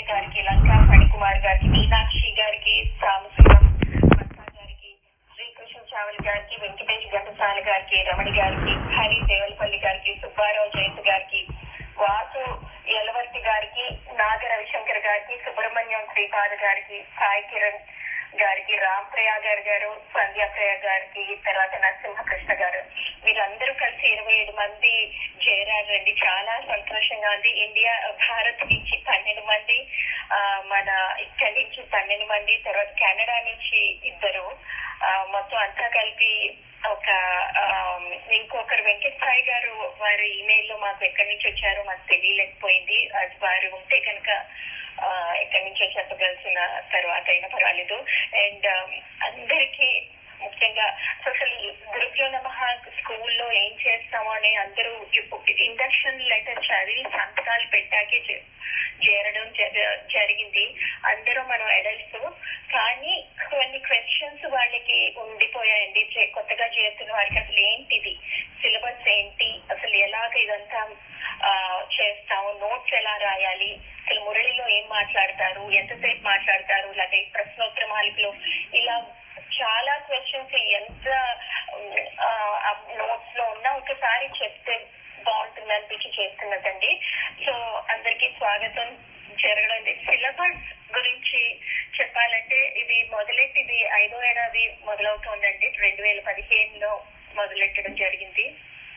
శ్రీనివాసరాజు గారికి లంకా ఫణికుమార్ గారికి మీనాక్షి గారికి సామసురం మత్తా గారికి శ్రీకృష్ణ చావల్ గారికి వెంకటేష్ ఘంటసాల గారికి రమణి గారికి హరి దేవలపల్లి గారికి సుబ్బారావు జయంత్ గారికి వాసు యలవర్తి గారికి నాగ రవిశంకర్ గారికి సుబ్రహ్మణ్యం శ్రీపాద గారికి సాయి కిరణ్ గారికి రామ్ ప్రయాగర్ గారు సంధ్యా ప్రియ గారికి తర్వాత నరసింహకృష్ణ గారు వీళ్ళందరూ కలిసి ఇరవై ఏడు మంది చేరారండి చాలా సంతోషంగా ఉంది ఇండియా భారత్ నుంచి పన్నెండు మంది ఆ, మన ఇక్కడి నుంచి పన్నెండు మంది తర్వాత కెనడా నుంచి ఇద్దరు ఆ, మొత్తం అంతా కలిపి ఒక ఆ, ఇంకొకరు వెంకట్ సాయి గారు వారి ఇమెయిల్ లో మాకు ఎక్కడి నుంచి వచ్చారో మాకు తెలియలేకపోయింది అది వారు ఉంటే కనుక ఆ, ఎక్కడి నుంచో చెప్పగలిసిన తర్వాత అయినా పర్వాలేదు అండ్ అందరికీ ముఖ్యంగా సో అసలు గురుకుల నమః స్కూల్లో ఏం చేస్తామో అని అందరూ ఇండక్షన్ లెటర్ చదివి సంతకాలు పెట్టాకే చే- చేరడం జర- జరిగింది అందరూ మనం ఎడల్స్ కానీ కొన్ని క్వశ్చన్స్ వాళ్ళకి ఉండిపోయాయండి చే- కొత్తగా చేస్తున్న వారికి అసలు ఏంటిది సిలబస్ ఏంటి అసలు ఎలాగ ఇదంతా ఆ, చేస్తాము నోట్స్ ఎలా రాయాలి అసలు మురళిలో ఏం మాట్లాడతారు ఎంతసేపు మాట్లాడతారు లేకపోతే ప్రశ్నోత్తర మాలికలో ఇలా చాలా క్వశ్చన్స్ ఎంత నోట్స్ లో ఉన్నా ఒకసారి చెప్తే బాగుంటుంది అనిపించి చేస్తున్నదండి సో అందరికీ స్వాగతం జరగడం సిలబస్ గురించి చెప్పాలంటే ఇది మొదలెట్టి ఇది ఐదో ఏడాది మొదలవుతోందండి రెండు వేల పదిహేనులో మొదలెట్టడం జరిగింది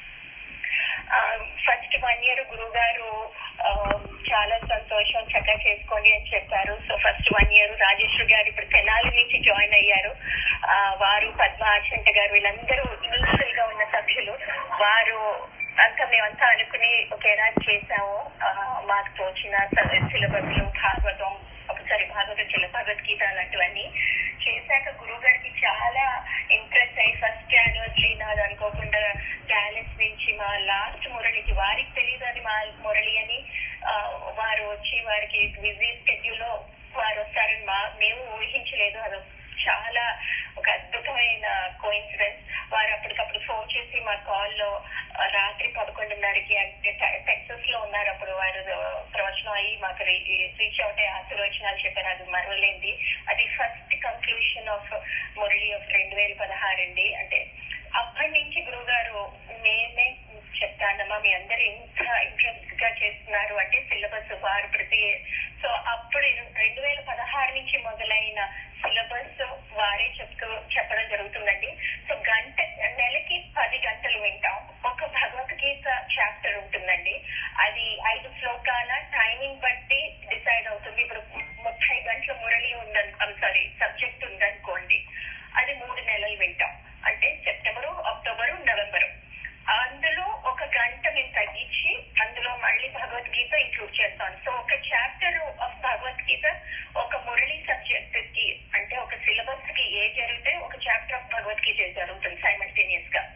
ఫస్ట్ వన్ ఇయర్ గురువు గారు చాలా సంతోషం చక్కగా చేసుకోండి అని చెప్పారు so first one year Rajeswari garu ఇప్పుడు తెనాలి నుంచి జాయిన్ అయ్యారు ఆ, వారు పద్మ ఆచంట గారు వీళ్ళందరూ ఇనీషియల్ గా ఉన్న సభ్యులు వారు అంతా మేమంతా అనుకుని ఒకేలా చేసాము ఆ, మాకు తోచిన సిలబస్ భాగవతం ఒకసారి భాగవతం చిల్ల భగవద్గీత అలాంటివన్నీ చేశాక గురువు గారికి చాలా ఇంప్రెస్ అయ్యి ఫస్ట్ యానివర్సరీ నాది అనుకోకుండా డాలెస్ నుంచి మా లాస్ట్ మురళికి వారికి తెలియదు అది మా మురళి అని ఆ, వారు వచ్చి వారికి బిజీ స్కెడ్యూల్ లో వారు వస్తారని మా మేము ఊహించలేదు అది చాలా ఒక అద్భుతమైన కోయిన్సిడెన్స్ వారు అప్పటికప్పుడు ఫోన్ చేసి మా కాల్ లో ఆ, రాత్రి పదకొండున్నరకి అంటే టెక్సస్ లో ఉన్నారు అప్పుడు వారు ఆ, ప్రవచనం అయ్యి మాకు రీచ్ అవుట్ అయ్యి ఆశీర్వచనాలు చెప్పారు అది మరవలేంది అది first conclusion of Murali of రెండు వేల పదహారు అండి అంటే అప్పటి నుంచి గురువు గారు మేమే చెప్తానమ్మా మీ అందరు ఎంత ఇంట్రెస్ట్ గా చేస్తున్నారు అంటే సిలబస్ వారు ప్రతి సో అప్పుడు రెండు వేల పదహారు నుంచి మొదలైన సిలబస్ వారే చెప్తూ చెప్పడం జరుగుతుందండి సో గంట నెలకి పది గంటలు వింటాం ఒక భగవద్గీత చాప్టర్ ఉంటుందండి అది ఐదు శ్లోకాల టైమింగ్ బట్టి డిసైడ్ అవుతుంది ఇప్పుడు ముప్పై గంటల మురళి ఉందను సారీ సబ్జెక్ట్ ఉందనుకోండి అది మూడు నెలలు వింటాం అంటే సెప్టెంబరు అక్టోబరు నవంబరు అందులో ఒక గంట మేము తగ్గించి అందులో మళ్ళీ భగవద్గీత ఇంక్లూడ్ చేస్తాం సో ఒక చాప్టర్ ఆఫ్ భగవద్గీత ఒక మురళి సబ్జెక్ట్ కి అంటే ఒక సిలబస్ కి ఏ జరిగితే ఒక చాప్టర్ ఆఫ్ భగవద్గీత జరుగుతుంది సైమల్టేనియస్ గా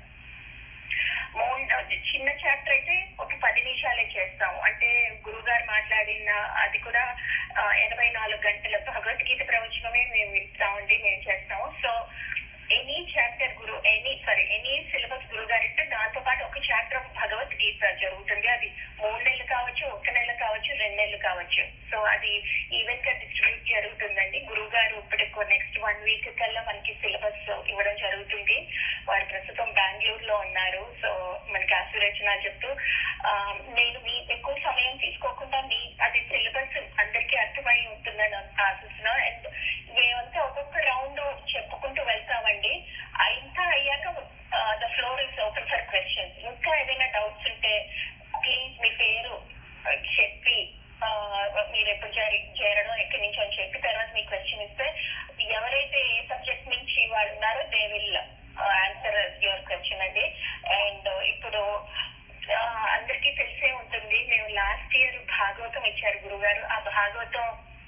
మూడు చిన్న చాప్టర్ అయితే ఒక పది నిమిషాలే చేస్తాం అంటే గురుగారు మాట్లాడిన అది కూడా ఆ, ఎనభై నాలుగు గంటల భగవద్గీత ప్రవచనమే మేము ఇస్తామండి మేము చేస్తాము so any chapter guru any sorry any syllabus గురువు గారు అంటే దాంతో పాటు ఒక చాప్టర్ ఆఫ్ భగవద్గీత జరుగుతుంది అది మూడు నెలలు కావచ్చు ఒక నెల కావచ్చు రెండు నెలలు కావచ్చు సో అది ఈవెన్ గా డిస్ట్రిబ్యూట్ జరుగుతుందండి గురువు గారు ఇప్పుడు నెక్స్ట్ వన్ వీక్ కల్లా మనకి సిలబస్ ఇవ్వడం జరుగుతుంది వారు ప్రస్తుతం బెంగళూరు లో ఉన్నారు సో మనకి ఆశీర్వచనాలు చెప్తూ ఆ, నేను మీ ఎక్కువ సమయం తీసుకోకుండా మీ అది సిలబస్ అందరికీ అర్థమై ఉంటుందని ఆశిస్తున్నా అండ్ మేమంతా ఒక్కొక్క రౌండ్ చెప్పుకుంటూ వెళ్తామండి ఆ ఇంకా అయ్యాక the floor is open for questions ఇంకా ఏదైనా డౌట్స్ ఉంటే ప్లీజ్ మీ పేరు ఆ, చెప్పి ఆ, మీరు ఎప్పుడు చేరి చేరడం ఎక్కడి నుంచి అని చెప్పి తర్వాత మీ క్వశ్చన్ ఇస్తే ఎవరైతే ఏ సబ్జెక్ట్ నుంచి వాళ్ళు ఉన్నారో they will answer your question అండి అండ్ ఇప్పుడు ఆ, అందరికీ తెలిసే ఉంటుంది మేము లాస్ట్ ఇయర్ భాగవతం ఇచ్చారు గురుగారు ఆ భాగవతం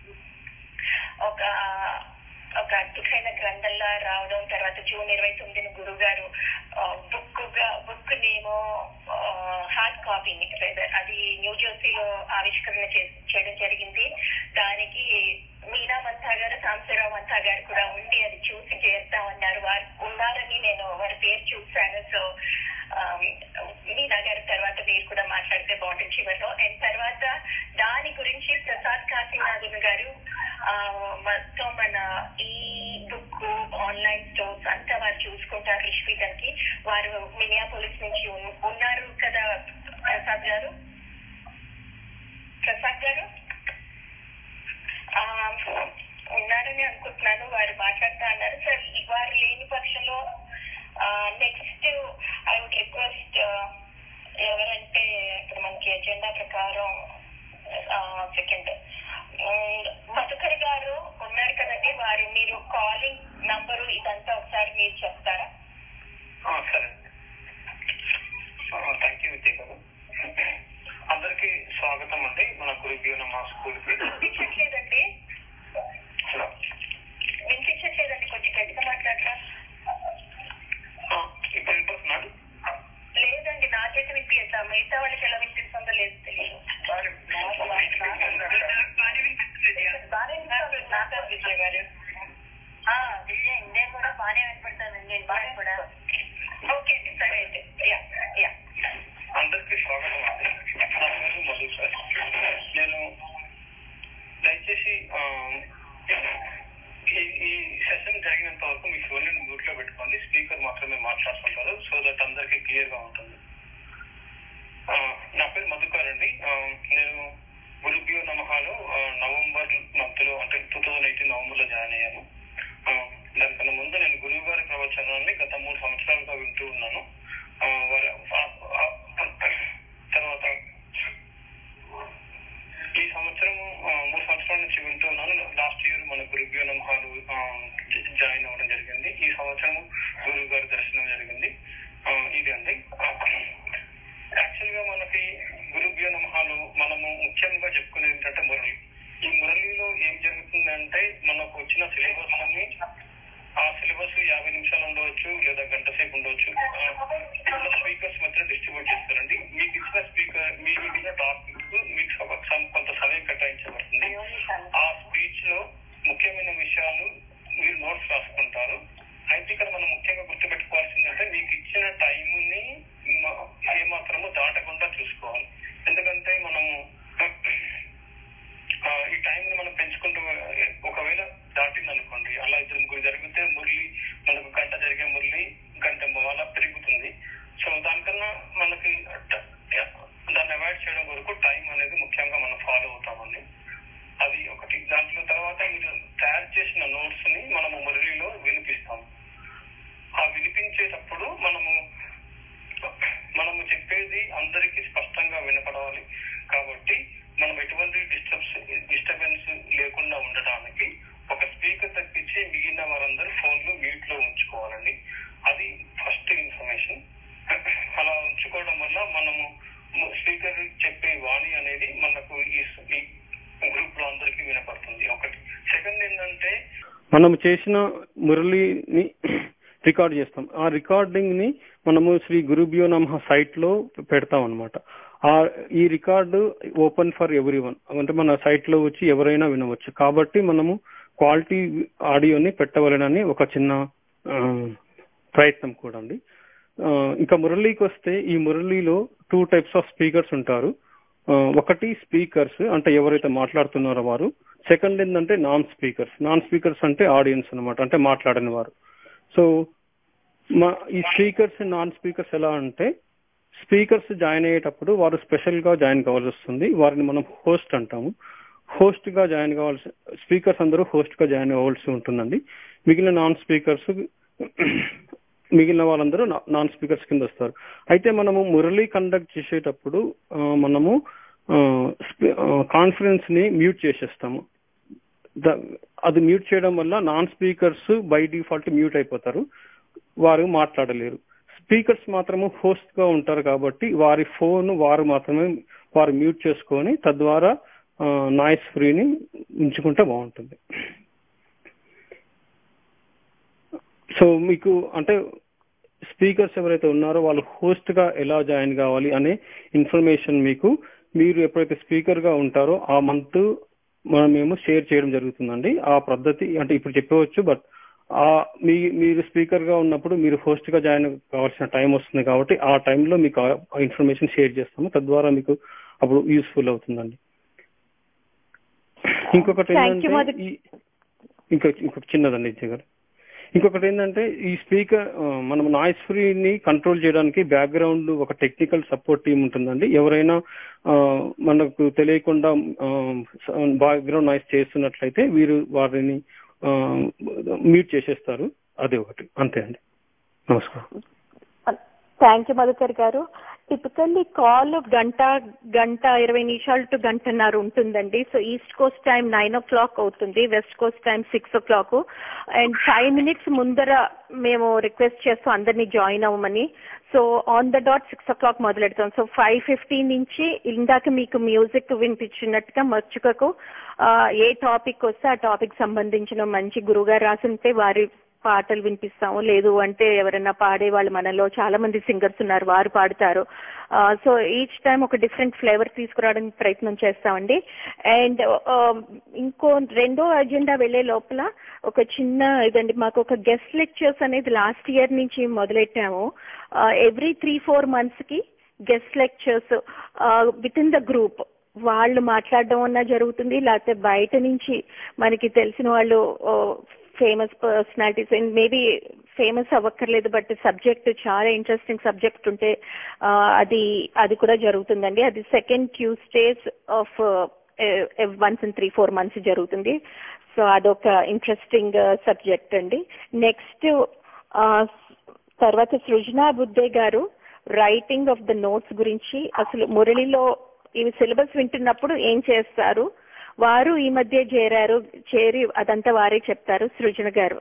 ఒక ఒక అద్భుతమైన గ్రంథంలా రావడం తర్వాత జూన్ ఇరవై తొమ్మిదిన గురువు గారు బుక్ గా బుక్ నేమో హార్డ్ కాపీని అది న్యూ జెర్సీలో ఆవిష్కరణ చే- చేయడం జరిగింది దానికి మీనా మంతా గారు సాంబశివరావు మంతా గారు కూడా ఉండి అది చూసి చేస్తామన్నారు వారు ఉన్నారని నేను వారి పేరు చూశాను సో మీనా గారి తర్వాత మీరు కూడా మాట్లాడితే బాగుంటుంది చివరిలో అండ్ తర్వాత దాని గురించి ప్రసాద్ కాశీనాథుని ఈ స్పీకర్ కి వారు మినియా పోలీస్ నుంచి ఉన్- ఉన్నారు కదా ప్రసాద్ గారు ప్రసాద్ గారు ఆ, ఉన్నారని అనుకుంటున్నాను వారు మాట్లాడుతా అన్నారు సార్ వారు లేని పక్షంలో నెక్స్ట్ ఐ వుడ్ రిక్వెస్ట్ ఎవరంటే ఇప్పుడు మనకి ఎజెండా ప్రకారం సెకండ్ మధుకర్ గారు ఉన్నారు కదండి వారు మీరు కాలింగ్ నంబరు ఇదంతా ఒకసారి మీరు చెప్తారా ఆ, సరే థ్యాంక్ యూ విద్య గారు అందరికీ స్వాగతం అండి మన గురుజీవన మా స్కూల్ కి వినిపించట్లేదండి హలో వినిపించట్లేదండి కొంచెం గట్టిగా మాట్లాడరా ఆ, ఇప్పుడు వినిపిస్తున్నాను లేదండి నాకైతే వినిపించా మిగతా వాళ్ళకి ఎలా వినిపిస్తుందో లేదు తెలియదు బాగానే వినిపిస్తుంది నాకు విజయ్ గారు విజయ్ ఇండియా కూడా బాగానే వినపడతానండి బాగా కూడా ఓకే అండి సరే అయితే యా యా అందరికీ స్వాగతం అండి నా పేరు మధు సార్ నేను దయచేసి ఆ, ఈ ఈ సెషన్ జరిగినంత వరకు మీ ఫోన్ మ్యూట్ లో పెట్టుకోండి స్పీకర్ మాత్రమే మాట్లాడుతుంటారు సో దట్ అందరికీ క్లియర్ గా ఉంటుంది ఆ, నా పేరు మధుకర్ అండి ఆ, నేను గురుభ్యో నమహాలో ఆ, నవంబర్ మంత్ లో అంటే టూ థౌజండ్ ఎయిటీన్ నవంబర్ లో జాయిన్ అయ్యాను ఆ, దానికన్నా ముందు నేను గురువు గారి ప్రవచనాన్ని గత మూడు సంవత్సరాలుగా వింటూ ఉన్నాను ఆ, వారి ఆ- ఆ- తర్వాత ఈ సంవత్సరం ఆ, మూడు సంవత్సరాల నుంచి వింటూ ఉన్నాను లాస్ట్ ఇయర్ మన గురుభ్యో నమహాలు ఆ, జ- జాయిన్ అవ్వడం జరిగింది ఈ సంవత్సరం గురువు గారి దర్శనం జరిగింది ఆ, ఇది అండి యాక్చువల్ గా మనకి గురుభ్యో నమహాలు మనము ముఖ్యంగా చెప్పుకునేది ఏంటంటే మురళి ఈ మురళిలో ఏం జరుగుతుందంటే మనకు వచ్చిన సిలబస్ అన్ని ఆ సిలబస్ యాభై నిమిషాలు ఉండవచ్చు లేదా గంట సేపు ఉండవచ్చు స్పీకర్స్ మధ్య డిస్ట్రిబ్యూట్ చేస్తారండి మీకు ఇచ్చిన స్పీకర్ మీకు ఇచ్చిన టాపిక్ మీకు సమ- సమ- కొంత సమయం కేటాయించబడుతుంది ఆ స్పీచ్ లో ముఖ్యమైన విషయాలు మీరు నోట్స్ రాసుకుంటారు అయితే ఇక్కడ మనం ముఖ్యంగా గుర్తుపెట్టుకోవాల్సిందంటే మీకు ఇచ్చిన టైంని ఏ మాత్రము దాటకుండా చూసుకోవాలి ఎందుకంటే మనము ఆ, ఈ టైం ని మనం పెంచుకుంటూ ఏ, ఒకవేళ దాటింది అనుకోండి అలా ఇద్దరు ముగ్గురు జరిగితే మురళి మనకు గంట జరిగే మురళి గంట అలా పెరుగుతుంది సో దానికన్నా మనకి ట- దాన్ని అవాయిడ్ చేయడం వరకు టైం అనేది ముఖ్యంగా మనం ఫాలో అవుతామండి అది ఒకటి దాంట్లో తర్వాత మీరు తయారు చేసిన నోట్స్ ని మనము మురళిలో వినిపిస్తాం ఆ వినిపించేటప్పుడు మనము మనము చెప్పేది అందరికీ స్పష్టంగా వినపడాలి కాబట్టి మనం ఎటువంటి డిస్టర్బ్స్ డిస్టర్బెన్స్ లేకుండా ఉండడానికి ఒక స్పీకర్ తప్పించి మిగిలిన వారందరూ ఫోన్లు మ్యూట్ లో ఉంచుకోవాలండి అది ఫస్ట్ ఇన్ఫర్మేషన్ అలా ఉంచుకోవడం వల్ల మనము స్పీకర్ చెప్పే వాణి అనేది మనకు ఈ ఈ గ్రూప్ లో అందరికీ వినపడుతుంది ఒకటి సెకండ్ ఏంటంటే మనం చేసిన మురళిని రికార్డ్ చేస్తాం ఆ రికార్డింగ్ ని మనము శ్రీ గురుభ్యో నమ సైట్ లో పెడతాం అనమాట ఆ ఈ record open for everyone అంటే మన సైట్ లో వచ్చి ఎవరైనా వినవచ్చు కాబట్టి మనము క్వాలిటీ ఆడియోని పెట్టవలనని ఒక చిన్న ఆ, ప్రయత్నం కూడా అండి ఆ, ఇంకా మురళీకి వస్తే ఈ మురళీలో టూ టైప్స్ ఆఫ్ స్పీకర్స్ ఉంటారు ఆ, ఒకటి స్పీకర్స్ అంటే ఎవరైతే మాట్లాడుతున్నారో వారు సెకండ్ ఏంటంటే నాన్ స్పీకర్స్ నాన్ స్పీకర్స్ అంటే ఆడియన్స్ అన్నమాట అంటే మాట్లాడని వారు సో మా ఈ స్పీకర్స్ నాన్ స్పీకర్స్ ఎలా అంటే స్పీకర్స్ జాయిన్ అయ్యేటప్పుడు వారు స్పెషల్ గా జాయిన్ కావాల్సి వస్తుంది వారిని మనం హోస్ట్ అంటాము హోస్ట్ గా జాయిన్ కావాల్సి స్పీకర్స్ అందరూ హోస్ట్ గా జాయిన్ అవ్వాల్సి ఉంటుందండి మిగిలిన నాన్ స్పీకర్స్ మిగిలిన వాళ్ళందరూ నాన్ స్పీకర్స్ కింద వస్తారు అయితే మనము మురళి కండక్ట్ చేసేటప్పుడు ఆ, మనము కాన్ఫరెన్స్ ని మ్యూట్ చేసేస్తాము ద- అది మ్యూట్ చేయడం వల్ల non speakers by default mute అయిపోతారు వారు మాట్లాడలేరు స్పీకర్స్ మాత్రము హోస్ట్ గా ఉంటారు కాబట్టి వారి ఫోన్ వారు మాత్రమే వారు మ్యూట్ చేసుకొని తద్వారా నాయిస్ ఫ్రీని ఉంచుకుంటే బాగుంటుంది సో మీకు అంటే స్పీకర్స్ ఎవరైతే ఉన్నారో వాళ్ళు హోస్ట్ గా ఎలా జాయిన్ కావాలి అనే ఇన్ఫర్మేషన్ మీకు మీరు ఎప్పుడైతే స్పీకర్ గా ఉంటారో ఆ మంత్ మనం మేము షేర్ చేయడం జరుగుతుందండి ఆ పద్ధతి అంటే ఇప్పుడు చెప్పవచ్చు బట్ ఆ మీ మీరు స్పీకర్ గా ఉన్నప్పుడు మీరు హోస్ట్ గా జాయిన్ కావాల్సిన టైం వస్తుంది కాబట్టి ఆ టైంలో మీకు ఆ ఇన్ఫర్మేషన్ షేర్ చేస్తాము తద్వారా మీకు అప్పుడు యూస్ఫుల్ అవుతుందండి ఇంకొకటి Thank you, ఏంటంటే Madhu. ఈ- ఇంకొక ఇంకొక చిన్నదండి ఇచ్చే గారు ఇంకొకటి ఏంటంటే ఈ స్పీకర్ మనం నాయిస్ ఫ్రీని కంట్రోల్ చేయడానికి బ్యాక్గ్రౌండ్ ఒక టెక్నికల్ సపోర్ట్ టీం ఉంటుందండి ఎవరైనా ఆ, మనకు తెలియకుండా బ్యాక్గ్రౌండ్ నాయిస్ చేస్తున్నట్లయితే వీరు వారిని మ్యూట్ చేసేస్తారు అదే ఒకటి అంతే అండి నమస్కారం థ్యాంక్ యూ మధుకర్ గారు టిపికల్లీ కాల్ గంట గంట ఇరవై నిమిషాలు టు గంటన్నర ఉంటుందండి so east coast time nine o'clock అవుతుంది west coast time six o'clock and five minutes ముందర మేము రిక్వెస్ట్ చేస్తాం అందరినీ జాయిన్ అవ్వమని so on the dot six o'clock మొదలెడతాం సో ఫైవ్ ఫిఫ్టీన్ నుంచి ఇందాక మీకు మ్యూజిక్ వినిపించినట్టుగా మర్చుకకు ఆ, ఏ టాపిక్ వస్తే ఆ టాపిక్ సంబంధించిన మంచి గురుగారు రాసుంటే వారి పాటలు వినిపిస్తాము లేదు అంటే ఎవరైనా పాడే వాళ్ళు మనలో చాలా మంది సింగర్స్ ఉన్నారు వారు పాడతారు సో ఈచ్ టైం ఒక డిఫరెంట్ ఫ్లేవర్ తీసుకురావడానికి ప్రయత్నం చేస్తామండి అండ్ ఇంకో రెండో అజెండా వెళ్లే లోపల ఒక చిన్న ఇదండి మాకు ఒక గెస్ట్ లెక్చర్స్ అనేది లాస్ట్ ఇయర్ నుంచి మొదలెట్టాము ఎవ్రీ త్రీ ఫోర్ మంత్స్ కి guest lectures with in the group వాళ్ళు మాట్లాడడం అన్నా జరుగుతుంది లేకపోతే బయట నుంచి మనకి తెలిసిన వాళ్ళు famous personalities and maybe famous అవ్వక్కర్లేదు బట్ సబ్జెక్ట్ చాలా ఇంట్రెస్టింగ్ సబ్జెక్ట్ ఉంటే ఆ, అది అది కూడా జరుగుతుందండి అది second Tuesdays of once in three four months జరుగుతుంది సో అదొక ఇంట్రెస్టింగ్ సబ్జెక్ట్ అండి నెక్స్ట్ తర్వాత సృజనా బుద్ధే గారు రైటింగ్ ఆఫ్ ద నోట్స్ గురించి అసలు మురళిలో ఇవి సిలబస్ వింటున్నప్పుడు ఏం చేస్తారు వారు ఈ మధ్య చేరారు చేరి అదంతా వారే చెప్తారు సృజన గారు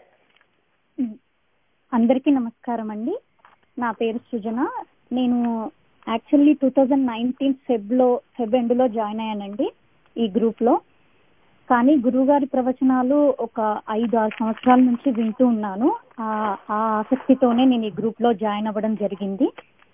అందరికీ నమస్కారం అండి నా పేరు సృజన నేను యాక్చువల్లీ టూ థౌజండ్ నైన్టీన్ ఫెబ్లో ఫెబ్ ఎండ్లో జాయిన్ అయ్యానండి ఈ గ్రూప్లో కానీ గురువుగారి ప్రవచనాలు ఒక ఐదు ఆరు సంవత్సరాల నుంచి వింటూ ఉన్నాను ఆ ఆ ఆసక్తితోనే నేను ఈ గ్రూప్లో జాయిన్ అవ్వడం జరిగింది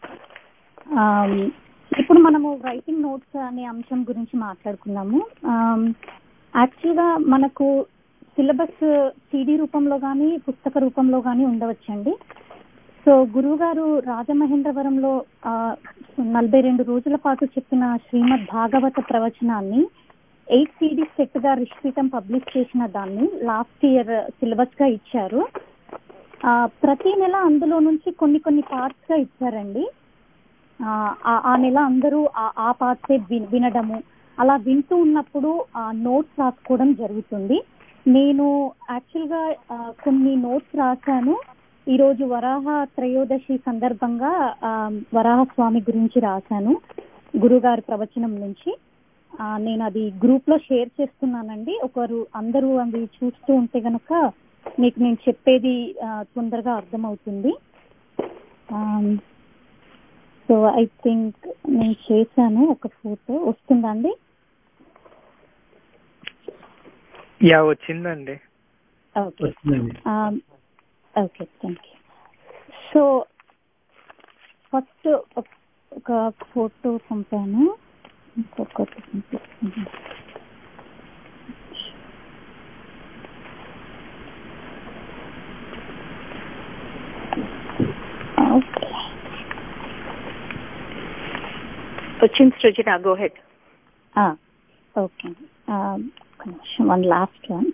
ఆమ్, ఇప్పుడు మనము రైటింగ్ నోట్స్ అనే అంశం గురించి మాట్లాడుకుందాము యాక్చువల్గా మనకు సిలబస్ సిడి రూపంలో కానీ పుస్తక రూపంలో కానీ ఉండవచ్చండి సో గురువు గారు రాజమహేంద్రవరంలో ఆ, నలభై రెండు రోజుల పాటు చెప్పిన శ్రీమద్ భాగవత ప్రవచనాన్ని ఎయిట్ సిడి సెట్ గా రిషిపీఠం పబ్లిష్ చేసిన దాన్ని లాస్ట్ ఇయర్ సిలబస్ గా ఇచ్చారు ఆ, ప్రతి నెల అందులో నుంచి కొన్ని కొన్ని పార్ట్స్ గా ఇచ్చారండి ఆ, ఆ- ఆ నెల అందరూ ఆ- ఆ పార్ట్సే విన్- వినడము అలా వింటూ ఉన్నప్పుడు ఆ నోట్స్ రాసుకోవడం జరుగుతుంది నేను యాక్చువల్ గా ఆ, కొన్ని నోట్స్ రాశాను ఈ రోజు వరాహ త్రయోదశి సందర్భంగా ఆ, వరాహ స్వామి గురించి రాశాను గురుగారి ప్రవచనం నుంచి ఆ, నేను అది గ్రూప్ లో షేర్ చేస్తున్నానండి ఒకరు అందరూ అది చూస్తూ ఉంటే గనక మీకు నేను చెప్పేది ఆ, తొందరగా అర్థమవుతుంది సో ఐ థింక్ నేను చేశాను ఒక ఫోటో వస్తుందా అండి యా వచ్చిందండి okay okay thank you so first ఒక ఫోటో పంపాను ఇంకొకటి పంపిస్తాను ఓకే వచ్చింది సృజన గో హెడ్ ఓకే ఒక నిమిషం వన్ లాస్ట్ వన్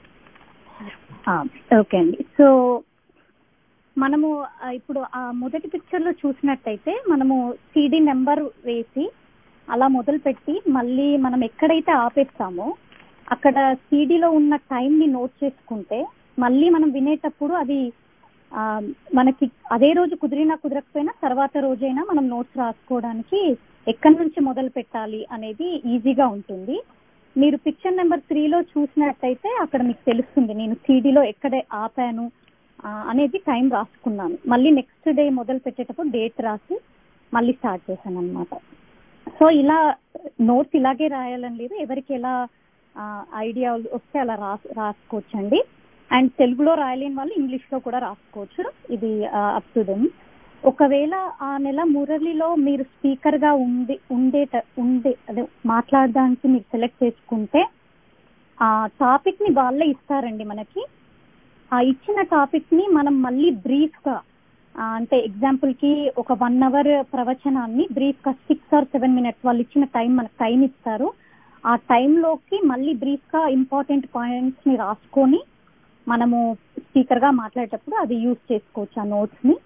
ఓకే అండి సో మనము ఆ, ఇప్పుడు ఆ మొదటి పిక్చర్ లో చూసినట్టయితే మనము సిడి నెంబర్ వేసి అలా మొదలు పెట్టి మళ్ళీ మనం ఎక్కడైతే ఆపేస్తామో అక్కడ సిడిలో ఉన్న టైం ని నోట్ చేసుకుంటే మళ్ళీ మనం వినేటప్పుడు అది ఆ, మనకి అదే రోజు కుదిరినా కుదరకపోయినా తర్వాత రోజైనా మనం నోట్స్ రాసుకోవడానికి ఎక్కడి నుంచి మొదలు పెట్టాలి అనేది ఈజీగా ఉంటుంది మీరు పిక్చర్ నెంబర్ త్రీలో చూసినట్టయితే అక్కడ మీకు తెలుస్తుంది నేను సిడిలో ఎక్కడ ఆపాను ఆ, అనేది టైం రాసుకున్నాను మళ్ళీ నెక్స్ట్ డే మొదలు పెట్టేటప్పుడు డేట్ రాసి మళ్ళీ స్టార్ట్ చేశాను అనమాట సో ఇలా నోట్స్ ఇలాగే రాయాలని లేదు ఎవరికి ఎలా ఐడియా వస్తే అలా రాస్ రాసుకోవచ్చండి అండ్ తెలుగులో రాయలేని వాళ్ళు ఇంగ్లీష్ లో కూడా రాసుకోవచ్చు ఇది అప్ టు దెమ్ ఒకవేళ ఆ నెల మురళిలో మీరు స్పీకర్ గా ఉండి ఉండేట ఉండే అదే మాట్లాడడానికి మీరు సెలెక్ట్ చేసుకుంటే ఆ టాపిక్ ని వాళ్ళే ఇస్తారండి మనకి ఆ ఇచ్చిన టాపిక్ ని మనం మళ్ళీ బ్రీఫ్ గా ఆ, అంటే ఎగ్జాంపుల్ కి ఒక వన్ అవర్ ప్రవచనాన్ని బ్రీఫ్ గా సిక్స్ ఆర్ సెవెన్ మినిట్స్ వాళ్ళు ఇచ్చిన టైం మనకు టైం ఇస్తారు ఆ టైంలోకి మళ్ళీ బ్రీఫ్ గా ఇంపార్టెంట్ పాయింట్స్ ని రాసుకొని మనము స్పీకర్ గా మాట్లాడేటప్పుడు అది యూజ్ చేసుకోవచ్చు ఆ నోట్స్ ని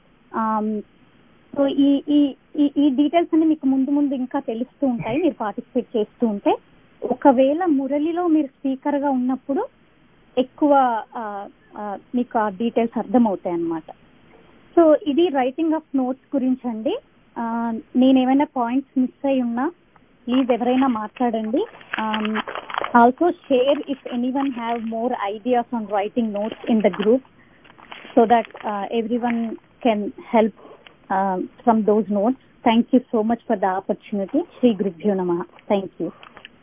సో ఈ ఈ ఈ ఈ డీటెయిల్స్ అన్ని మీకు ముందు ముందు ఇంకా తెలుస్తూ ఉంటాయి మీరు పార్టిసిపేట్ చేస్తూ ఉంటే ఒకవేళ మురళిలో మీరు స్పీకర్ గా ఉన్నప్పుడు ఎక్కువ ఆ, ఆ, మీకు ఆ డీటెయిల్స్ అర్థమవుతాయి అన్నమాట సో ఇది రైటింగ్ ఆఫ్ నోట్స్ గురించి అండి ఆ, నేను ఏమైనా పాయింట్స్ మిస్ అయి ఉన్నా ప్లీజ్ ఎవరైనా మాట్లాడండి also share if anyone have more ideas on writing notes in the group so that everyone can help from those notes thank you so much for the opportunity శ్రీ గురుభ్యో నమ thank you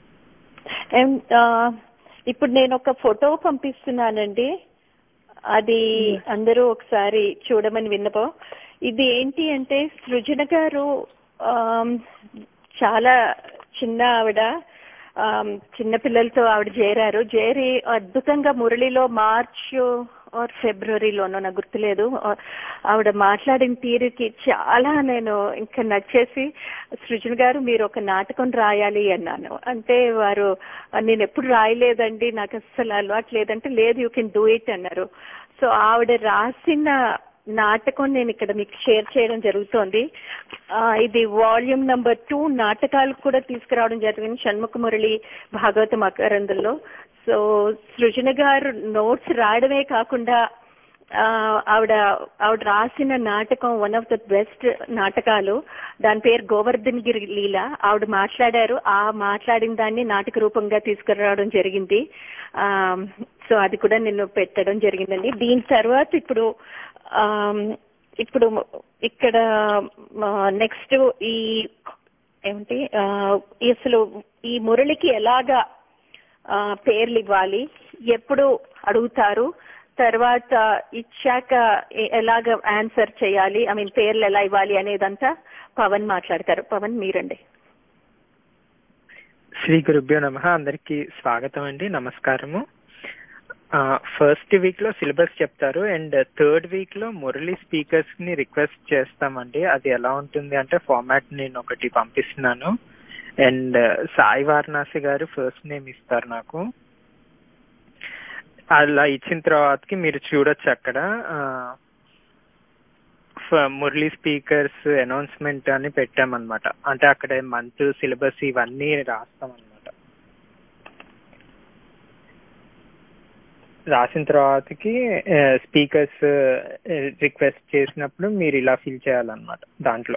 And, ఆ, ఇప్పుడు నేను ఒక photo పంపిస్తున్నానండి అది అందరూ ఒకసారి చూడమని విన్నపం ఇది ఏంటి అంటే సృజన గారు ఆమ్, చాలా చిన్న ఆవిడ ఆమ్, చిన్న పిల్లలతో ఆవిడ చేరారు చేరి అద్భుతంగా మురళిలో మార్చ్ ఆర్ ఫిబ్రవరిలోనో నాకు గుర్తులేదు ఆ, ఆవిడ మాట్లాడిన తీరుకి చాలా నేను ఇంకా నచ్చేసి సృజన గారు మీరు ఒక నాటకం రాయాలి అన్నాను అంటే వారు నేను ఎప్పుడు రాయలేదండి నాకు అస్సలు అలవాటు లేదంటే లేదు యూ కెన్ డూ ఇట్ అన్నారు సో ఆవిడ రాసిన నాటకం నేను ఇక్కడ మీకు షేర్ చేయడం జరుగుతోంది ఆ, ఇది వాల్యూమ్ నంబర్ టూ నాటకాలు కూడా తీసుకురావడం జరిగింది షణ్ముఖ మురళి భాగవతం అకారందుల్లో సో సృజన గారు నోట్స్ రాయడమే కాకుండా ఆ, ఆవిడ ఆవిడ రాసిన నాటకం వన్ ఆఫ్ ద బెస్ట్ నాటకాలు దాని పేరు గోవర్ధన్ గిరి లీల ఆవిడ మాట్లాడారు ఆ మాట్లాడిన దాన్ని నాటక రూపంగా తీసుకురావడం జరిగింది ఆ, సో అది కూడా నేను పెట్టడం జరిగిందండి దీని తర్వాత ఇప్పుడు ఆ, ఇప్పుడు ఇక్కడ నెక్స్ట్ ఈ ఏమిటి ఆ, ఈ అసలు ఈ మురళికి ఎలాగా ఆ, పేర్లు ఇవ్వాలి ఎప్పుడు అడుగుతారు తర్వాత ఇచ్చాక ఎ- ఎలాగ ఆన్సర్ చేయాలి ఐ మీన్ పేర్లు ఎలా ఇవ్వాలి అనేదంతా పవన్ మాట్లాడతారు పవన్ మీరండి శ్రీ గురుభ్యో నమ అందరికి స్వాగతం అండి నమస్కారము ఫస్ట్ వీక్ లో సిలబస్ చెప్తారు అండ్ థర్డ్ వీక్ లో మురళి స్పీకర్స్ ని రిక్వెస్ట్ చేస్తామండి అది ఎలా ఉంటుంది అంటే ఫార్మాట్ నేను ఒకటి పంపిస్తున్నాను అండ్ సాయి వారణాసి గారు ఫస్ట్ నేమ్ ఇస్తారు నాకు అలా ఇచ్చిన తర్వాతకి మీరు చూడొచ్చు అక్కడ ఆ, ఫ- మురళి స్పీకర్స్ అనౌన్స్మెంట్ అని పెట్టామన్నమాట అంటే అక్కడ మంత్ సిలబస్ ఇవన్నీ రాస్తాం అనమాట రాసిన తర్వాతకి స్పీకర్స్ రిక్వెస్ట్ చేసినప్పుడు మీరు ఇలా ఫిల్ చేయాలన్నమాట దాంట్లో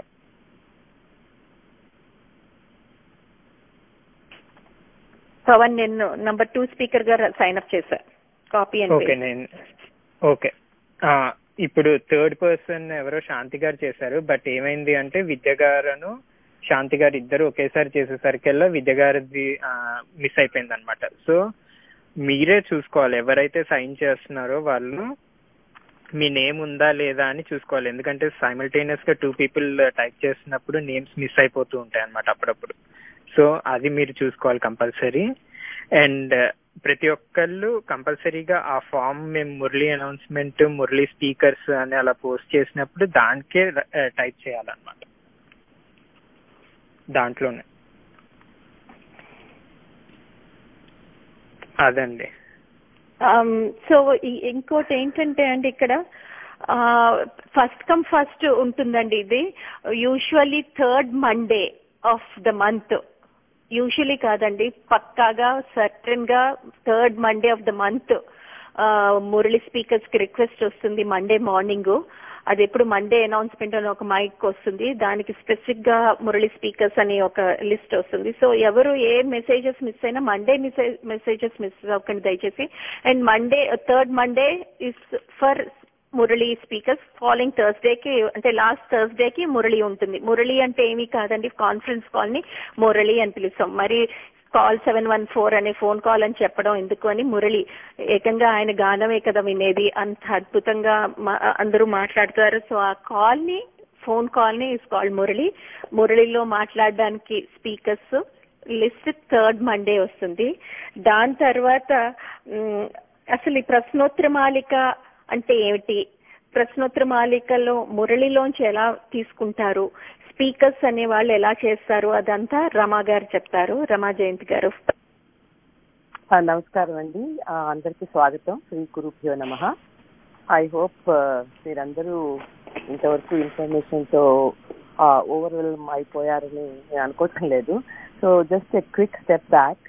పవన్ నేను నంబర్ టూ స్పీకర్ గా సైన్ అప్ చేశా కాపీ అండ్ ఓకే నేను ఓకే ఆ, ఇప్పుడు థర్డ్ పర్సన్ ఎవరో శాంతి గారు చేశారు బట్ ఏమైంది అంటే విద్య గారును శాంతి గారు ఇద్దరు ఒకేసారి చేసేసరికల్లా విద్య గారిది మిస్ అయిపోయింది అనమాట సో మీరే చూసుకోవాలి ఎవరైతే సైన్ చేస్తున్నారో వాళ్ళు మీ నేమ్ ఉందా లేదా అని చూసుకోవాలి ఎందుకంటే సైమల్టేనియస్ గా టూ పీపుల్ టైప్ చేసినప్పుడు నేమ్స్ మిస్ అయిపోతూ ఉంటాయి అనమాట అప్పుడప్పుడు సో అది మీరు చూసుకోవాలి కంపల్సరీ అండ్ ప్రతి ఒక్కళ్ళు కంపల్సరీగా ఆ ఫామ్ మేము మురళి అనౌన్స్మెంట్ మురళి స్పీకర్స్ అని అలా పోస్ట్ చేసినప్పుడు దానికే టైప్ చేయాలన్నమాట దాంట్లోనే అదండి సో ఇంకోటి ఏంటంటే అండి ఇక్కడ ఫస్ట్ కమ్ ఫస్ట్ ఉంటుందండి ఇది usually third Monday of the month usually కాదండి పక్కాగా సర్టన్ గా third Monday of the month Murali speakers కి రిక్వెస్ట్ వస్తుంది మండే మార్నింగ్ అది ఎప్పుడు మండే అనౌన్స్మెంట్ అని ఒక మైక్ వస్తుంది దానికి స్పెసిఫిక్ గా మురళి స్పీకర్స్ అని ఒక లిస్ట్ వస్తుంది సో ఎవరు ఏ మెసేజెస్ మిస్ అయినా మండే మెసేజెస్ మిస్ అవ్వకండి దయచేసి and Monday third Monday is for Murali speakers following Thursday కి అంటే లాస్ట్ థర్స్డే కి మురళి ఉంటుంది మురళి అంటే ఏమీ కాదండి కాన్ఫరెన్స్ కాల్ ని మురళి అని పిలుస్తాం మరి కాల్ సెవెన్ వన్ ఫోర్ అనే ఫోన్ కాల్ అని చెప్పడం ఎందుకు అని మురళి ఏకంగా ఆయన గానమే కదా వినేది అంత అద్భుతంగా మా- అందరూ మాట్లాడతారు సో ఆ కాల్ ని ఫోన్ కాల్ ని ఇస్ కాల్డ్ మురళి మురళిలో మాట్లాడడానికి స్పీకర్స్ లిస్ట్ థర్డ్ మండే వస్తుంది దాని తర్వాత మ్, అసలు ఈ ప్రశ్నోత్తర మాలిక అంటే ఏమిటి ప్రశ్నోత్తర మాలికలో మురళిలోంచి ఎలా తీసుకుంటారు స్పీకర్స్ అనే వాళ్ళు ఎలా చేస్తారు అదంతా రమా గారు చెప్తారు రమా జయంతి గారు ఆ, నమస్కారం అండి ఆ, అందరికీ స్వాగతం శ్రీ గురుభ్యో నమ ఐ హోప్ మీరందరూ ఇంతవరకు ఇన్ఫర్మేషన్ తో ఓవర్వెల్మ్ అయిపోయారని నేను అనుకోవటం లేదు so just a quick step back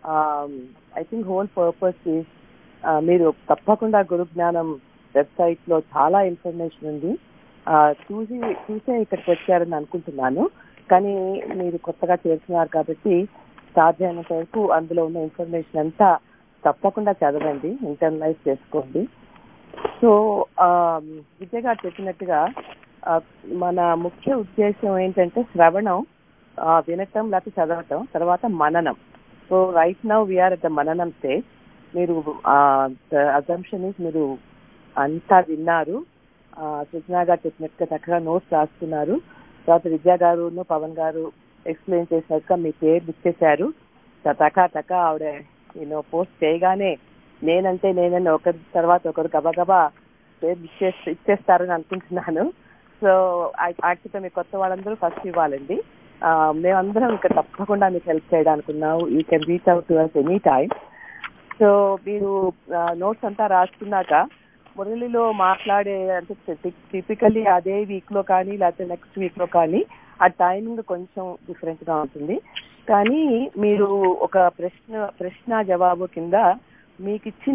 I think whole purpose is మీరు తప్పకుండా గురు జ్ఞానం వెబ్సైట్ లో చాలా ఇన్ఫర్మేషన్ ఉంది ఆ, చూసి చూసే ఇక్కడికి వచ్చారని అనుకుంటున్నాను కానీ మీరు కొత్తగా చేస్తున్నారు కాబట్టి సాధ్యమైనంత వరకు అందులో ఉన్న ఇన్ఫర్మేషన్ అంతా తప్పకుండా చదవండి ఇంటర్నలైజ్ చేసుకోండి సో ఆ, విజయ్ గారు చెప్పినట్టుగా ఆ, మన ముఖ్య ఉద్దేశం ఏంటంటే శ్రవణం ఆ, వినటం లేకపోతే చదవటం తర్వాత మననం so right now we are at the మననం స్టేజ్ మీరు అజంప్షన్ మీరు అంతా విన్నారు ఆ, సుజనా గారు చెప్పినట్టుగా చక్కగా నోట్స్ రాస్తున్నారు తర్వాత విద్యా గారు పవన్ గారు ఎక్స్ప్లెయిన్ చేసినట్టుగా మీ పేరు ఇచ్చేశారు టకా టకా ఆవిడ నేను పోస్ట్ చేయగానే నేనంటే నేనని ఒకరి తర్వాత ఒకరు గబగబా పేరు ఇచ్చేసి ఇచ్చేస్తారని అనుకుంటున్నాను సో యాక్చువల్గా మీ కొత్త వాళ్ళందరూ ఫస్ట్ ఇవ్వాలండి ఆ, మేమందరం ఇక్కడ తప్పకుండా మీకు హెల్ప్ చేయడానికి ఉన్నాము you can reach out to us any time so మీరు నోట్స్ అంతా రాసుకున్నాక మురళిలో మాట్లాడే అంటే టిపికల్లీ అదే వీక్ లో కానీ లేకపోతే నెక్స్ట్ వీక్ లో కానీ ఆ టైమింగ్ కొంచెం డిఫరెంట్ గా ఉంటుంది కానీ మీరు ఒక ప్రశ్న ప్రశ్న జవాబు కింద మీకు ఇచ్చిన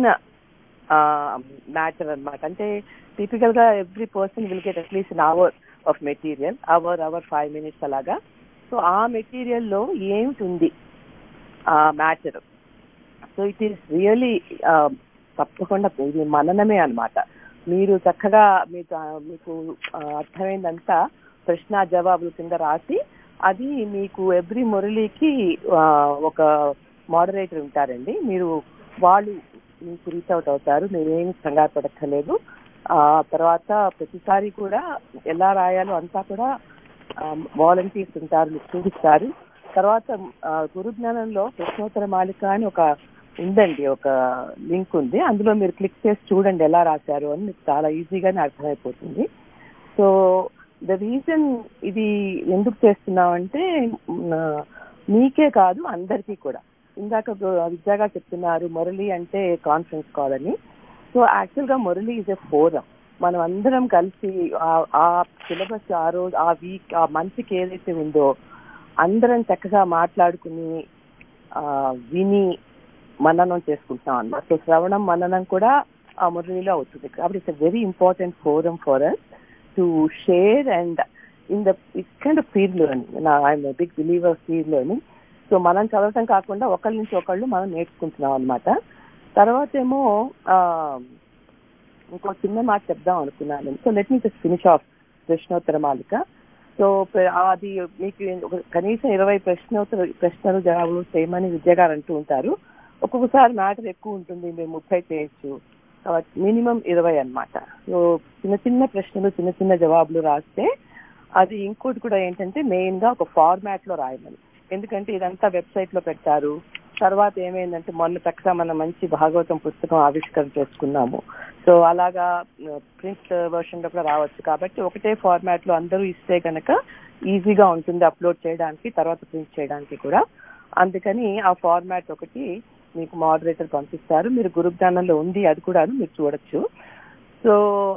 మ్యాటర్ అన్నమాట అంటే టిపికల్ గా every person will get at least an hour of material hour hour five minutes అలాగా సో ఆ మెటీరియల్ లో ఏమిటి ఉంది ఆ matter so it is really తప్పకుండా ఇది మననమే అన్నమాట మీరు చక్కగా మీకు ఆ, మీకు ఆ, అర్థమైందంతా ప్రశ్న జవాబుల కింద రాసి అది మీకు ఎవ్రీ మురళికి ఆ, ఒక మోడరేటర్ ఉంటారండి మీరు వాళ్ళు మీకు రీచ్ అవుట్ అవుతారు మీరేమి కంగారు పడక్కర్లేదు ఆ తర్వాత ప్రతిసారి కూడా ఎలా రాయాలో అంతా కూడా వాలంటీర్స్ ఉంటారు మీకు చూపిస్తారు తర్వాత ఆ, గురు జ్ఞానంలో ప్రశ్నోత్తర మాలిక అని ఒక ఉందండి ఒక లింక్ ఉంది అందులో మీరు క్లిక్ చేసి చూడండి ఎలా రాశారు అని మీకు చాలా ఈజీగానే అర్థమైపోతుంది సో ద రీజన్ ఇది ఎందుకు చేస్తున్నామంటే మ్, మీకే కాదు అందరికీ కూడా ఇందాక గు- విద్యాగా చెప్తున్నారు మురళి అంటే కాన్ఫరెన్స్ కాల్ అని సో యాక్చువల్ గా మురళి ఇస్ ఎ ఫోరం మనం అందరం కలిసి ఆ- ఆ సిలబస్ ఆ రోజు ఆ వీక్ ఆ మంత్ కి ఏదైతే ఉందో అందరం చక్కగా మాట్లాడుకుని ఆ, విని మననం చేసుకుంటాం అన్నమాట సో శ్రవణం మననం కూడా ఆ మురళిలో అవుతుంది కాబట్టి it's very important forum for us to share and in the it's kind of feel learning I'm big believer feel learning so మనం చదవటం కాకుండా ఒకళ్ళ నుంచి ఒకళ్ళు మనం నేర్చుకుంటున్నాం అనమాట తర్వాత ఏమో ఆ, ఇంకో చిన్న మాట చెప్దాం అనుకున్నాను so let me just finish off ప్రశ్నోత్తర మాలిక సో ప్ర- అది మీకు ఒక కనీసం ఇరవై ప్రశ్నోత్తర ప్రశ్నలు జవాబులు చేయమని విద్య గారు అంటూ ఉంటారు ఒక్కొక్కసారి మ్యాటర్ ఎక్కువ ఉంటుంది మేము ముప్పై చేయొచ్చు కాబట్టి మినిమం ఇరవై అన్నమాట సో చిన్న చిన్న ప్రశ్నలు చిన్న చిన్న జవాబులు రాస్తే అది ఇంకోటి కూడా ఏంటంటే మెయిన్ గా ఒక ఫార్మాట్ లో రాయమని ఎందుకంటే ఇదంతా వెబ్సైట్ లో పెట్టారు తర్వాత ఏమైందంటే మొన్న చక్కగా మనం మంచి భాగవతం పుస్తకం ఆవిష్కరణ చేసుకున్నాము సో అలాగా ప్రింట్ వర్షన్ లో కూడా రావచ్చు కాబట్టి ఒకటే ఫార్మాట్ లో అందరూ ఇస్తే కనుక ఈజీగా ఉంటుంది అప్లోడ్ చేయడానికి తర్వాత ప్రింట్ చేయడానికి కూడా అందుకని ఆ ఫార్మాట్ ఒకటి మీకు మోడరేటర్ పంపిస్తారు మీరు గురు జ్ఞానంలో ఉంది అది కూడా మీరు చూడొచ్చు so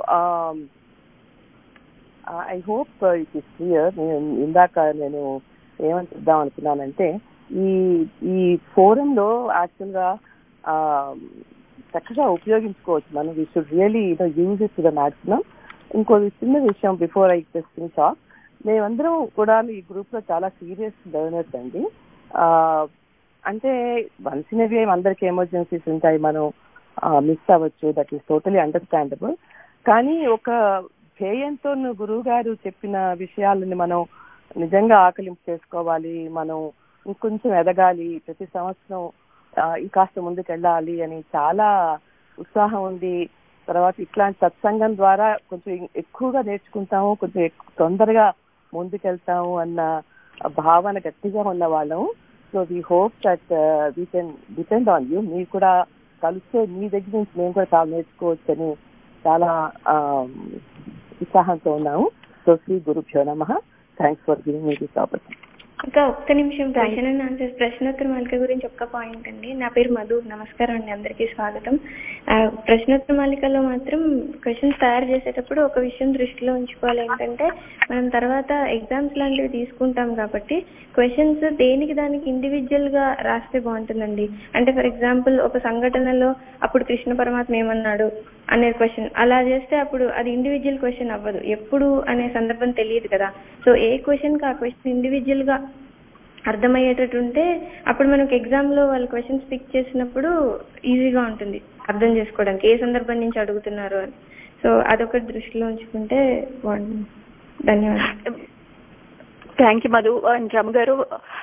I hope it is clear ఇందాక నేను ఏమని చెప్దాం అనుకున్నానంటే ఈ ఈ ఫోరంలో యాక్చువల్ గా ఆ, చక్కగా ఉపయోగించుకోవచ్చు మనం we should really use it to the maximum ఇంకో చిన్న విషయం before I just finish off మేమందరం కూడా ఈ గ్రూప్ లో చాలా సీరియస్ లెర్నర్స్ అండి ఆ, అంటే వన్స్ ఇన్ వే అందరికి ఎమర్జెన్సీస్ ఉంటాయి మనం మిస్ అవ్వచ్చు దట్ ఈస్ టోటలీ అండర్స్టాండబుల్ కానీ ఒక ధ్యేయంతో గురువు గారు చెప్పిన విషయాలని మనం నిజంగా ఆకలింపు చేసుకోవాలి మనం ఇంకొంచెం ఎదగాలి ప్రతి సంవత్సరం ఆ, ఇంకాస్త ముందుకు వెళ్ళాలి అని చాలా ఉత్సాహం ఉంది తర్వాత ఇట్లాంటి సత్సంగం ద్వారా కొంచెం ఎక్కువగా నేర్చుకుంటాము కొంచెం ఎక్కు- తొందరగా ముందుకెళ్తాము అన్న భావన గట్టిగా ఉన్న వాళ్ళం so we hope that we can depend on you మీరు కూడా కలిస్తే మీ దగ్గర నుంచి మేము కూడా చాలా నేర్చుకోవచ్చని చాలా ఆ, ఉత్సాహంతో ఉన్నాము సో శ్రీ గురుభ్యో నమ thanks for giving me this opportunity ఇంకా ఒక్క నిమిషం క్వశ్చన్ అండ్ ఆన్సర్ ప్రశ్నోత్తర మాలిక గురించి ఒక్క పాయింట్ అండి నా పేరు మధు నమస్కారం అండి అందరికీ స్వాగతం ఆ, ప్రశ్నోత్తర మాలికలో మాత్రం క్వశ్చన్స్ తయారు చేసేటప్పుడు ఒక విషయం దృష్టిలో ఉంచుకోవాలి ఏంటంటే మనం తర్వాత ఎగ్జామ్స్ లాంటివి తీసుకుంటాం కాబట్టి క్వశ్చన్స్ దేనికి దానికి ఇండివిజువల్ గా రాస్తే బాగుంటుందండి అంటే ఫర్ ఎగ్జాంపుల్ ఒక సంఘటనలో అప్పుడు కృష్ణ పరమాత్మ ఏమన్నాడు అనే క్వశ్చన్ అలా చేస్తే అప్పుడు అది ఇండివిజువల్ క్వశ్చన్ అవ్వదు ఎప్పుడు అనే సందర్భం తెలియదు కదా సో ఏ క్వశ్చన్ కి ఆ క్వశ్చన్ ఇండివిజువల్ గా అర్థమయ్యేటట్టు ఉంటే అప్పుడు మనకు ఎగ్జామ్ లో వాళ్ళు క్వశ్చన్స్ పిక్ చేసినప్పుడు ఈజీగా ఉంటుంది అర్థం చేసుకోవడానికి ఏ సందర్భం నుంచి అడుగుతున్నారు అని సో అదొకటి దృష్టిలో ఉంచుకుంటే బాగుంటుంది ధన్యవాదాలు thank you Madhu and Rama గారు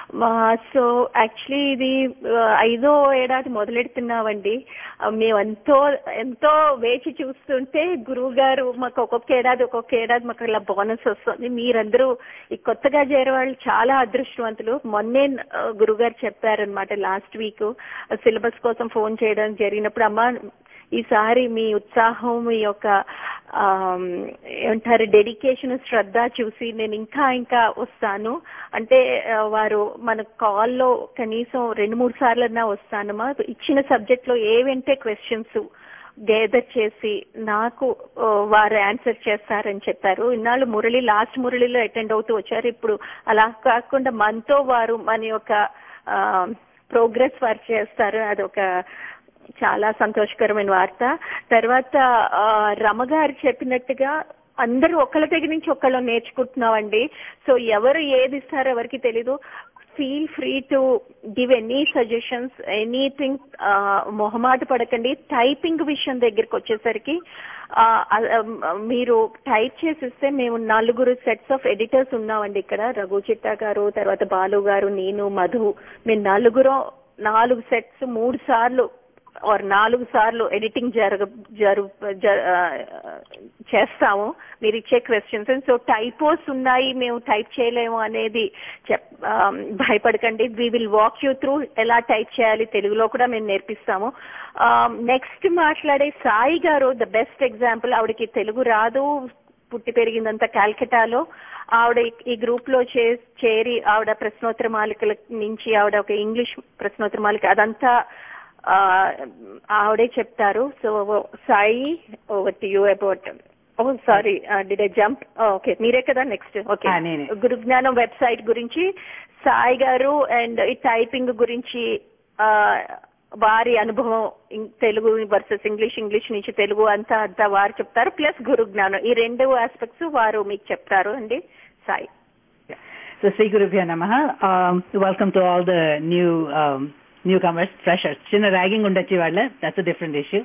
సో యాక్చువల్లీ ఇది ఆ, ఐదో ఏడాది మొదలెడుతున్నామండి ఆ, మేము ఎంతో ఎంతో వేచి చూస్తుంటే గురువు గారు మాకు ఒక్కొక్క ఏడాది ఒక్కొక్క ఏడాది మాకు ఇలా బోనస్ వస్తుంది మీరందరూ ఈ కొత్తగా చేరే వాళ్ళు చాలా అదృష్టవంతులు మొన్నే ఆ, గురువు గారు చెప్పారనమాట లాస్ట్ వీక్ సిలబస్ కోసం ఫోన్ చేయడం జరిగినప్పుడు అమ్మ ఈసారి మీ ఉత్సాహం మీ యొక్క ఆమ్, ఏమంటారు డెడికేషన్ శ్రద్ధ చూసి నేను ఇంకా ఇంకా వస్తాను అంటే ఆ, వారు మన కాల్లో కనీసం రెండు మూడు సార్లన్నా వస్తానమ్మా ఇచ్చిన సబ్జెక్ట్ లో ఏవంటే క్వశ్చన్స్ గేదర్ చేసి నాకు ఆ, వారు ఆన్సర్ చేస్తారని చెప్పారు ఇన్నాళ్ళు మురళి లాస్ట్ మురళిలో అటెండ్ అవుతూ వచ్చారు ఇప్పుడు అలా కాకుండా మనతో వారు మన యొక్క ప్రోగ్రెస్ వారు చేస్తారు అదొక చాలా సంతోషకరమైన వార్త తర్వాత ఆ, రమ గారు చెప్పినట్టుగా అందరూ ఒకళ్ళ దగ్గర నుంచి ఒకళ్ళు నేర్చుకుంటున్నామండి సో ఎవరు ఏది ఇస్తారో ఎవరికి తెలీదు feel free to give any suggestions anything మొహమాట పడకండి టైపింగ్ విషయం దగ్గరికి వచ్చేసరికి ఆ, ఆ, మీరు టైప్ చేసిస్తే మేము నలుగురు సెట్స్ ఆఫ్ ఎడిటర్స్ ఉన్నామండి ఇక్కడ రఘు చిట్టా గారు తర్వాత బాలు గారు నేను మధు మేము నలుగురు నాలుగు సెట్స్ మూడు సార్లు ఆర్ నాలుగు సార్లు ఎడిటింగ్ జరగ జరు జ- ఆ, చేస్తాము మీరు ఇచ్చే క్వశ్చన్స్ సో టైపోస్ ఉన్నాయి మేము టైప్ చేయలేము అనేది చెప్ ఆ, భయపడకండి we will walk you through ఎలా టైప్ చేయాలి తెలుగులో కూడా మేము నేర్పిస్తాము నెక్స్ట్ మాట్లాడే సాయి గారు ద బెస్ట్ ఎగ్జాంపుల్ ఆవిడకి తెలుగు రాదు పుట్టి పెరిగిందంతా కాల్కటాలో ఆవిడ ఈ- ఈ గ్రూప్ లో చే- చేరి ఆవిడ ప్రశ్నోత్తర మాలికల నుంచి ఆవిడ ఒక ఇంగ్లీష్ ప్రశ్నోత్తర మాలిక అదంతా ఆ, ఆవిడే చెప్తారు so Sai over to you about oh sorry did I jump okay మీరే కదా నెక్స్ట్ ఓకే ఆ, నేనే. గురు జ్ఞానం వెబ్సైట్ గురించి సాయి గారు అండ్ ఈ టైపింగ్ గురించి ఆ, వారి అనుభవం ఇం- తెలుగు వర్సెస్ ఇంగ్లీష్ ఇంగ్లీష్ నుంచి తెలుగు అంతా అంతా వారు చెప్తారు ప్లస్ గురు జ్ఞానం ఈ రెండు ఆస్పెక్ట్స్ వారు మీకు చెప్తారు అండి Sai So, Sri Gurubhyo Namaha. Um, welcome to all the new um, newcomers, freshers. చిన్న ర్యాగింగ్ ఉండొచ్చు వాళ్ళ దట్స్ డిఫరెంట్ ఇష్యూ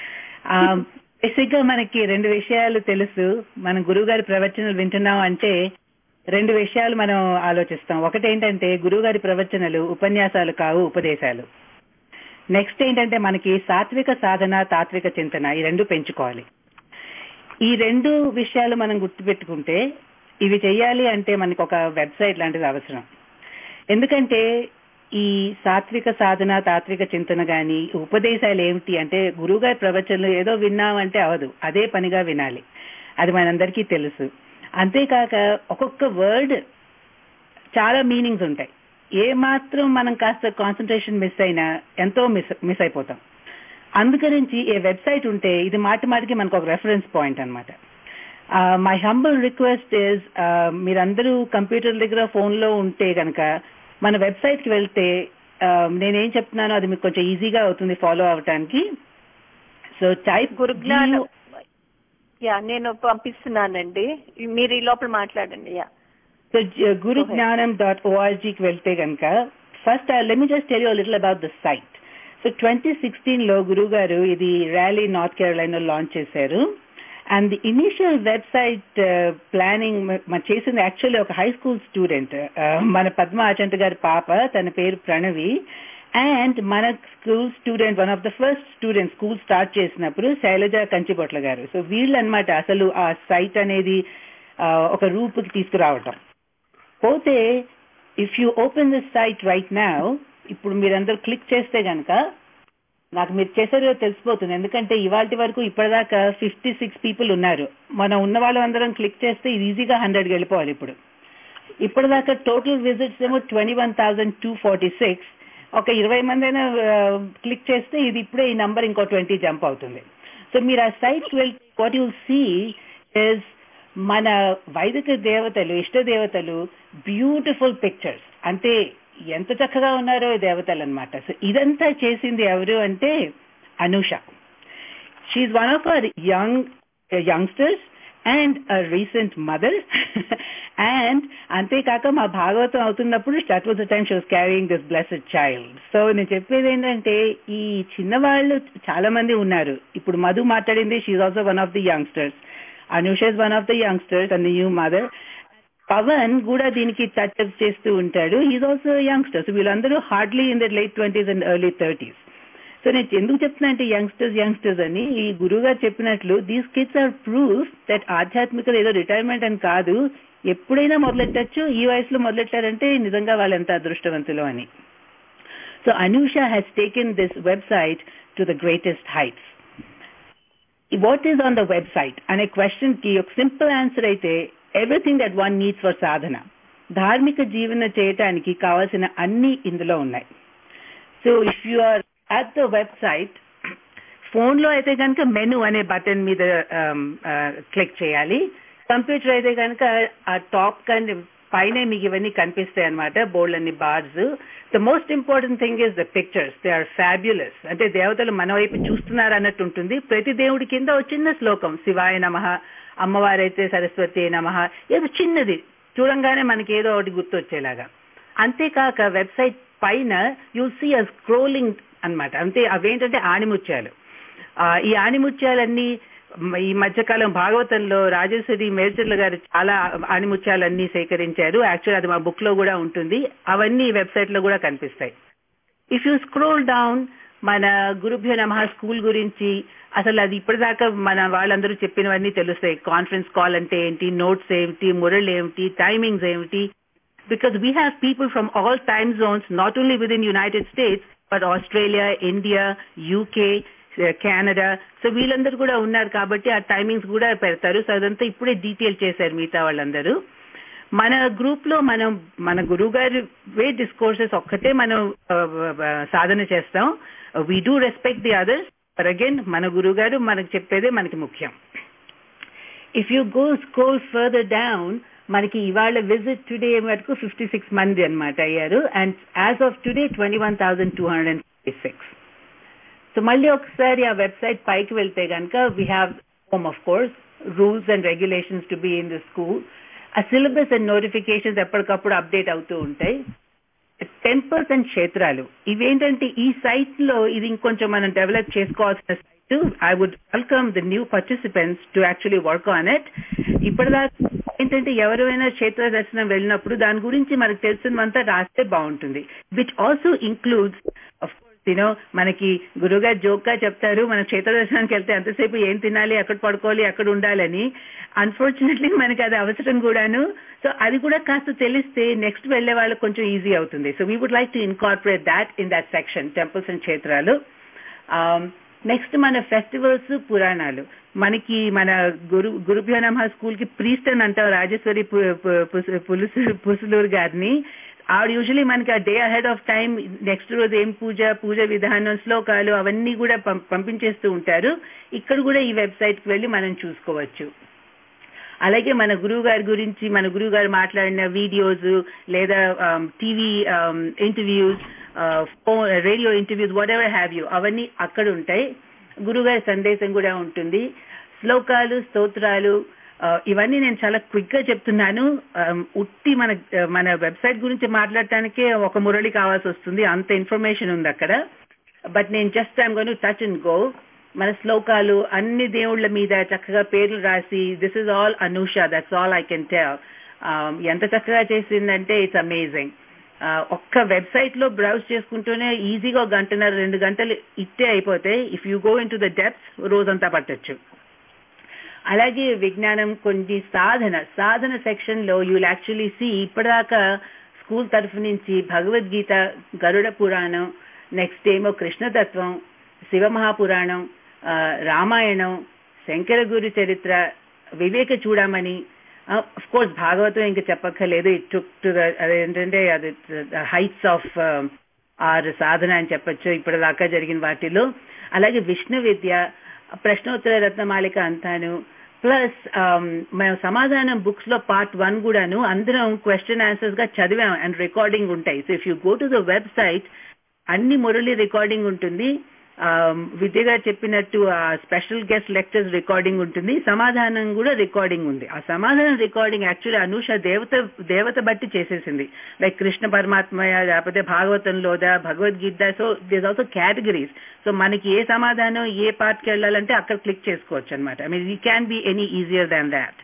బేసిక్ గా మనకి రెండు విషయాలు తెలుసు మనం గురువు గారి ప్రవచనాలు వింటున్నాం అంటే రెండు విషయాలు మనం ఆలోచిస్తాం ఒకటి ఏంటంటే గురువు గారి ప్రవచనాలు ఉపన్యాసాలు కావు ఉపదేశాలు నెక్స్ట్ ఏంటంటే మనకి సాత్విక సాధన తాత్విక చింతన ఈ రెండు పెంచుకోవాలి ఈ రెండు విషయాలు మనం గుర్తుపెట్టుకుంటే ఇవి చెయ్యాలి అంటే మనకి ఒక వెబ్సైట్ లాంటిది అవసరం ఎందుకంటే ఈ సాత్విక సాధన తాత్విక చింతన గాని ఉపదేశాలు ఏమిటి అంటే గురువుగారి ప్రవచనలు ఏదో విన్నామంటే అవదు అదే పనిగా వినాలి అది మనందరికీ తెలుసు అంతేకాక ఒక్కొక్క వర్డ్ చాలా మీనింగ్స్ ఉంటాయి ఏ మాత్రం మనం కాస్త కాన్సన్ట్రేషన్ మిస్ అయినా ఎంతో మిస్ మిస్ అయిపోతాం అందుకరించి ఏ వెబ్సైట్ ఉంటే ఇది మాటి మాటికి మనకు ఒక రెఫరెన్స్ పాయింట్ అనమాట మై హంబుల్ రిక్వెస్ట్ ఇస్ మీరందరూ కంప్యూటర్ దగ్గర ఫోన్ లో ఉంటే గనక మన వెబ్సైట్ కి వెళ్తే uh, నేనేం చెప్తున్నానో అది మీకు కొంచెం ఈజీగా అవుతుంది ఫాలో అవటానికి సో టైప్ గురు జ్ఞానం యా నేను పంపిస్తున్నానండి మీరు ఈ లోపల మాట్లాడండి యా సో గురు జ్ఞానం డాట్ ఓఆర్జీకి వెళ్తే కనుక first let me just tell you little about the site so twenty sixteen లో గురువు గారు ఇది ర్యాలీ నార్త్ కేరళైనా లాంచ్ చేశారు and the initial website planning మనం చేసింది యాక్చువల్లీ ఒక హై స్కూల్ స్టూడెంట్ మన పద్మ ఆచంట్ గారి పాప తన పేరు ప్రణవి అండ్ మన school student one of the first student school start చేసినప్పుడు శైలజ కంచిబొట్ల గారు సో వీళ్ళు అనమాట అసలు ఆ సైట్ అనేది ఆ, ఒక రూపుకి తీసుకురావటం పోతే if you open this site right now ఇప్పుడు మీరందరూ క్లిక్ చేస్తే గనక నాకు మీరు చేసారో తెలిసిపోతుంది ఎందుకంటే ఇవాళ వరకు ఇప్పటిదాకా ఫిఫ్టీ సిక్స్ పీపుల్ ఉన్నారు మనం ఉన్న వాళ్ళందరం క్లిక్ చేస్తే ఇది ఈజీగా హండ్రెడ్కి వెళ్ళిపోవాలి ఇప్పుడు ఇప్పటిదాకా టోటల్ విజిట్స్ ఏమో twenty one thousand two forty six ఒక ఇరవై మంది అయినా క్లిక్ చేస్తే ఇది ఇప్పుడే ఈ నంబర్ ఇంకో ట్వంటీ జంప్ అవుతుంది సో మీరు ఆ సైట్ వెళ్తే వాట్ యు సీ ఇస్ మన వైదిక దేవతలు ఇష్ట దేవతలు బ్యూటిఫుల్ పిక్చర్స్ అంటే ఎంత చక్కగా ఉన్నారో ఈ దేవతలు అనమాట సో ఇదంతా చేసింది ఎవరు అంటే Anusha she one of our young youngsters and recent mother and అంతేకాక మా భాగవతం అవుతున్నప్పుడు that was the time she was carrying this blessed child so నేను చెప్పేది ఏంటంటే ఈ చిన్నవాళ్ళు చాలా మంది ఉన్నారు ఇప్పుడు మధు మాట్లాడింది she also one of the youngsters Anusha is one of the youngsters and new mother Pavan కూడా దీనికి టచ్అప్ చేస్తూ ఉంటాడు ఈజ్ ఆల్సో యంగ్స్టర్స్ వీళ్ళందరూ hardly in the late twenties and early thirties so నేను ఎందుకు చెప్తున్నా అంటే యంగ్స్టర్స్ యంగ్స్టర్స్ అని ఈ గురువు గారు చెప్పినట్లు these kids are proof that ఆధ్యాత్మికత ఏదో రిటైర్మెంట్ అని కాదు ఎప్పుడైనా మొదలెట్టచ్చు ఈ వయసులో మొదలెట్టారంటే నిజంగా వాళ్ళు ఎంత అదృష్టవంతులు అని so Anusha has taken this website to the greatest heights what is on the website అనే క్వశ్చన్ కి ఒక సింపుల్ ఆన్సర్ అయితే everything that one needs for సాధన ధార్మిక జీవన చేయటానికి కావాల్సిన అన్ని ఇందులో ఉన్నాయి so if you are at the website phone లో అయితే కనుక మెను అనే బటన్ మీద క్లిక్ చేయాలి కంప్యూటర్ అయితే కనుక ఆ టాప్ కానీ పైనే మీకు ఇవన్నీ కనిపిస్తాయి అనమాట బోర్డ్ అన్ని bars the most important thing is the pictures they are fabulous అంటే దేవతలు మన వైపు చూస్తున్నారు అన్నట్టు ఉంటుంది ప్రతి దేవుడి కింద ఒక చిన్న శ్లోకం శివాయ నమ అమ్మవారైతే సరస్వతి నమ ఏదో చిన్నది చూడంగానే మనకి ఏదో ఒకటి గుర్తొచ్చేలాగా అంతేకాక వెబ్సైట్ పైన యూ సీ అ స్క్రోలింగ్ అనమాట అంతే అవేంటంటే ఆణిముత్యాలు ఈ ఆణిముత్యాలన్నీ ఈ మధ్యకాలం భాగవతంలో రాజేశ్వరి మేర్చర్ల గారు చాలా ఆణిముత్యాలన్నీ సేకరించారు యాక్చువల్ అది మా బుక్ లో కూడా ఉంటుంది అవన్నీ వెబ్సైట్ లో కూడా కనిపిస్తాయి ఇఫ్ యూ స్క్రోల్ డౌన్ మన గురుభ్యో నమ స్కూల్ గురించి అసలు అది ఇప్పటిదాకా మన వాళ్ళందరూ చెప్పినవన్నీ తెలుస్తాయి కాన్ఫరెన్స్ కాల్ అంటే ఏంటి నోట్స్ ఏమిటి మురళి ఏమిటి టైమింగ్స్ ఏమిటి because we have people from all time zones not only with in United States but Australia India UK Canada so వీళ్ళందరూ కూడా ఉన్నారు కాబట్టి ఆ టైమింగ్స్ కూడా పెడతారు సో అదంతా ఇప్పుడే డీటెయిల్ చేశారు మిగతా వాళ్ళందరూ మన గ్రూప్ లో మనం మన గురువు గారి వే డిస్కోర్సెస్ ఒక్కటే మనం సాధన చేస్తాం we do respect the others but again మన గురువు గారు మనకు చెప్పేదే మనకి ముఖ్యం if you go scroll further down మనకి ఇవాళ విజిట్ టుడే వరకు ఫిఫ్టీ సిక్స్ మంది అనమాట అయ్యారు and as of today twenty one thousand two hundred and fifty six so మళ్ళీ ఒకసారి ఆ వెబ్సైట్ పైకి వెళ్తే కనుక we have home of course rules and regulations to be in the school ఆ సిలబస్ అండ్ నోటిఫికేషన్స్ ఎప్పటికప్పుడు అప్డేట్ అవుతూ ఉంటాయి టెంపుల్స్ అండ్ క్షేత్రాలు ఇవేంటంటే ఈ సైట్ లో ఇది ఇంకొంచెం మనం డెవలప్ చేసుకోవాల్సిన site I would welcome the new participants to actually work on it ఇప్పటిదాకా ఏంటంటే ఎవరైనా క్షేత్ర దర్శనం వెళ్ళినప్పుడు దాని గురించి మనకు తెలిసినంతా రాస్తే బాగుంటుంది which also includes of you know మనకి గురుగారు జోక్ గా చెప్తారు మన క్షేత్ర దర్శనానికి వెళ్తే ఎంతసేపు ఏం తినాలి ఎక్కడ పడుకోవాలి ఎక్కడ ఉండాలని అన్ఫార్చునేట్లీ మనకి అది అవసరం కూడాను సో అది కూడా కాస్త తెలిస్తే నెక్స్ట్ వెళ్లే వాళ్ళకి కొంచెం ఈజీ అవుతుంది so we would like to incorporate that in that section temples and క్షేత్రాలు నెక్స్ట్ మన ఫెస్టివల్స్ పురాణాలు మనకి మన గురు గురుభ్యో నమ స్కూల్ కి ప్రీస్ట్ అని అంటాం రాజేశ్వరి పులుసు పుసులూరు గారిని ఆవిడ యూజువలీ మనకి ఆ day ahead of time next రోజు ఏం పూజ పూజ విధానం శ్లోకాలు అవన్నీ కూడా పంపించేస్తూ ఉంటారు ఇక్కడ కూడా ఈ వెబ్సైట్ కి వెళ్ళి మనం చూసుకోవచ్చు అలాగే మన గురువు గారి గురించి మన గురువు గారు మాట్లాడిన వీడియోస్ లేదా TV interviews phone radio interviews whatever have you అవన్నీ అక్కడ ఉంటాయి గురుగారి సందేశం కూడా ఉంటుంది శ్లోకాలు స్తోత్రాలు ఇవన్నీ నేను చాలా క్విక్ గా చెప్తున్నాను ఉట్టి మన మన వెబ్సైట్ గురించి మాట్లాడటానికే ఒక మురళి కావాల్సి వస్తుంది అంత ఇన్ఫర్మేషన్ ఉంది అక్కడ బట్ నేను just I'm gonna touch and go మన శ్లోకాలు అన్ని దేవుళ్ళ మీద చక్కగా పేర్లు రాసి this is all Anusha that's all I can tell ఎంత చక్కగా చేసిందంటే ఇట్స్ అమేజింగ్ ఒక్క వెబ్సైట్ లో బ్రౌజ్ చేసుకుంటూనే ఈజీగా గంటన్నర రెండు గంటలు ఇట్టే అయిపోతాయి if you go in into the డెప్స్ రోజంతా పట్టొచ్చు అలాగే విజ్ఞానం కొన్ని సాధన సాధన సెక్షన్ లో యూల్ యాక్చువల్లీ సి ఇప్పటిదాకా స్కూల్ తరఫు నుంచి భగవద్గీత గరుడ పురాణం నెక్స్ట్ ఏమో కృష్ణతత్వం శివమహాపురాణం రామాయణం శంకర గురు చరిత్ర వివేక చూడమని అఫ్ కోర్స్ భాగవతం ఇంకా చెప్పక్కర్లేదు ఇట్ టుక్ టు అదేంటంటే అది హైట్స్ ఆఫ్ ఆర్ సాధన అని చెప్పొచ్చు ఇప్పటిదాకా జరిగిన వాటిలో అలాగే విష్ణు విద్య ప్రశ్నోత్తర రత్నమాలిక అంతాను ప్లస్ మేము సమాధానం బుక్స్ లో పార్ట్ వన్ కూడాను అందరం క్వశ్చన్ ఆన్సర్స్ గా చదివాం అండ్ రికార్డింగ్ ఉంటాయి so if you go to the website అన్ని మురళి రికార్డింగ్ ఉంటుంది విద్య గారు చెప్పినట్టు ఆ స్పెషల్ గెస్ట్ లెక్చర్స్ రికార్డింగ్ ఉంటుంది సమాధానం కూడా రికార్డింగ్ ఉంది ఆ సమాధానం రికార్డింగ్ యాక్చువల్లీ అనూష దేవత దేవత బట్టి చేసేసింది లైక్ కృష్ణ పరమాత్మయ లేకపోతే భాగవతంలోదా Bhagavad Gita so this also categories so మనకి ఏ సమాధానం ఏ పార్ట్కి వెళ్ళాలంటే అక్కడ క్లిక్ చేసుకోవచ్చు అనమాట I mean you can be any easier than that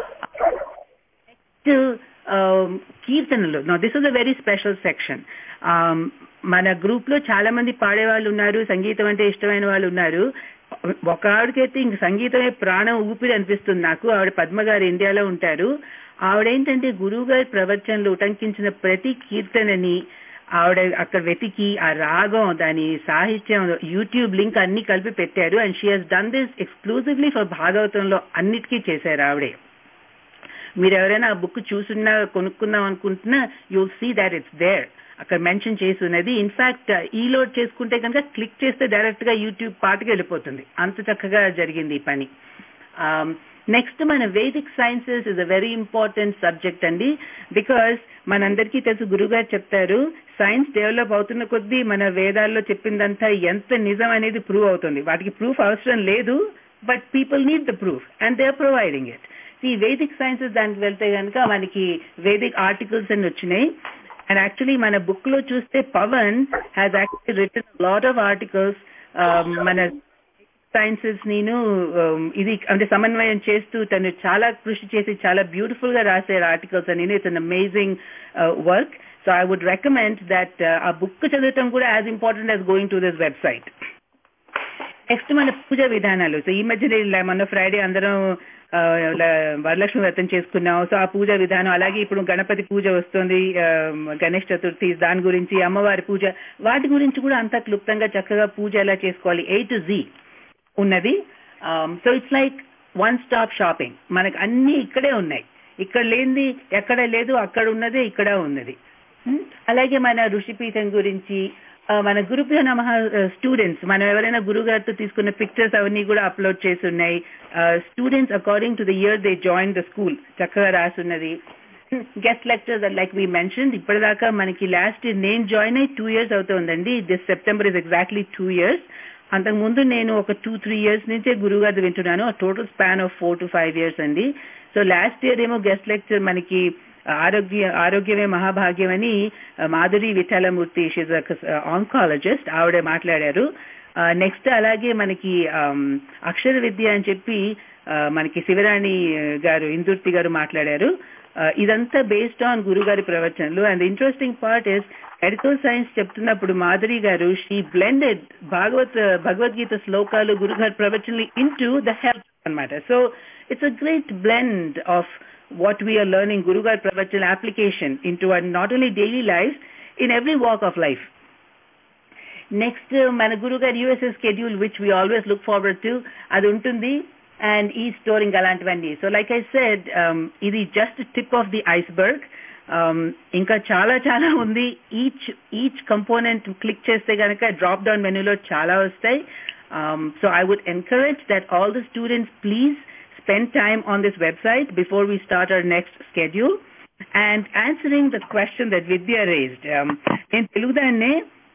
కీర్తనలు no this is a very special section మన గ్రూప్ లో చాలా మంది పాడే వాళ్ళు ఉన్నారు సంగీతం అంటే ఇష్టమైన వాళ్ళు ఉన్నారు ఒక ఆవిడకైతే ఇంక సంగీతమే ప్రాణం ఊపిరి అనిపిస్తుంది నాకు ఆవిడ పద్మ గారు ఇండియాలో ఉంటారు ఆవిడేంటంటే గురువు గారి ప్రవచనలు ఉటంకించిన ప్రతి కీర్తనని ఆవిడ అక్కడ వెతికి ఆ రాగం దాని సాహిత్యం యూట్యూబ్ లింక్ అన్ని కలిపి పెట్టారు and she has done this exclusively for భాగవతంలో అన్నిటికీ చేశారు ఆవిడే మీరు ఎవరైనా ఆ బుక్ చూసున్నా కొనుక్కుందాం అనుకుంటున్నా you'll see that it's there అక్కడ మెన్షన్ చేసి ఉన్నది ఇన్ఫాక్ట్ ఈ లోడ్ చేసుకుంటే కనుక క్లిక్ చేస్తే డైరెక్ట్ గా యూట్యూబ్ పాటకి వెళ్ళిపోతుంది అంత చక్కగా జరిగింది ఈ పని నెక్స్ట్ మన Vedic sciences is a very important subject అండి బికాస్ మనందరికీ తెలుసు గురుగారు చెప్తారు సైన్స్ డెవలప్ అవుతున్న కొద్దీ మన వేదాల్లో చెప్పిందంతా ఎంత నిజం అనేది ప్రూవ్ అవుతుంది వాటికి ప్రూఫ్ అవసరం లేదు but people need the proof and they are providing it ఈ వేదిక్ సైన్సెస్ దానికి వెళ్తే కనుక మనకి వేదిక్ ఆర్టికల్స్ అని వచ్చినాయి అండ్ యాక్చువల్లీ మన బుక్ లో చూస్తే Pavan has actually written lot of articles మన సైన్సెస్ నేను ఇది అంటే సమన్వయం చేస్తూ తను చాలా కృషి చేసి చాలా బ్యూటిఫుల్ గా రాసే ఆర్టికల్స్ అని it's an amazing work so I would recommend that ఆ బుక్ చదవటం కూడా as important as going to this website next మన పూజ విధానాలు సో ఈ మధ్య మొన్న ఫ్రైడే అందరం వరలక్ష్మి వ్రతం చేసుకున్నాం సో ఆ పూజ విధానం అలాగే ఇప్పుడు గణపతి పూజ వస్తుంది గణేష్ చతుర్థి దాని గురించి అమ్మవారి పూజ వాటి గురించి కూడా అంతా క్లుప్తంగా చక్కగా పూజ ఎలా చేసుకోవాలి ఏ టు జీ ఉన్నది so it's like one stop shopping మనకు అన్ని ఇక్కడే ఉన్నాయి ఇక్కడ లేనిది ఎక్కడ లేదు అక్కడ ఉన్నది ఇక్కడ ఉన్నది అలాగే మన ఋషిపీఠం గురించి మన గురుభ్యో నమ స్టూడెంట్స్ మనం ఎవరైనా గురుగారితో తీసుకున్న పిక్చర్స్ అవన్నీ కూడా అప్లోడ్ చేసి ఉన్నాయి students according to the year they join the school చక్కగా రాసున్నది guest lectures like we mention ఇప్పటిదాకా మనకి లాస్ట్ ఇయర్ నేను జాయిన్ అయ్యి టూ ఇయర్స్ అవుతుందండి this September is exactly two years అంతకుముందు నేను ఒక టూ త్రీ ఇయర్స్ నుంచే గురుగారిది వింటున్నాను total span of four to five years అండి సో లాస్ట్ ఇయర్ ఏమో గెస్ట్ లెక్చర్ మనకి ఆరోగ్య ఆరోగ్యమే మహాభాగ్యం అని మాధురి విఠలమూర్తి షీజ్ ఆంకాలజిస్ట్ ఆవిడ మాట్లాడారు నెక్స్ట్ అలాగే మనకి అక్షర విద్య అని చెప్పి మనకి శివరాణి గారు ఇందుర్తి గారు మాట్లాడారు ఇదంతా బేస్డ్ ఆన్ గురుగారి ప్రవచనలు and interesting part is medical science చెప్తున్నప్పుడు మాధురి గారు షీ బ్లెండెడ్ భాగవత్ భగవద్గీత శ్లోకాలు గురుగారి ప్రవచనలు ఇన్ టు ద హెల్త్ అనమాట so it's a great blend of what we are learning Guru Gar Pravachan application into our not only daily lives, in every walk of life. Next, uh, మన గురు గారి US's schedule which we always look forward to అది ఉంటుంది and ఈ storing అలాంటివన్నీ so like I said ఇది just tip of the iceberg ఇంకా చాలా చాలా ఉంది ఈచ్ ఈచ్ కంపోనెంట్ క్లిక్ చేస్తే కనుక డ్రాప్ డౌన్ మెనూలో చాలా వస్తాయి so I would encourage that all the students please spend time on this website before we start our next schedule. And answering the question that Vidya raised, నేను తెలుగుదాన్నే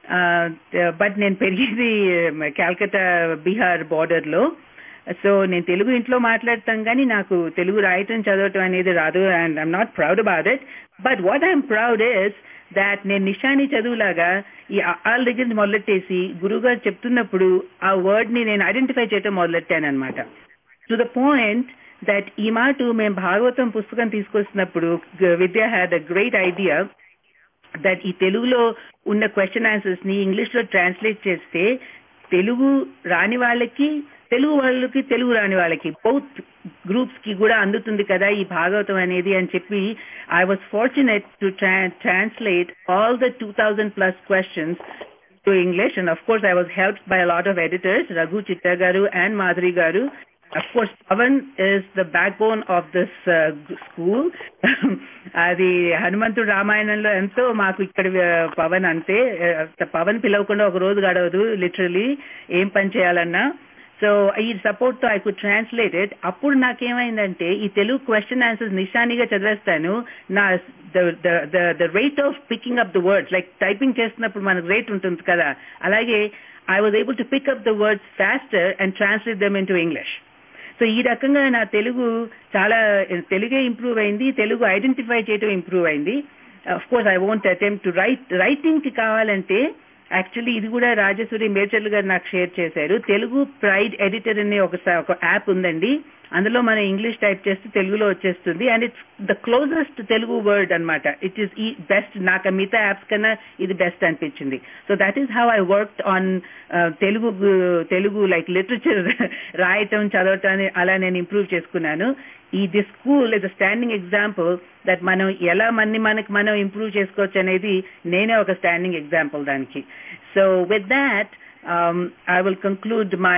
but నేను పెరిగేది Calcutta Bihar border లో so నేను తెలుగు ఇంట్లో మాట్లాడతాం కానీ నాకు తెలుగు రాయటం చదవటం అనేది రాదు and I'm not proud about it but what I'm proud is that నేను నిషాని చదువులాగా ఈ వాళ్ళ దగ్గర నుంచి మొదలెట్టేసి గురుగారు చెప్తున్నప్పుడు ఆ వర్డ్ ని నేను ఐడెంటిఫై చేయటం మొదలెట్టాను అనమాట టు ద పాయింట్ దట్ ఈ మాట మేము భాగవతం పుస్తకం తీసుకొస్తున్నప్పుడు Vidya had a great idea that ఈ తెలుగులో ఉన్న క్వశ్చన్ ఆన్సర్స్ ని ఇంగ్లీష్ లో ట్రాన్స్లేట్ చేస్తే తెలుగు రాని వాళ్ళకి తెలుగు వాళ్ళకి తెలుగు రాని వాళ్ళకి బౌత్ గ్రూప్స్ కి కూడా అందుతుంది కదా ఈ భాగవతం అనేది అని చెప్పి I was fortunate to translate all the two thousand plus questions to English and of course I was help by lot of editors Raghu Chitra garu and Madhuri గారు of course, Pavan is the backbone of this uh, g- school. అది హనుమంతుడు రామాయణంలో ఎంతో మాకు ఇక్కడ uh, Pawan అంతే uh, Pawan పిలవకుండా ఒక రోజు గడవదు లిటరలీ ఏం పని చేయాలన్నా సో ఈ సపోర్ట్ తో ఐ కుడ్ ట్రాన్స్లేట్ ఇట్ అప్పుడు నాకేమైందంటే ఈ తెలుగు క్వశ్చన్ ఆన్సర్స్ నిశానిగా చదివేస్తాను నా the rate of picking up the words like typing చేస్తున్నప్పుడు మనకు రేట్ ఉంటుంది కదా అలాగే I was able to pick up the words faster and translate them in to English so ఈ రకంగా నా తెలుగు చాలా తెలుగే ఇంప్రూవ్ అయింది తెలుగు ఐడెంటిఫై చేయడం ఇంప్రూవ్ అయింది of course I won't attempt to write writing కి కావాలంటే యాక్చువల్లీ ఇది కూడా రాజేశ్వరి మేచర్లు గారు నాకు షేర్ చేశారు తెలుగు ప్రైడ్ ఎడిటర్ అనే ఒక స- ఒక యాప్ ఉందండి అందులో మనం ఇంగ్లీష్ టైప్ చేస్తే తెలుగులో వచ్చేస్తుంది and it's the closest Telugu word అన్నమాట ఇట్ ఈస్ ఈ బెస్ట్ నాకు ఆ మిగతా యాప్స్ కన్నా ఇది బెస్ట్ అనిపించింది so that is how I work on Telugu Telugu like literature రాయటం చదవటం అలా నేను ఇంప్రూవ్ చేసుకున్నాను ఈ the school is a standing example that మనం ఎలా మన్ని మనకి మనం ఇంప్రూవ్ చేసుకోవచ్చు అనేది నేనే ఒక స్టాండింగ్ ఎగ్జాంపుల్ దానికి so with that I will conclude my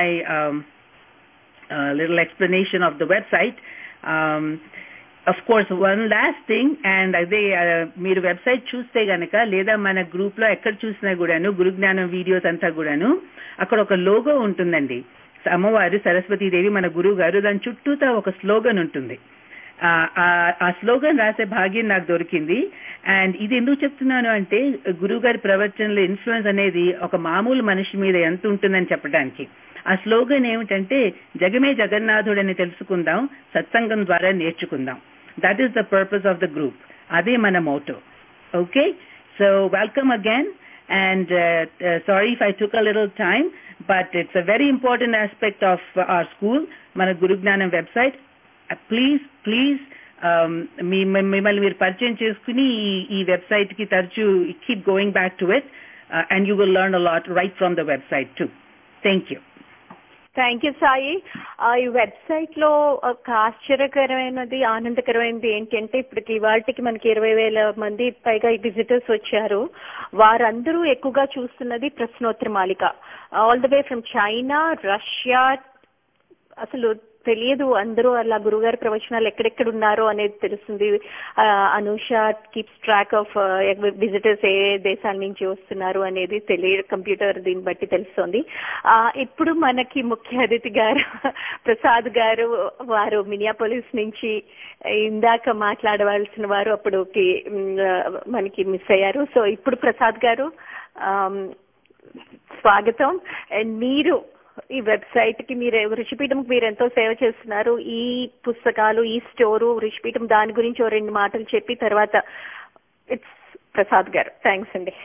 uh, little explanation of the website. Um, of course, one last thing, and అదే uh, మీరు వెబ్సైట్ చూస్తే గనక లేదా మన గ్రూప్ లో ఎక్కడ చూసినా కూడాను గురు జ్ఞానం వీడియోస్ అంతా కూడాను అక్కడ ఒక లోగో ఉంటుందండి అమ్మవారు సరస్వతీదేవి మన గురువు గారు దాని చుట్టూతా ఒక స్లోగన్ ఉంటుంది ఆ, ఆ- ఆ స్లోగన్ రాసే భాగ్యం నాకు దొరికింది అండ్ ఇది ఎందుకు చెప్తున్నాను అంటే గురువు గారి ప్రవచనలో ఇన్ఫ్లుయెన్స్ అనేది ఒక మామూలు మనిషి మీద ఎంత ఉంటుందని చెప్పడానికి ఆ స్లోగన్ ఏమిటంటే జగమే జగన్నాథుడని తెలుసుకుందాం సత్సంగం ద్వారా నేర్చుకుందాం that is the purpose of the group అదే మన motto okay so welcome again and uh, uh, sorry if I took a little time, but it's a very important aspect of uh, our school, మన గురు జ్ఞానం website please please మిమ్మల్ని మీరు పరిచయం చేసుకుని ఈ ఈ వెబ్సైట్ కి తరచూ keep going back to it and you will learn a lot right from the website too thank you thank you Sai ఆ, ఈ వెబ్సైట్ లో ఒక ఆశ్చర్యకరమైనది ఆనందకరమైనది ఏంటంటే ఇప్పటికి ఇవాళకి మనకి ఇరవై వేల మంది పైగా విజిటర్స్ వచ్చారు వారందరూ ఎక్కువగా చూస్తున్నది ప్రశ్నోత్తర మాలిక all the way from China Russia అసలు తెలియదు అందరూ అలా గురుగారి ప్రవచనాలు ఎక్కడెక్కడ ఉన్నారో అనేది తెలుస్తుంది ఆ, Anusha keeps track of visitors ఏ దేశాల నుంచి వస్తున్నారు అనేది తెలియ కంప్యూటర్ దీన్ని బట్టి తెలుస్తుంది ఆ, ఇప్పుడు మనకి ముఖ్య అతిథి గారు ప్రసాద్ గారు వారు మినియాపోలిస్ నుంచి ఇందాక మాట్లాడవలసిన వారు అప్పుడు కి- మ్, మనకి మిస్ అయ్యారు సో ఇప్పుడు ప్రసాద్ గారు ఆమ్, స్వాగతం And మీరు ఈ వెబ్సైట్ కి మీరు ఋషిపీఠం మీరు ఎంతో సేవ చేస్తున్నారు ఈ పుస్తకాలు ఈ స్టోరు ఋషిపీఠం దాని గురించి ఓ రెండు మాటలు చెప్పి తర్వాత ఇట్స్ ప్రసాద్ గారు థ్యాంక్స్ అండి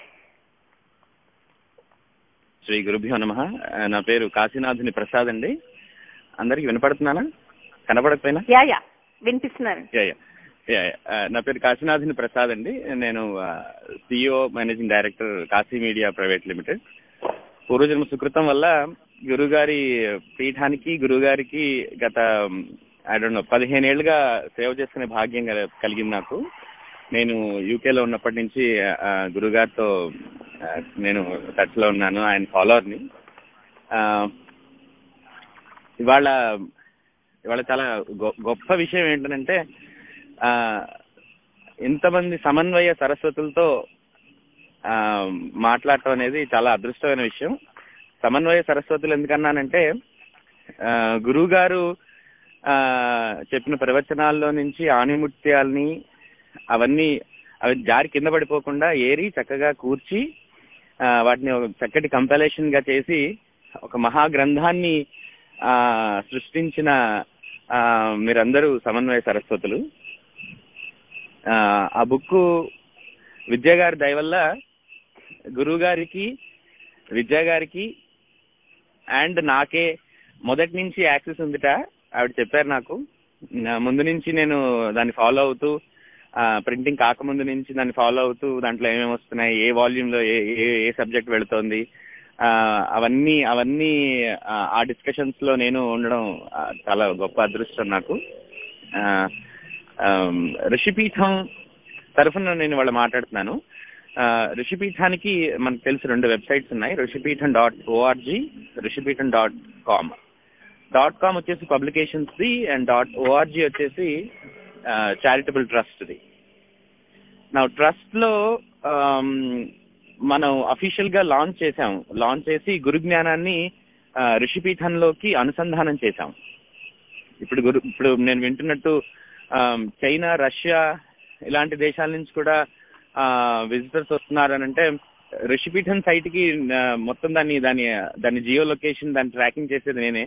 శ్రీ గురుభ్యో నమ నా పేరు కాశీనాథుని ప్రసాద్ అండి అందరికి వినపడుతున్నానా కనపడకపోయినా యా యా వినిపిస్తున్నారు యా యా యా యా. ఆ, నా పేరు కాశీనాథుని ప్రసాద్ అండి నేను CEO managing director Kashi media private limited పూర్వజన్మ సుకృతం వల్ల గురుగారి పీఠానికి గురుగారికి గత ఐ డోంట్ నో పదిహేను ఏళ్ళుగా సేవ చేసుకునే భాగ్యం కల- కలిగింది నాకు నేను యూకేలో ఉన్నప్పటి నుంచి ఆ, గురుగారితో ఆ, నేను టచ్ లో ఉన్నాను ఆయన ఫాలోవర్ని ఇవాళ ఇవాళ చాలా గొ- గొప్ప విషయం ఏంటంటే ఆ, ఇంతమంది సమన్వయ సరస్వతులతో ఆ, మాట్లాడటం అనేది చాలా అదృష్టమైన విషయం సమన్వయ సరస్వతులు ఎందుకన్నానంటే ఆ, గురువు గారు ఆ, చెప్పిన ప్రవచనాల్లో నుంచి ఆణిముత్యాల్ని అవన్నీ అవి జారి కింద పడిపోకుండా ఏరి చక్కగా కూర్చి ఆ, వాటిని ఒక చక్కటి కంపలేషన్ గా చేసి ఒక మహా గ్రంథాన్ని ఆ, సృష్టించిన ఆ, మీరందరూ సమన్వయ సరస్వతులు ఆ, ఆ బుక్ విద్యా గారి దయ వల్ల గురువు గారికి విద్యా గారికి అండ్ నాకే మొదటి నుంచి యాక్సెస్ ఉందిట ఆవిడ చెప్పారు నాకు నా ముందు నుంచి నేను దాన్ని ఫాలో అవుతూ ప్రింటింగ్ కాకముందు నుంచి దాన్ని ఫాలో అవుతూ దాంట్లో ఏమేమి వస్తున్నాయి ఏ వాల్యూమ్ లో ఏ ఏ ఏ సబ్జెక్ట్ వెళుతోంది ఆ, అవన్నీ అవన్నీ ఆ, ఆ డిస్కషన్స్ లో నేను ఉండడం ఆ, చాలా గొప్ప అదృష్టం నాకు ఆ, ఆమ్, ఋషిపీఠం తరఫున నేను వాళ్ళు మాట్లాడుతున్నాను ఆ, ఋషిపీఠానికి మనకు తెలుసు రెండు వెబ్సైట్స్ ఉన్నాయి Rishipeetham dot org Rishipeetham dot com dot com వచ్చేసి పబ్లికేషన్స్ ది అండ్ డాట్ ఓఆర్జీ వచ్చేసి చారిటబుల్ ట్రస్ట్ ది నా ట్రస్ట్ లో ఆమ్, మనం అఫీషియల్ గా లాంచ్ చేసాం లాంచ్ చేసి గురు జ్ఞానాన్ని ఆ, ఋషిపీఠంలోకి అనుసంధానం చేశాం ఇప్పుడు గురు ఇప్పుడు నేను వింటున్నట్టు ఆమ్, చైనా రష్యా ఇలాంటి దేశాల నుంచి కూడా విజిటర్స్ వస్తున్నారు అని అంటే ఋషిపీఠం సైట్ కి ఆ, మొత్తం దాన్ని దాని దాని జియో లొకేషన్ దాన్ని ట్రాకింగ్ చేసేది నేనే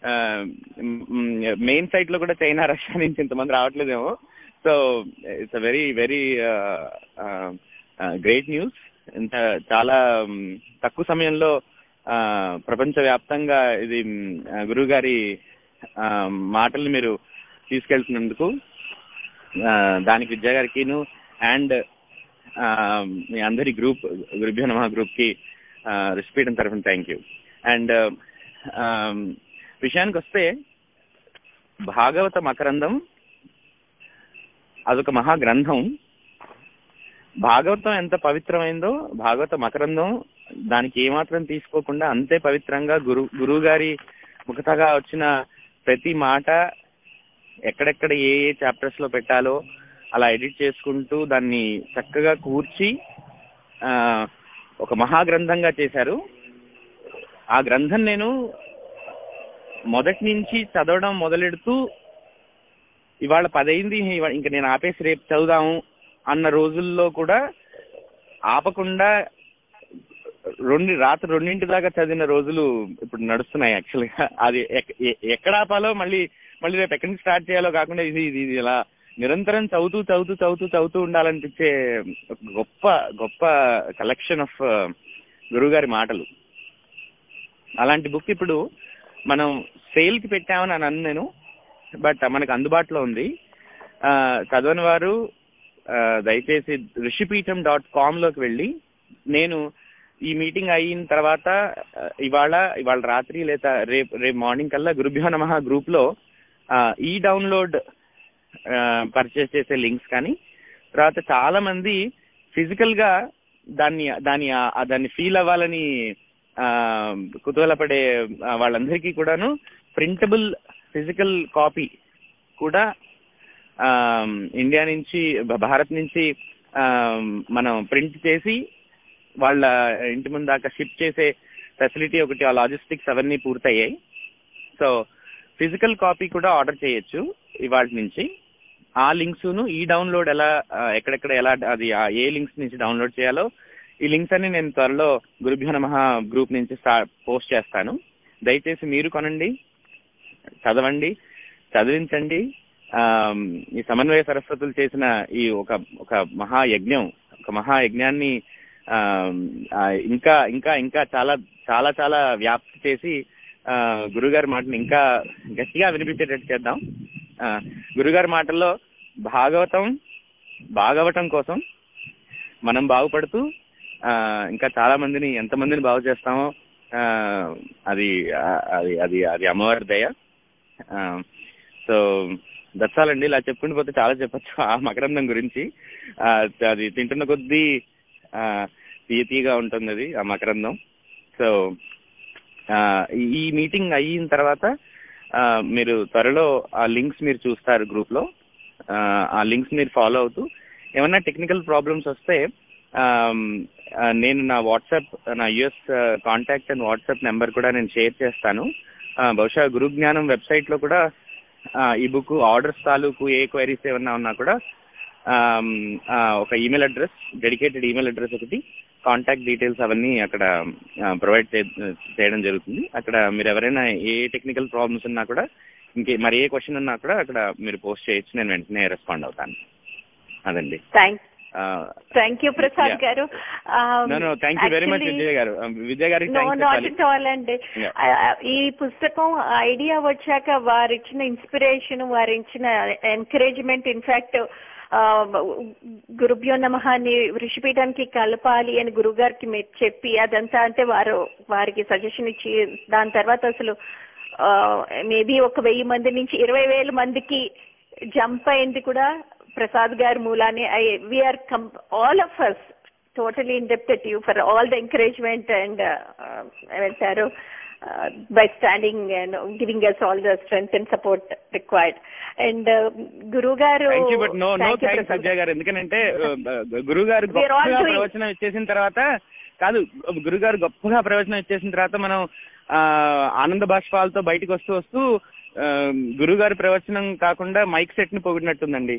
మెయిన్ సైట్ లో కూడా చైనా రష్యా నుంచి ఇంతమంది రావట్లేదేమో so it's a very very great news ఇంత చాలా మ్, తక్కువ సమయంలో ఆ, ప్రపంచవ్యాప్తంగా ఇది గురువు గారి మాటల్ని మీరు తీసుకెళ్తున్నందుకు ఆ, దానికి విద్యా గారికిను అండ్ మీ అందరి గ్రూప్ గురుభ్యో నమ గ్రూప్ కి రిస్పీటం తరఫున థ్యాంక్ యూ అండ్ విషయానికి వస్తే భాగవత మకరందం అదొక మహా గ్రంథం భాగవతం ఎంత పవిత్రమైందో భాగవత మకరందం దానికి ఏమాత్రం తీసుకోకుండా అంతే పవిత్రంగా గురు గురువు గారి ముఖతగా వచ్చిన ప్రతి మాట ఎక్కడెక్కడ ఏ ఏ చాప్టర్స్ లో పెట్టాలో అలా ఎడిట్ చేసుకుంటూ దాన్ని చక్కగా కూర్చి ఆ, ఒక మహాగ్రంథంగా చేశారు ఆ గ్రంథం నేను మొదటి నుంచి చదవడం మొదలెడుతూ ఇవాళ పదైంది ఇవా- ఇంక నేను ఆపేసి రేపు చదువుదాము అన్న రోజుల్లో కూడా ఆపకుండా రెండు రాత్రి రెండింటి దాకా చదివిన రోజులు ఇప్పుడు నడుస్తున్నాయి యాక్చువల్ గా అది ఎక్- ఎ- ఎక్కడ ఆపాలో మళ్ళీ మళ్ళీ రేపు ఎక్కడి నుంచి స్టార్ట్ చేయాలో కాకుండా ఇది ఇది ఇది ఇలా నిరంతరం చదువుతూ చదువుతూ చదువుతూ చదువుతూ ఉండాలనిపించే ఒక గొప్ప గొప్ప కలెక్షన్ ఆఫ్ గురువుగారి మాటలు అలాంటి బుక్ ఇప్పుడు మనం సేల్ కి పెట్టామని అని అన్ను నేను బట్ మనకు అందుబాటులో ఉంది ఆ, చదవని వారు ఆ, దయచేసి ఋషిపీఠం డాట్ కామ్ లోకి వెళ్ళి నేను ఈ మీటింగ్ అయిన తర్వాత ఆ, ఇవాళ ఇవాళ రాత్రి లేదా రేపు రేపు మార్నింగ్ కల్లా గురుభ్యో నమ గ్రూప్ లో ఆ, ఈ డౌన్లోడ్ పర్చేస్ చేసే లింక్స్ కానీ తర్వాత చాలా మంది ఫిజికల్ గా దాన్ని దాన్ని ఆ- దాన్ని ఫీల్ అవ్వాలని ఆ, కుతూహలపడే ఆ, వాళ్ళందరికీ కూడాను ప్రింటబుల్ ఫిజికల్ కాపీ కూడా ఆ, ఇండియా నుంచి భ- భారత్ నుంచి ఆ, మనం ప్రింట్ చేసి వాళ్ళ ఇంటి ముందు దాకా షిప్ చేసే ఫెసిలిటీ ఒకటి ఆ లాజిస్టిక్స్ అవన్నీ పూర్తయ్యాయి సో ఫిజికల్ కాపీ కూడా ఆర్డర్ చేయొచ్చు ఇవాళ నుంచి ఆ లింక్స్ ఈ డౌన్లోడ్ ఎలా ఆ, ఎక్కడెక్కడ ఎలా అది ఆ ఏ లింక్స్ నుంచి డౌన్లోడ్ చేయాలో ఈ లింక్స్ అన్ని నేను త్వరలో గురుభ్యో నమ గ్రూప్ నుంచి పోస్ట్ చేస్తాను దయచేసి మీరు కొనండి చదవండి చదివించండి ఆమ్, ఈ సమన్వయ సరస్వతులు చేసిన ఈ ఒక ఒక మహాయజ్ఞం ఒక మహాయజ్ఞాన్ని ఆమ్, ఆ, ఇంకా ఇంకా ఇంకా చాలా చాలా చాలా వ్యాప్తి చేసి ఆ, గురుగారి మాటని ఇంకా గట్టిగా వినిపించేటట్టు చేద్దాం ఆ, గురుగారి మాటల్లో భాగవతం భాగవతం కోసం మనం బాగుపడుతూ ఆ, ఇంకా చాలా మందిని ఎంతమందిని బాగు చేస్తామో ఆ, అది ఆ, అది అది అది అమ్మవారి దయ సో దచ్చాలండి ఇలా చెప్పుకుంటూ పోతే చాలా చెప్పచ్చు ఆ మకరందం గురించి ఆ, అది తింటున్న కొద్దీ ఆ, తీయ తీయగా ఉంటుంది అది ఆ మకరందం సో ఆ, ఈ- ఈ మీటింగ్ అయిన తర్వాత ఆ, మీరు త్వరలో ఆ లింక్స్ మీరు చూస్తారు గ్రూప్ లో ఆ, ఆ లింక్స్ మీరు ఫాలో అవుతూ ఏమన్నా టెక్నికల్ ప్రాబ్లమ్స్ వస్తే ఆమ్, ఆ, నేను నా వాట్సాప్ నా US contact and WhatsApp number కూడా నేను షేర్ చేస్తాను ఆ, బహుశా గురు జ్ఞానం వెబ్సైట్ లో కూడా ఆ, ఈ బుక్ ఆర్డర్స్ తాలూకు ఏ క్వైరీస్ ఏమన్నా ఉన్నా కూడా ఆమ్, ఆ, ఒక email address dedicated email address ఒకటి కాంటాక్ట్ డీటెయిల్స్ అవన్నీ అక్కడ ప్రొవైడ్ చేయడం జరుగుతుంది అక్కడ మీరు ఎవరైనా ఏ టెక్నికల్ ప్రాబ్లమ్స్ ఉన్నా కూడా ఇంకే మరి ఏ క్వశ్చన్ ఉన్నా కూడా అక్కడ మీరు పోస్ట్ చేయొచ్చు నేను వెంటనే రెస్పాండ్ అవుతాను అదండి thank thank you Prasad Yeah. Garu thank you very much Vijay garu Um, Vijay గారికి నో థ్యాంక్స్ నాట్ చెప్పాలి అట్ ఆల్ అండి Yeah. ఆ, ఈ పుస్తకం ఐడియా వచ్చాక వారు ఇచ్చిన ఇన్స్పిరేషన్ వారు ఇచ్చిన ఎంకరేజ్మెంట్ ఇన్ఫాక్ట్ గురుభ్యో నమహాన్ని ఋషిపీఠానికి కలపాలి అని గురువు గారికి మీరు చెప్పి అదంతా అంటే వారు వారికి సజెషన్ ఇచ్చి దాని తర్వాత అసలు మేబీ ఒక వెయ్యి మంది నుంచి ఇరవై వేల మందికి జంప్ అయింది కూడా ప్రసాద్ గారి మూలానే I we are come all of us totally indebted you for all the encouragement and ఏమంటారు by standing and giving us all the strength and support required. And uh, Guru Garu, thank you but no no thank you, thanks Prasad. Ajay garu ఎందుకంటే గురువు గారు We are all గొప్పగా doing- ప్రవచనం ఇచ్చేసిన తర్వాత కాదు గురుగారు గొప్పగా ప్రవచనం ఇచ్చేసిన తర్వాత మనం ఆ, ఆనంద బాష్పాలతో బయటకు వస్తూ వస్తూ ఆ, గురుగారి ప్రవచనం కాకుండా మైక్ సెట్ ని పొగిడినట్టుందండి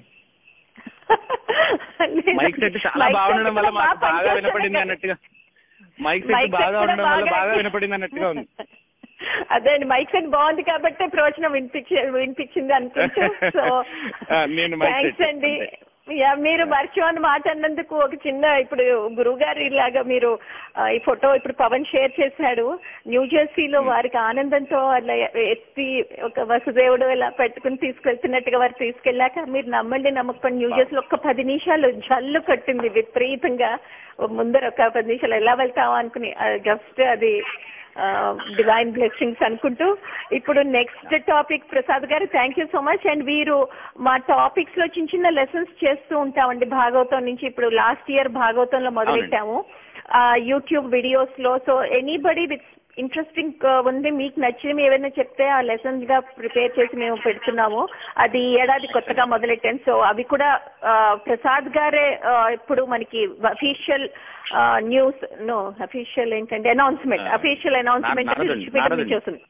మైక్ సెట్ చాలా Mic బాగుండడం set వల్ల కూడా మాకు బాగా బాగా పనిచేస్తుంది వినపడింది కదా. అన్నట్టుగా మైక్ Mic సెట్ set బాగా కూడా ఉండడం వల్ల బాగా- బాగా వినపడింది అన్నట్టుగా ఉంది అదే అండి మైక్ సెట్ బాగుంది కాబట్టి ప్రవచనం వినిపించి వినిపించింది అనుకుంటూ సో ఆ, నేను mic set థ్యాంక్స్ అండి అంతే. యా మీరు మర్చిపోని మాట అన్నందుకు ఒక చిన్న ఇప్పుడు గురువు గారు ఇలాగా మీరు ఆ, ఈ ఫోటో ఇప్పుడు పవన్ షేర్ చేశాడు న్యూ జెర్సీలో వారికి ఆనందంతో అలా ఎత్తి ఒక వసుదేవుడు ఇలా పెట్టుకుని తీసుకెళ్తున్నట్టుగా వారు తీసుకెళ్ళాక మీరు నమ్మండి నమ్మకపోండి న్యూ జెర్సీలో ఒక్క పది నిమిషాలు జల్లు కట్టింది విపరీతంగా ముందర ఒక పది నిమిషాలు ఎలా వెళ్తామా అనుకుని జస్ట్ అది డివైన్ బ్లెస్సింగ్స్ అనుకుంటూ ఇప్పుడు next topic Prasad garu thank you so much and వీరు మా టాపిక్స్ లో చిన్న చిన్న లెసన్స్ చేస్తూ ఉంటామండి భాగవతం నుంచి ఇప్పుడు లాస్ట్ ఇయర్ భాగవతంలో మొదలెట్టాము యూట్యూబ్ వీడియోస్ లో సో ఎనీబడి విత్ ఇంట్రెస్టింగ్ ఉంది మీకు నచ్చినవి ఏమైనా చెప్తే ఆ లెసన్స్ గా ప్రిపేర్ చేసి మేము పెడుతున్నాము అది ఈ ఏడాది కొత్తగా మొదలెట్టాను సో అవి కూడా ఆ, ప్రసాద్ గారే ఆ, ఇప్పుడు మనకి అఫీషియల్ న్యూస్ నో అఫీషియల్ ఏంటంటే అనౌన్స్మెంట్ ఆ, అఫీషియల్ అనౌన్స్మెంట్ నారదుని, రిషిపీఠం నుంచి నారదుని. వస్తుంది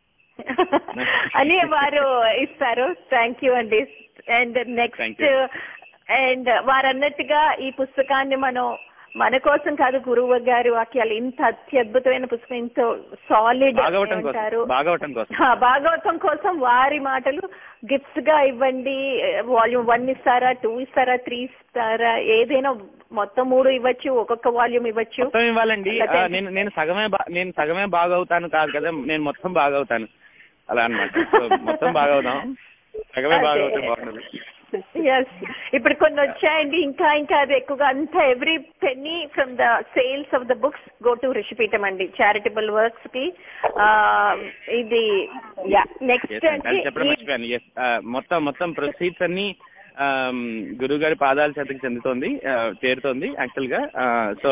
అని వారు ఇస్తారు థ్యాంక్ యూ అండి and next Thank you. And వారు అన్నట్టుగా ఈ పుస్తకాన్ని మనం మన కోసం కాదు గురువు గారు వాక్యాలు ఇంత అత్యద్భుతమైన పుస్తకం ఇంత సాలిడ్ భాగవతం అంటారు కోసం భాగవతం కోసం హా, భాగవతం కోసం వారి మాటలు గిఫ్ట్స్ గా ఇవ్వండి వాల్యూమ్ వన్ ఇస్తారా టూ ఇస్తారా త్రీ ఇస్తారా ఏదైనా మొత్తం మూడు ఇవ్వచ్చు ఒక్కొక్క వాల్యూమ్ ఇవ్వచ్చు మొత్తం ఇవ్వాలండి అట్లా ఆ, నేను నేను సగమే బా- నేను సగమే బాగవుతాను కాదు కదా నేను మొత్తం బాగవుతాను అలా అన్నమాట సో మొత్తం బాగవుదాం సగమే అదే. బాగవుతే బాగుండదు Yes. ఇప్పుడు కొన్ని వచ్చాయండి ఇంకా ఇంకా అది ఎక్కువగా అంతా every penny from the sales of the books go to Rishipeetham అండి చారిటబుల్ వర్క్స్ కి ఆ, ఇది నెక్స్ట్ Yes, అంటే అది చెప్పడం ఈ- మర్చిపోయాను ఎస్ మొత్తం మొత్తం ప్రొసీడ్స్ అన్ని గురువు గారి పాదాల చెంతకి చెందుతోంది ఆ, చేరుతోంది యాక్చువల్ గా సో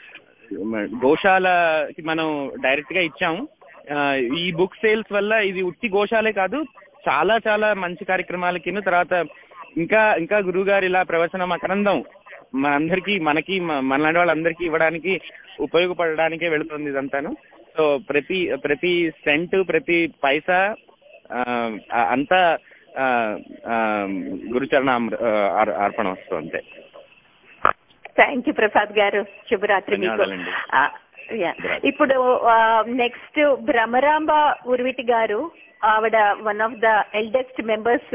గోశాలకి మనం డైరెక్ట్ గా ఇచ్చాము ఆ, ఈ బుక్ సేల్స్ వల్ల ఇది ఉట్టి గోశాలే కాదు చాలా చాలా మంచి కార్యక్రమాలకి తర్వాత ఇంకా ఇంకా గురువు గారు ఇలా ప్రవచనం అక్రందం మనందరికీ మనకి మ- మనలాంటి వాళ్ళందరికీ ఇవ్వడానికి ఉపయోగపడడానికే వెళుతుంది ఇదంతాను సో ప్రతి ప్రతి సెంట్ ప్రతి పైసా ఆ, ఆ, అంతా ఆ, ఆ, గురుచరణ అమృ- ఆ, అర్- అర్పణ వస్తుంది అంతే థ్యాంక్ యూ ప్రసాద్ గారు శుభరాత్రి మీకు ధన్యవాదాలండి. ఆ, yeah. ఇప్పుడు నెక్స్ట్ భ్రమరాంబ ఉర్విటి గారు ఆవిడ one of the eldest members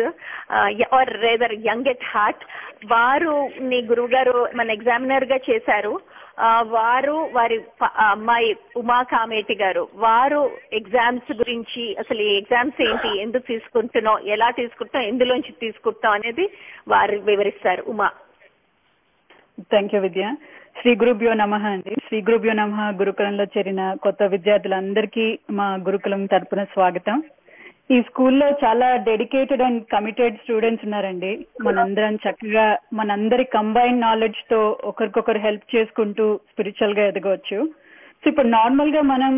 are rather young at heart వారు నీ గురువు గారు మన ఎగ్జామినర్ గా చేశారు ఆ, వారు వారి ప- ఆ అమ్మాయి ఉమా కామేటి గారు వారు ఎగ్జామ్స్ గురించి అసలు ఈ ఎగ్జామ్స్ ఏంటి ఎందుకు తీసుకుంటున్నాం ఎలా తీసుకుంటాం ఎందులోంచి తీసుకుంటాం అనేది వారు వివరిస్తారు ఉమా థ్యాంక్ యూ విద్య శ్రీ గురుభ్యో నమ అండి శ్రీ గురుభ్యో నమ గురుకులంలో చేరిన కొత్త విద్యార్థులందరికీ మా గురుకులం తరపున స్వాగతం ఈ స్కూల్లో చాలా డెడికేటెడ్ అండ్ కమిటెడ్ స్టూడెంట్స్ ఉన్నారండి మనందరం చక్కగా మనందరి కంబైన్ నాలెడ్జ్ తో ఒకరికొకరు హెల్ప్ చేసుకుంటూ స్పిరిచువల్ గా ఎదగవచ్చు సో ఇప్పుడు నార్మల్ గా మనం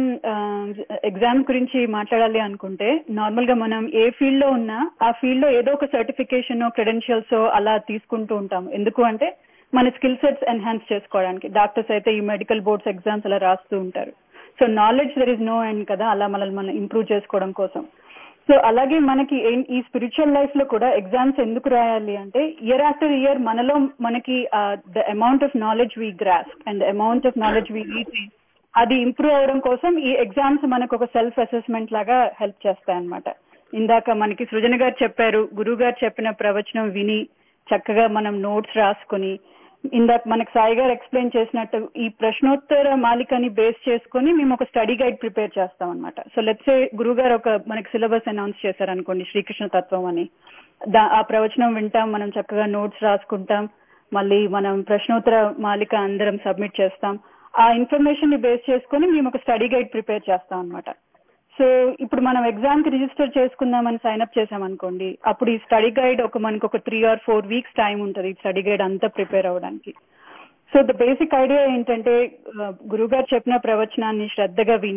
ఎగ్జామ్ గురించి మాట్లాడాలి అనుకుంటే నార్మల్ గా మనం ఏ ఫీల్డ్ లో ఉన్నా ఆ ఫీల్డ్ లో ఏదో ఒక సర్టిఫికేషన్ క్రెడెన్షియల్స్ అలా తీసుకుంటూ ఉంటాం ఎందుకు అంటే మన స్కిల్ సెట్స్ ఎన్హాన్స్ చేసుకోవడానికి డాక్టర్స్ అయితే ఈ మెడికల్ బోర్డ్స్ ఎగ్జామ్స్ అలా రాస్తూ ఉంటారు so knowledge there is no end కదా అలా మనల్ని మనం ఇంప్రూవ్ చేసుకోవడం కోసం సో అలాగే మనకి ఏం- ఈ స్పిరిచువల్ లైఫ్ లో కూడా ఎగ్జామ్స్ ఎందుకు రాయాలి అంటే ఇయర్ ఆఫ్టర్ ఇయర్ మనలో మనకి the amount of knowledge we grasp and amount of knowledge we reach అది ఇంప్రూవ్ అవడం కోసం ఈ ఎగ్జామ్స్ మనకు ఒక సెల్ఫ్ అసెస్మెంట్ లాగా హెల్ప్ చేస్తాయి అన్నమాట ఇందాక మనకి సృజన గారు చెప్పారు గురువు గారు చెప్పిన ప్రవచనం విని చక్కగా మనం నోట్స్ రాసుకొని ఇందాక మనకి సాయి గారు ఎక్స్ప్లెయిన్ చేసినట్టు ఈ ప్రశ్నోత్తర మాలికని బేస్ చేసుకొని మేము ఒక స్టడీ గైడ్ ప్రిపేర్ చేస్తాం అనమాట సో లెట్స్ గురువు గారు ఒక మనకి సిలబస్ అనౌన్స్ చేశారు అనుకోండి శ్రీకృష్ణ తత్వం అని దా- ఆ ప్రవచనం వింటాం మనం చక్కగా నోట్స్ రాసుకుంటాం మళ్ళీ మనం ప్రశ్నోత్తర మాలిక అందరం సబ్మిట్ చేస్తాం ఆ ఇన్ఫర్మేషన్ ని బేస్ చేసుకొని మేము ఒక స్టడీ గైడ్ ప్రిపేర్ చేస్తాం అనమాట సో ఇప్పుడు మనం ఎగ్జామ్ కి రిజిస్టర్ చేసుకుందామని సైన్ అప్ చేసాం అనుకోండి అప్పుడు ఈ స్టడీ గైడ్ ఒక మనకు ఒక three or four weeks time ఉంటుంది ఈ స్టడీ గైడ్ అంతా ప్రిపేర్ అవ్వడానికి సో ద బేసిక్ ఐడియా ఏంటంటే గురుగారు చెప్పిన ప్రవచనాన్ని శ్రద్ధగా విని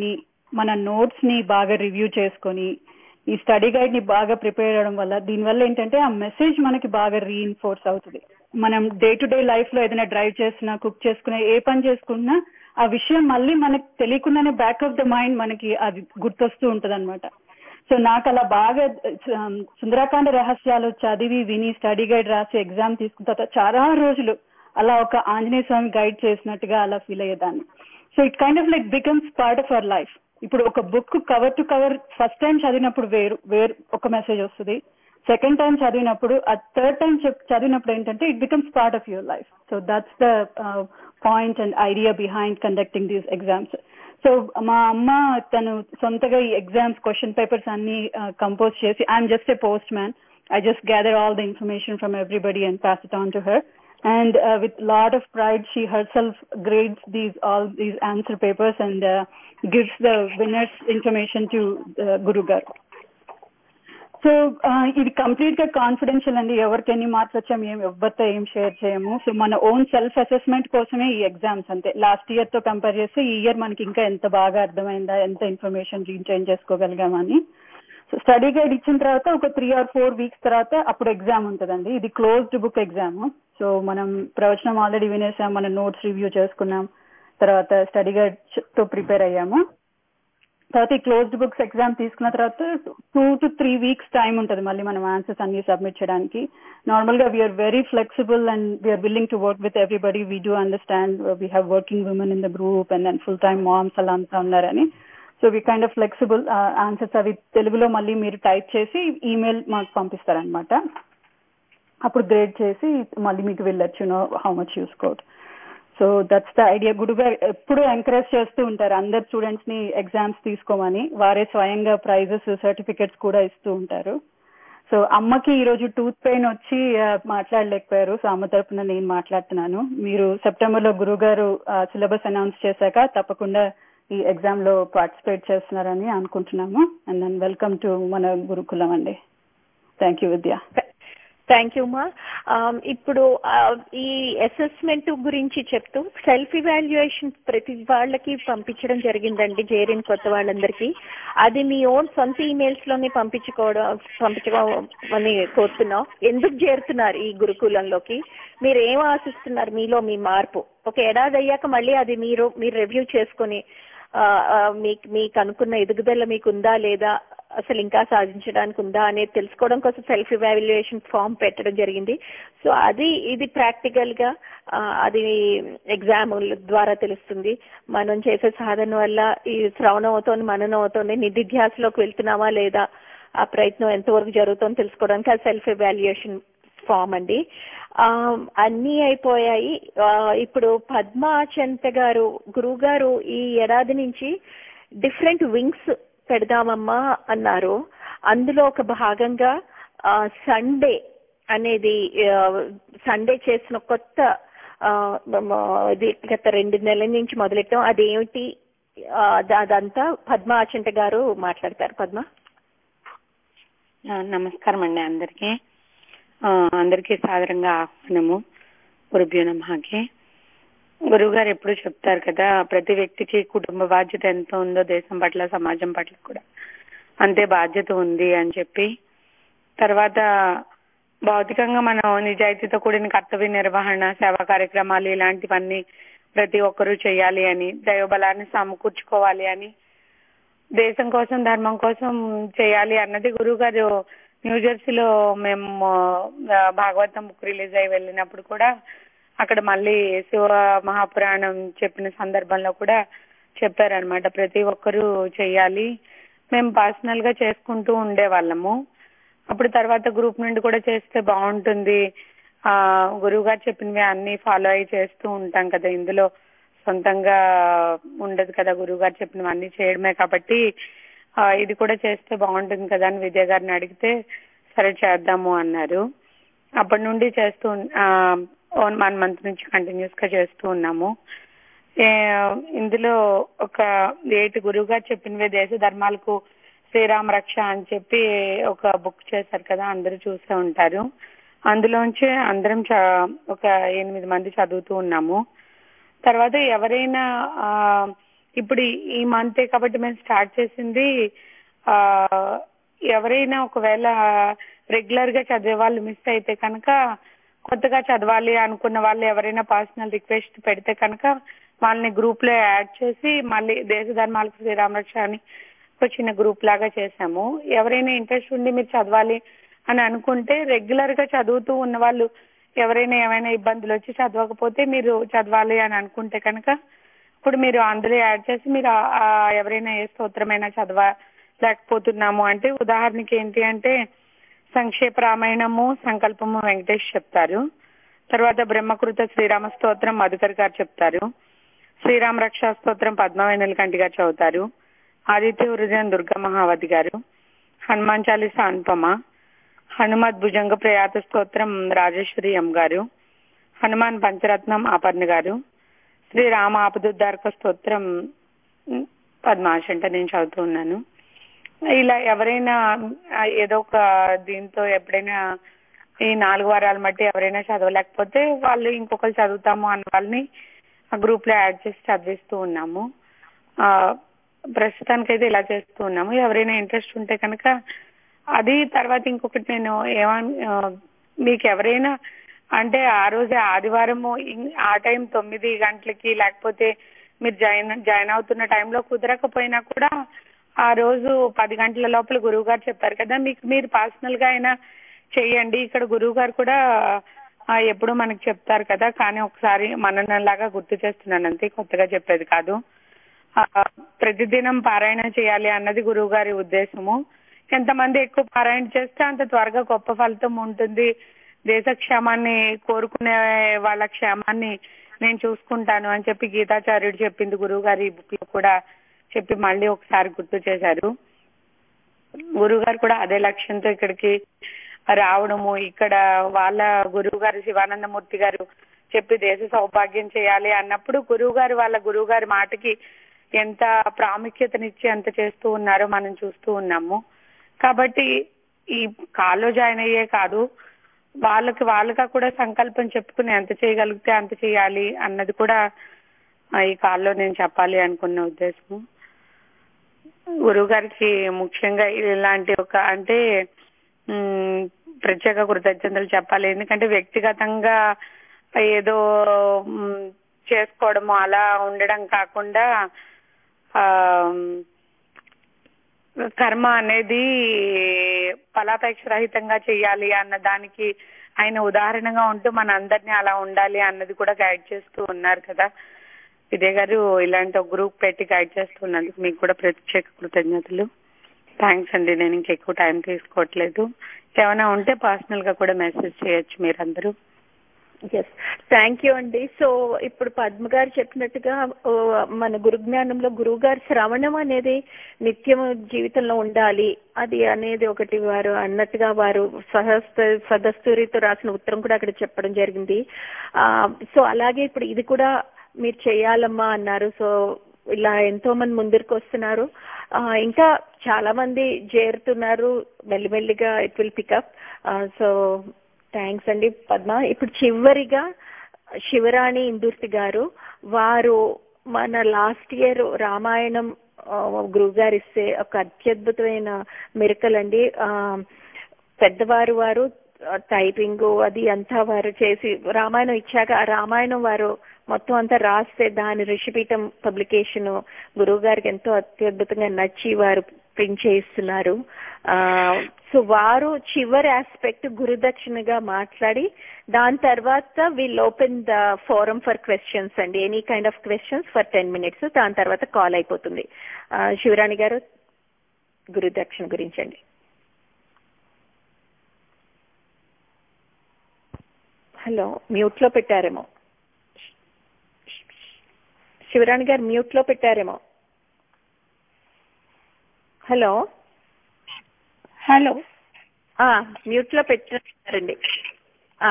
మన నోట్స్ ని బాగా రివ్యూ చేసుకొని ఈ స్టడీ గైడ్ ని బాగా ప్రిపేర్ అవడం వల్ల దీనివల్ల ఏంటంటే ఆ మెసేజ్ మనకి బాగా రీఇన్ఫోర్స్ అవుతుంది మనం డే టు డే లైఫ్ లో ఏదైనా డ్రైవ్ చేసినా కుక్ చేసుకున్నా ఏ పని చేసుకున్నా ఆ విషయం మళ్ళీ మనకి తెలియకుండానే బ్యాక్ ఆఫ్ ద మైండ్ మనకి అది గుర్తొస్తూ ఉంటది అనమాట సో నాకు అలా బాగా ఆ, సుందరాకాండ రహస్యాలు చదివి విని స్టడీ గైడ్ రాసి ఎగ్జామ్ తీసుకున్న తర్వాత చాలా రోజులు అలా ఒక ఆంజనేయ స్వామి గైడ్ చేసినట్టుగా అలా ఫీల్ అయ్యేదాన్ని so it kind of like becomes part of our life ఇప్పుడు ఒక book cover to cover first time చదివినప్పుడు వేరు వేరు ఒక మెసేజ్ వస్తుంది సెకండ్ టైం చదివినప్పుడు ఆ థర్డ్ టైం చదివినప్పుడు ఏంటంటే it becomes part of your life so that's the point and idea behind conducting these exams సో మా అమ్మ తను సొంతగా ఈ ఎగ్జామ్స్ క్వశ్చన్ పేపర్స్ అన్ని కంపోజ్ చేసి I'm just a postman I just gather all the information from everybody and pass it on to her and uh, with lot of pride she herself grades these all these answer papers and uh, gives the winners information to uh, guru garu so ఇది complete గా confidential అండి ఎవరికి ఎన్ని marks వచ్చాము ఏం ఎవరితో ఏం share చేయము సో మన ఓన్ సెల్ఫ్ అసెస్మెంట్ కోసమే ఈ ఎగ్జామ్స్ అంతే లాస్ట్ ఇయర్ తో కంపేర్ చేస్తే ఈ ఇయర్ మనకి ఇంకా ఎంత బాగా అర్థమైందా ఎంత ఇన్ఫర్మేషన్ రీటైన్ చేసుకోగలిగామని సో స్టడీ గైడ్ ఇచ్చిన తర్వాత ఒక త్రీ ఆర్ ఫోర్ వీక్స్ తర్వాత అప్పుడు ఎగ్జామ్ ఉంటుందండి ఇది క్లోజ్డ్ బుక్ ఎగ్జామ్ సో మనం ప్రవచనం ఆల్రెడీ వినేసాం మన నోట్స్ రివ్యూ చేసుకున్నాం తర్వాత స్టడీ గైడ్ తో ప్రిపేర్ అయ్యాము తర్వాత ఈ క్లోజ్డ్ బుక్స్ ఎగ్జామ్ తీసుకున్న తర్వాత two to three weeks time ఉంటుంది మళ్ళీ మనం ఆన్సర్స్ అన్ని సబ్మిట్ చేయడానికి నార్మల్ గా we are very flexible and we are willing to work with everybody we do understand we have working women in the group and then full time moms అలా అంతా ఉన్నారని so we kind of flexible answers అవి తెలుగులో మళ్ళీ మీరు type చేసి email మాకు పంపిస్తారనమాట అప్పుడు గ్రేడ్ చేసి మళ్ళీ మీకు వెళ్ళొచ్చు no how much use code so that's the idea గురుగారు ఎప్పుడు ఎంకరేజ్ చేస్తూ ఉంటారు అందరు స్టూడెంట్స్ ని ఎగ్జామ్స్ తీసుకోమని వారే స్వయంగా ప్రైజెస్ సర్టిఫికెట్స్ కూడా ఇస్తూ ఉంటారు సో అమ్మకి ఈ రోజు టూత్ పెయిన్ వచ్చి ఆ, మాట్లాడలేకపోయారు సో అమ్మ తరపున నేను మాట్లాడుతున్నాను మీరు సెప్టెంబర్ లో గురువు గారు సిలబస్ అనౌన్స్ చేశాక తప్పకుండా ఈ ఎగ్జామ్ లో పార్టిసిపేట్ చేస్తున్నారని అనుకుంటున్నాము అండ్ దెన్ వెల్కమ్ టు మన గురుకులం అండి thank you Vidya thank you మా ఇప్పుడు ఆ, ఈ అసెస్మెంట్ గురించి చెప్తూ సెల్ఫ్ ఇవాల్యుయేషన్ ప్రతి వాళ్ళకి పంపించడం జరిగిందండి చేరిన కొత్త వాళ్ళందరికీ అది మీ ఓన్ సొంత ఈమెయిల్స్ లోనే పంపించుకోవడం పంపించుకోమని కోరుతున్నాం ఎందుకు చేరుతున్నారు ఈ గురుకులంలోకి మీరు ఏం ఆశిస్తున్నారు మీలో మీ మార్పు ఒక ఏడాది అయ్యాక మళ్ళీ అది మీరు మీరు రివ్యూ చేసుకొని ఆ, ఆ, మీకు మీకు అనుకున్న ఎదుగుదల మీకు ఉందా లేదా అసలు ఇంకా సాధించడానికి ఉందా అనేది తెలుసుకోవడం కోసం సెల్ఫ్ ఇవాల్యుయేషన్ ఫామ్ పెట్టడం జరిగింది సో అది ఇది ప్రాక్టికల్ గా ఆ, అది ఎగ్జామ్ ద్వారా తెలుస్తుంది మనం చేసే సాధన వల్ల ఈ శ్రవణం అవుతోంది మననం అవుతోంది నిధిధ్యాసలోకి వెళ్తున్నామా లేదా ఆ ప్రయత్నం ఎంతవరకు జరుగుతుందో తెలుసుకోవడానికి ఆ సెల్ఫ్ ఇవాల్యుయేషన్ ఫామ్ అండి ఆ, అన్నీ అయిపోయాయి ఆ, ఇప్పుడు పద్మాచంత గారు గురువు గారు ఈ ఏడాది నుంచి డిఫరెంట్ వింగ్స్ పెడదామమ్మా అన్నారు అందులో ఒక భాగంగా సండే అనేది సండే చేసిన కొత్త ఆ, మ- ఇది గత రెండు నెలల నుంచి మొదలెట్టాం అదేమిటి ఆ, ద- అదంతా పద్మ ఆచంట గారు మాట్లాడతారు పద్మ ఆ, నమస్కారం అండి అందరికి అందరికీ సాదరంగా ఆహ్వానము గురుభ్యో నమకి గురువు గారు ఎప్పుడు చెప్తారు కదా ప్రతి వ్యక్తికి కుటుంబ బాధ్యత ఎంత ఉందో దేశం పట్ల సమాజం పట్ల కూడా అంతే బాధ్యత ఉంది అని చెప్పి తర్వాత భౌతికంగా మనం నిజాయితీతో కూడిన కర్తవ్య నిర్వహణ సేవా కార్యక్రమాలు ఇలాంటివన్నీ ప్రతి ఒక్కరూ చేయాలి అని దైవబలాన్ని సమకూర్చుకోవాలి అని దేశం కోసం ధర్మం కోసం చేయాలి అన్నది గురువు గారు న్యూ జెర్సీలో మేము ఆ, భాగవతం బుక్ రిలీజ్ అయి వెళ్ళినప్పుడు కూడా అక్కడ మళ్ళీ శివ మహాపురాణం చెప్పిన సందర్భంలో కూడా చెప్పారనమాట ప్రతి ఒక్కరూ చెయ్యాలి మేము పర్సనల్ గా చేసుకుంటూ ఉండేవాళ్ళము అప్పుడు తర్వాత గ్రూప్ నుండి కూడా చేస్తే బాగుంటుంది ఆ గురువు గారు చెప్పినవి అన్ని ఫాలో అయ్యి చేస్తూ ఉంటాం కదా ఇందులో సొంతంగా ఉండదు కదా గురువు గారు చెప్పినవి అన్ని చేయడమే కాబట్టి ఆ, ఇది కూడా చేస్తే బాగుంటుంది కదా అని విద్యా గారిని అడిగితే సరే చేద్దాము అన్నారు అప్పటి నుండి చేస్తూ ఉన్- ఆ, వన్ మంత్ నుంచి కంటిన్యూస్ గా చేస్తూ ఉన్నాము ఏ, ఇందులో ఒక ఏటి గురువు గారు చెప్పినవి దేశ ధర్మాలకు శ్రీరామ రక్ష అని చెప్పి ఒక బుక్ చేశారు కదా అందరూ చూసే ఉంటారు అందులోంచి అందరం చ- ఒక ఎనిమిది మంది చదువుతూ ఉన్నాము తర్వాత ఎవరైనా ఆ, ఇప్పుడు ఈ- ఈ మంతే కాబట్టి మేము స్టార్ట్ చేసింది ఆ ఎవరైనా ఒకవేళ రెగ్యులర్ గా చదివే వాళ్ళు మిస్ అయితే కనుక కొత్తగా చదవాలి అనుకున్న వాళ్ళు ఎవరైనా పర్సనల్ రిక్వెస్ట్ పెడితే కనుక వాళ్ళని గ్రూప్ లో యాడ్ చేసి మళ్ళీ దేశ ధర్మాలకు శ్రీరామరక్ష అని ఒక చిన్న గ్రూప్ లాగా చేశాము ఎవరైనా ఇంట్రెస్ట్ ఉండి మీరు చదవాలి అని అనుకుంటే రెగ్యులర్ గా చదువుతూ ఉన్న వాళ్ళు ఎవరైనా ఏమైనా ఇబ్బందులు వచ్చి చదవకపోతే మీరు చదవాలి అని అనుకుంటే కనుక ఇప్పుడు మీరు అందులో యాడ్ చేసి మీరు ఆ- ఆ ఎవరైనా ఏ స్తోత్రమైనా చదవలేకపోతున్నాము అంటే ఉదాహరణకి ఏంటి అంటే సంక్షేప రామాయణము సంకల్పము వెంకటేష్ చెప్తారు తర్వాత బ్రహ్మకృత శ్రీరామ స్తోత్రం మధుకర్ గారు చెప్తారు శ్రీరామ రక్షా స్తోత్రం పద్మవేణుల కంటి గారు చదువుతారు ఆదిత్య హృదయం దుర్గా మహావతి గారు హనుమాన్ చాలీసా అనుపమ హనుమత్ భుజంగ ప్రయాత స్తోత్రం రాజేశ్వరి ఎం గారు హనుమాన్ పంచరత్నం ఆపర్ణ గారు శ్రీ రామ ఆపదుద్ధారక స్తోత్రం ఉమ్, పద్మాష్ అంటే నేను చదువుతూ ఉన్నాను ఇలా ఎవరైనా ఆ, ఏదో ఒక దీంతో ఎప్పుడైనా ఈ నాలుగు వారాల మట్టి ఎవరైనా చదవలేకపోతే వాళ్ళు ఇంకొకరు చదువుతాము అన్న వాళ్ళని ఆ గ్రూప్ లో యాడ్ చేసి చదివిస్తూ ఉన్నాము ఆ ప్రస్తుతానికైతే ఇలా చేస్తూ ఉన్నాము ఎవరైనా ఇంట్రెస్ట్ ఉంటే కనుక అది తర్వాత ఇంకొకటి నేను ఏమన్ ఆ, మీకు ఎవరైనా అంటే ఆ రోజే ఆదివారము ఇం- ఆ టైం తొమ్మిది గంటలకి లేకపోతే మీరు జాయిన్ జాయిన్ అవుతున్న టైంలో కుదరకపోయినా కూడా ఆ రోజు పది గంటల లోపల గురువు గారు చెప్పారు కదా మీకు మీరు పర్సనల్ గా అయినా చెయ్యండి ఇక్కడ గురువు గారు కూడా ఆ, ఎప్పుడు మనకి చెప్తారు కదా కానీ ఒకసారి మనలాగా గుర్తు చేస్తున్నాను అంతే కొత్తగా చెప్పేది కాదు ఆ, ప్రతిదినం పారాయణ చేయాలి అన్నది గురువు గారి ఉద్దేశము ఎంతమంది ఎక్కువ పారాయణ చేస్తే అంత త్వరగా గొప్ప ఫలితం ఉంటుంది దేశ క్షేమాన్ని కోరుకునే వాళ్ళ క్షేమాన్ని నేను చూసుకుంటాను అని చెప్పి గీతాచార్యుడు చెప్పింది గురువు గారు ఈ బుక్ లో కూడా చెప్పి మళ్ళీ ఒకసారి గుర్తు చేశారు గురువు గారు కూడా అదే లక్ష్యంతో ఇక్కడికి రావడము ఇక్కడ వాళ్ళ గురువు గారు శివానందమూర్తి గారు చెప్పి దేశ సౌభాగ్యం చేయాలి అన్నప్పుడు గురువు గారు వాళ్ళ గురువు గారి మాటకి ఎంత ప్రాముఖ్యతనిచ్చి ఎంత చేస్తూ ఉన్నారో మనం చూస్తూ ఉన్నాము కాబట్టి ఈ కాల్లో జాయిన్ అయ్యే కాదు వాళ్ళకి వాళ్ళగా కూడా సంకల్పం చెప్పుకుని ఎంత చేయగలిగితే అంత చేయాలి అన్నది కూడా ఆ, ఈ కాల్లో నేను చెప్పాలి అనుకున్న ఉద్దేశము గురువు గారికి ముఖ్యంగా ఇలాంటి ఒక అంటే ఉమ్, ప్రత్యేక కృతజ్ఞతలు చెప్పాలి ఎందుకంటే వ్యక్తిగతంగా ఏదో ఉమ్, చేసుకోవడము అలా ఉండడం కాకుండా ఆ కర్మ అనేది ఫలాపేక్ష రహితంగా చేయాలి అన్న దానికి ఆయన ఉదాహరణగా ఉంటూ మన అందరినీ అలా ఉండాలి అన్నది కూడా గైడ్ చేస్తూ ఉన్నారు కదా విజయ్ గారు ఇలాంటి ఒక గ్రూప్ పెట్టి గైడ్ చేస్తున్నందుకు మీకు కూడా ప్రత్యేక కృతజ్ఞతలు థ్యాంక్స్ అండి నేను ఇంకా ఎక్కువ టైం తీసుకోవట్లేదు ఏమైనా ఉంటే పర్సనల్ గా కూడా మెసేజ్ చేయొచ్చు మీరందరూ ఎస్ థ్యాంక్ యూ అండి సో ఇప్పుడు పద్మ గారు చెప్పినట్టుగా ఓ, మన గురు జ్ఞానంలో గురువు గారి శ్రవణం అనేది నిత్యం జీవితంలో ఉండాలి అది అనేది ఒకటి వారు అన్నట్టుగా వారు సహస్త సదస్తూరితో రాసిన ఉత్తరం కూడా అక్కడ చెప్పడం జరిగింది ఆ, సో అలాగే ఇప్పుడు ఇది కూడా మీరు చేయాలమ్మా అన్నారు సో ఇలా ఎంతో మంది ముందరికి వస్తున్నారు ఆ, ఇంకా చాలా మంది చేరుతున్నారు మెల్లిమెల్లిగా it will pick up so thanks అండి పద్మ ఇప్పుడు చివరిగా శివరాణి ఇందుర్తి గారు వారు మన లాస్ట్ ఇయర్ రామాయణం గురువు గారు ఇస్తే ఒక అత్యద్భుతమైన మిరకల్ అండి ఆ, పెద్దవారు వారు టైపింగ్ అది అంతా వారు చేసి రామాయణం ఇచ్చాక ఆ రామాయణం వారు మొత్తం అంతా రాస్తే దాని ఋషిపీఠం పబ్లికేషన్ గురువు గారికి ఎంతో అత్యద్భుతంగా నచ్చి వారు ప్రింట్ చేయిస్తున్నారు ఆ సో వారు చివరి ఆస్పెక్ట్ గురుదక్షిణగా మాట్లాడి దాని తర్వాత will open the forum for questions అండి any kind of questions for ten minutes దాని తర్వాత కాల్ అయిపోతుంది ఆ, శివరాణి గారు గురుదక్షిణ గురించి అండి హలో మ్యూట్ లో పెట్టారేమో శివరాణి గారు మ్యూట్ లో పెట్టారేమో హలో హలో మ్యూట్ లో పెట్టారండి ఆ.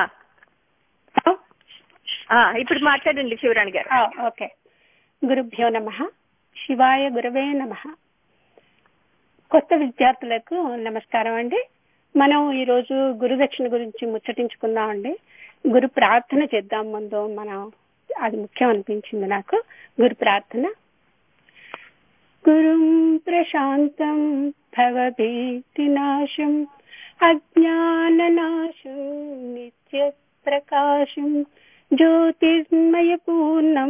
ఆ, ఇప్పుడు మాట్లాడండి శివరాణి గారు ఆ, ఓకే గురుభ్యో నమ శివాయ గురవే నమ కొత్త విద్యార్థులకు నమస్కారం అండి మనం ఈరోజు గురుదక్షిణ గురించి ముచ్చటించుకుందాం అండి గురు ప్రార్థన చేద్దాం ముందు మనం అది ముఖ్యం అనిపించింది నాకు గురు ప్రార్థన గురుం ప్రశాంతం భవభీతినాశం అజ్ఞాననాశం నిత్య ప్రకాశం జ్యోతిర్మయపూర్ణం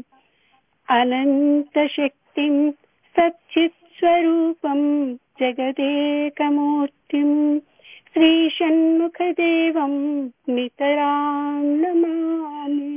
అనంతశక్తిం సచ్చిత్స్వరూపం జగదేకమూర్తిం శ్రీషణ్ముఖదేవం నితరాం నమామి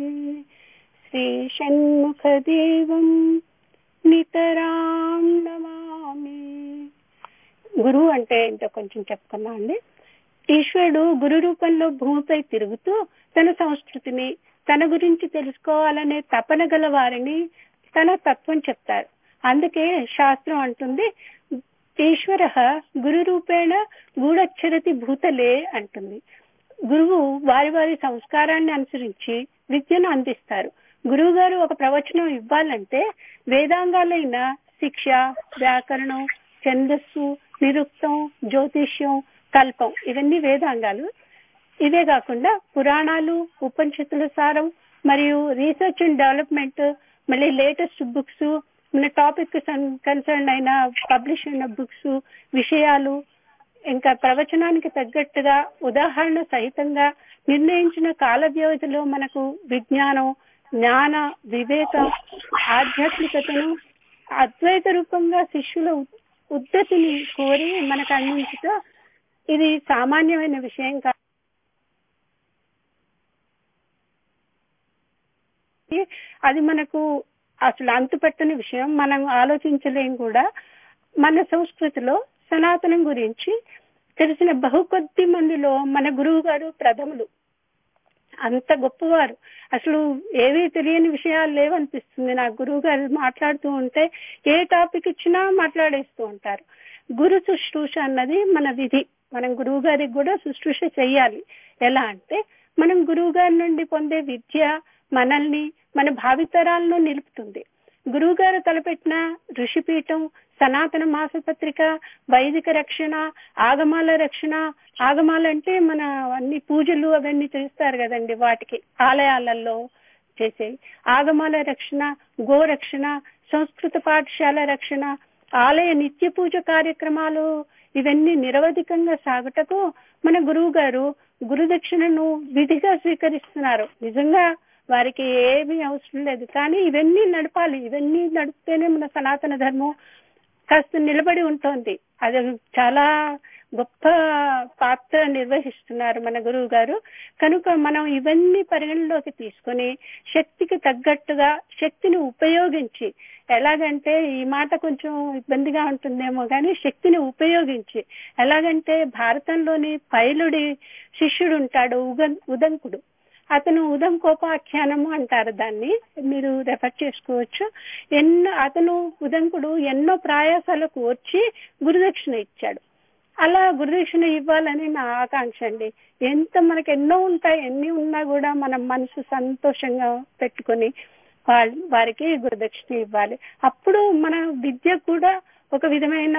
శ్రీషణ్ముఖదేవం నితరాం నమామి గురువు అంటే ఇంత కొంచెం చెప్పుకున్నా అండి ఈశ్వరుడు గురు రూపంలో భూమిపై తిరుగుతూ తన సంస్కృతిని తన గురించి తెలుసుకోవాలనే తపన గల వారిని తన తత్వం చెప్తారు అందుకే శాస్త్రం అంటుంది ఈశ్వర గురు రూపేణ గూఢచ్చరతి భూతలే అంటుంది గురువు వారి వారి సంస్కారాన్ని అనుసరించి విద్యను అందిస్తారు గురువు గారు ఒక ప్రవచనం ఇవ్వాలంటే వేదాంగాలైన శిక్ష వ్యాకరణం ఛందస్సు నిరుక్తం జ్యోతిష్యం కల్పం ఇవన్నీ వేదాంగాలు ఇవే కాకుండా పురాణాలు ఉపనిషత్తుల సారం మరియు రీసెర్చ్ అండ్ డెవలప్మెంట్ మళ్ళీ లేటెస్ట్ బుక్స్ మన టాపిక్ కన్సర్న్ అయిన పబ్లిష్ అయిన బుక్స్ విషయాలు ఇంకా ప్రవచనానికి తగ్గట్టుగా ఉదాహరణ సహితంగా నిర్ణయించిన కాల వ్యవధిలో మనకు విజ్ఞానం జ్ఞాన వివేకం ఆధ్యాత్మికతను అద్వైత రూపంగా శిష్యుల ఉద్ధతిని కోరి మనకు అందించుతూ ఇది సామాన్యమైన విషయం కాదు అది మనకు అసలు అంతుపెట్టని విషయం మనం ఆలోచించలేం కూడా మన సంస్కృతిలో సనాతనం గురించి తెలిసిన బహు కొద్ది మందిలో మన గురువు గారు ప్రథములు అంత గొప్పవారు అసలు ఏవీ తెలియని విషయాలు లేవనిపిస్తుంది నా గురువు గారు మాట్లాడుతూ ఉంటే ఏ టాపిక్ ఇచ్చినా మాట్లాడేస్తూ ఉంటారు గురు శుశ్రూష అన్నది మన విధి మనం గురువు గారికి కూడా శుశ్రూష చెయ్యాలి ఎలా అంటే మనం గురువు గారి నుండి పొందే విద్య మనల్ని మన భావితరాలను నిలుపుతుంది గురువు గారు తలపెట్టిన ఋషిపీఠం సనాతన మాసపత్రిక వైదిక రక్షణ ఆగమాల రక్షణ ఆగమాలంటే మన అన్ని పూజలు అవన్నీ చేస్తారు కదండి వాటికి ఆలయాలలో చేసే ఆగమాల రక్షణ గోరక్షణ సంస్కృత పాఠశాల రక్షణ ఆలయ నిత్య పూజ కార్యక్రమాలు ఇవన్నీ నిరవధికంగా సాగుటకు మన గురువు గారు గురుదక్షిణను విధిగా స్వీకరిస్తున్నారు నిజంగా వారికి ఏమీ అవసరం లేదు కానీ ఇవన్నీ నడపాలి ఇవన్నీ నడిపితేనే మన సనాతన ధర్మం కాస్త నిలబడి ఉంటుంది అది చాలా గొప్ప పాత్ర నిర్వహిస్తున్నారు మన గురువు గారు కనుక మనం ఇవన్నీ పరిగణలోకి తీసుకొని శక్తికి తగ్గట్టుగా శక్తిని ఉపయోగించి ఎలాగంటే ఈ మాట కొంచెం ఇబ్బందిగా ఉంటుందేమో కానీ శక్తిని ఉపయోగించి ఎలాగంటే భారతంలోని పైలుడి శిష్యుడు ఉంటాడు ఉగ ఉదంకుడు అతను ఉదంకోపాఖ్యానము అంటారు దాన్ని మీరు రెఫర్ చేసుకోవచ్చు ఎన్నో అతను ఉదంకుడు ఎన్నో ప్రయాసాలకు వచ్చి గురుదక్షిణ ఇచ్చాడు అలా గురుదక్షిణ ఇవ్వాలని నా ఆకాంక్ష అండి ఎంత మనకి ఎన్నో ఉంటాయి ఎన్ని ఉన్నా కూడా మనం మనసు సంతోషంగా పెట్టుకొని వాళ్ళ వారికి గురుదక్షిణ ఇవ్వాలి అప్పుడు మన విద్య కూడా ఒక విధమైన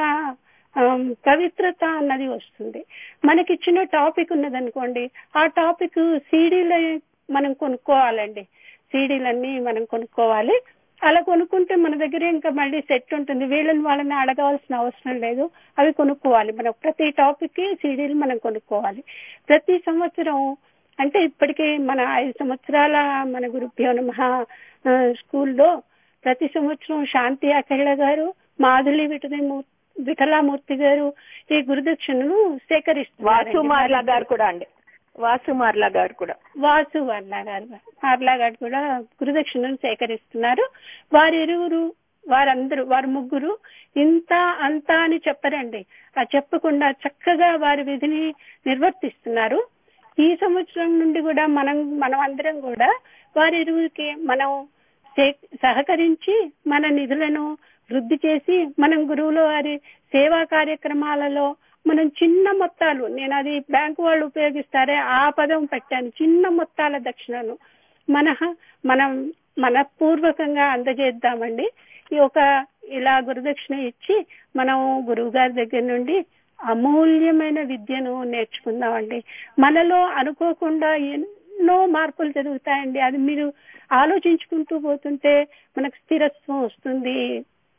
పవిత్రత అన్నది వస్తుంది మనకిచ్చిన టాపిక్ ఉన్నదనుకోండి ఆ టాపిక్ సీడీలు మనం కొనుక్కోవాలండి సీడీలన్నీ మనం కొనుక్కోవాలి అలా కొనుక్కుంటే మన దగ్గర ఇంకా మళ్ళీ సెట్ ఉంటుంది వీళ్ళని వాళ్ళని అడగవలసిన అవసరం లేదు అవి కొనుక్కోవాలి మనం ప్రతి టాపిక్ కి సీడీలు మనం కొనుక్కోవాలి ప్రతి సంవత్సరం అంటే ఇప్పటికీ మన ఐదు సంవత్సరాల మన గురుభ్యో నమ స్కూల్లో ప్రతి సంవత్సరం శాంతి అఖిల గారు మాధులి విటది విఠలామూర్తి గారు ఈ గురుదక్షిణను వాసు మార్లా గారు కూడా అండి వాసు మార్లా గారు కూడా వాసు మార్లా గారు మార్లా గారు కూడా గురుదక్షిణను సేకరిస్తున్నారు వారి ఇరువురు వారందరూ వారు ముగ్గురు ఇంత అంత అని చెప్పరండి ఆ చెప్పకుండా చక్కగా వారి విధిని నిర్వర్తిస్తున్నారు ఈ సంవత్సరం నుండి కూడా మనం మనం అందరం కూడా వారి ఇరువురికి మనం సహకరించి మన నిధులను వృద్ధి చేసి మనం గురువుల వారి సేవా కార్యక్రమాలలో మనం చిన్న మొత్తాలు నేను అది బ్యాంకు వాళ్ళు ఉపయోగిస్తారే ఆ పదం పెట్టాను చిన్న మొత్తాల దక్షిణను మన మనం మనపూర్వకంగా అందజేద్దామండి ఈ ఒక ఇలా గురుదక్షిణ ఇచ్చి మనం గురువు గారి దగ్గర నుండి అమూల్యమైన విద్యను నేర్చుకుందామండి మనలో అనుకోకుండా ఎన్నో మార్పులు జరుగుతాయండి అది మీరు ఆలోచించుకుంటూ పోతుంటే మనకు స్థిరత్వం వస్తుంది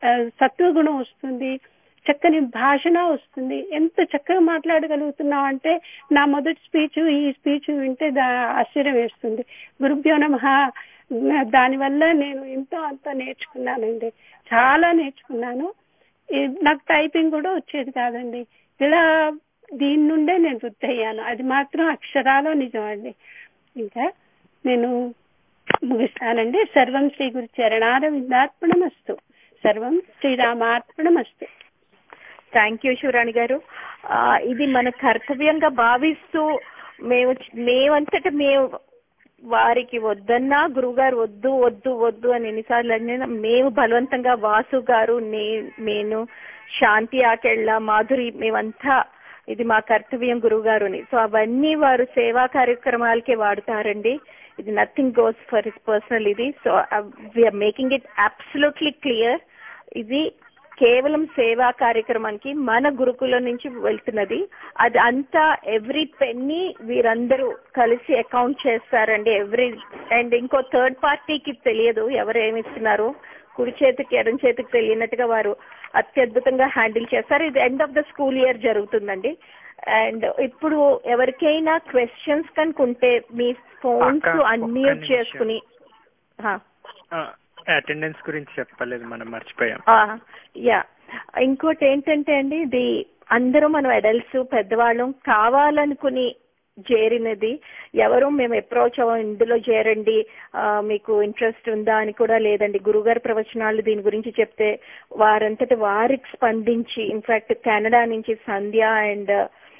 ఆ, సత్వగుణం వస్తుంది చక్కని భాషణ వస్తుంది ఎంత చక్కగా మాట్లాడగలుగుతున్నావు అంటే నా మొదటి స్పీచ్ ఈ స్పీచ్ వింటే దా ఆశ్చర్యం వేస్తుంది గురుభ్యో నమః దానివల్ల నేను ఎంతో అంత నేర్చుకున్నానండి చాలా నేర్చుకున్నాను ఈ- నాకు టైపింగ్ కూడా వచ్చేది కాదండి ఇలా దీని నుండే నేను వృద్ధి అయ్యాను అది మాత్రం అక్షరాలో నిజం అండి ఇంకా నేను ముగిస్తానండి సర్వం శ్రీ గురు చరణార విందార్పణమస్తు సర్వం శ్రీరామార్పణమస్తు థ్యాంక్ యూ శివరాణి గారు ఆ, ఇది మన కర్తవ్యంగా భావిస్తూ మేము మేమంతట మేము వారికి వద్దన్నా గురువుగారు వద్దు వద్దు వద్దు అని ఎన్నిసార్లు అడిగినా మేము బలవంతంగా వాసు గారు నే- నేను శాంతి ఆకెళ్ళ మాధురి మేమంతా ఇది మా కర్తవ్యం గురువు గారుని సో అవన్నీ వారు సేవా కార్యక్రమాలకే వాడుతారండి ఇది nothing goes for his personal ఇది so we are making it absolutely clear ఇది కేవలం సేవా కార్యక్రమానికి మన గురుకులం నుంచి వెళ్తున్నది అది అంతా ఎవ్రీ పెన్నీ వీరందరూ కలిసి అకౌంట్ చేస్తారండి ఎవ్రీ అండ్ ఇంకో థర్డ్ పార్టీకి తెలియదు ఎవరు ఏమి ఇస్తున్నారు కుడి చేతికి ఎడం చేతికి తెలియనట్టుగా వారు అత్యద్భుతంగా హ్యాండిల్ చేస్తారు ఇది end of the school year జరుగుతుందండి అండ్ ఇప్పుడు ఎవరికైనా క్వశ్చన్స్ కనుకుంటే మీ ఫోన్స్ అక్క, ఒక్క అన్మ్యూట్ నిమిషం. చేసుకుని హా. అటెండెన్స్ గురించి చెప్పలేదు మనం మర్చిపోయాం యా ఇంకోటి ఏంటంటే అండి ఇది అందరూ మనం అడల్ట్స్ పెద్దవాళ్ళం కావాలనుకుని చేరినది ఎవరు మేము అప్రోచ్ అవ్వం ఇందులో చేరండి ఆ, మీకు ఇంట్రెస్ట్ ఉందా అని కూడా లేదండి గురుగారి ప్రవచనాలు దీని గురించి చెప్తే వారంతటి వారికి స్పందించి ఇన్ఫాక్ట్ కెనడా నుంచి సంధ్య అండ్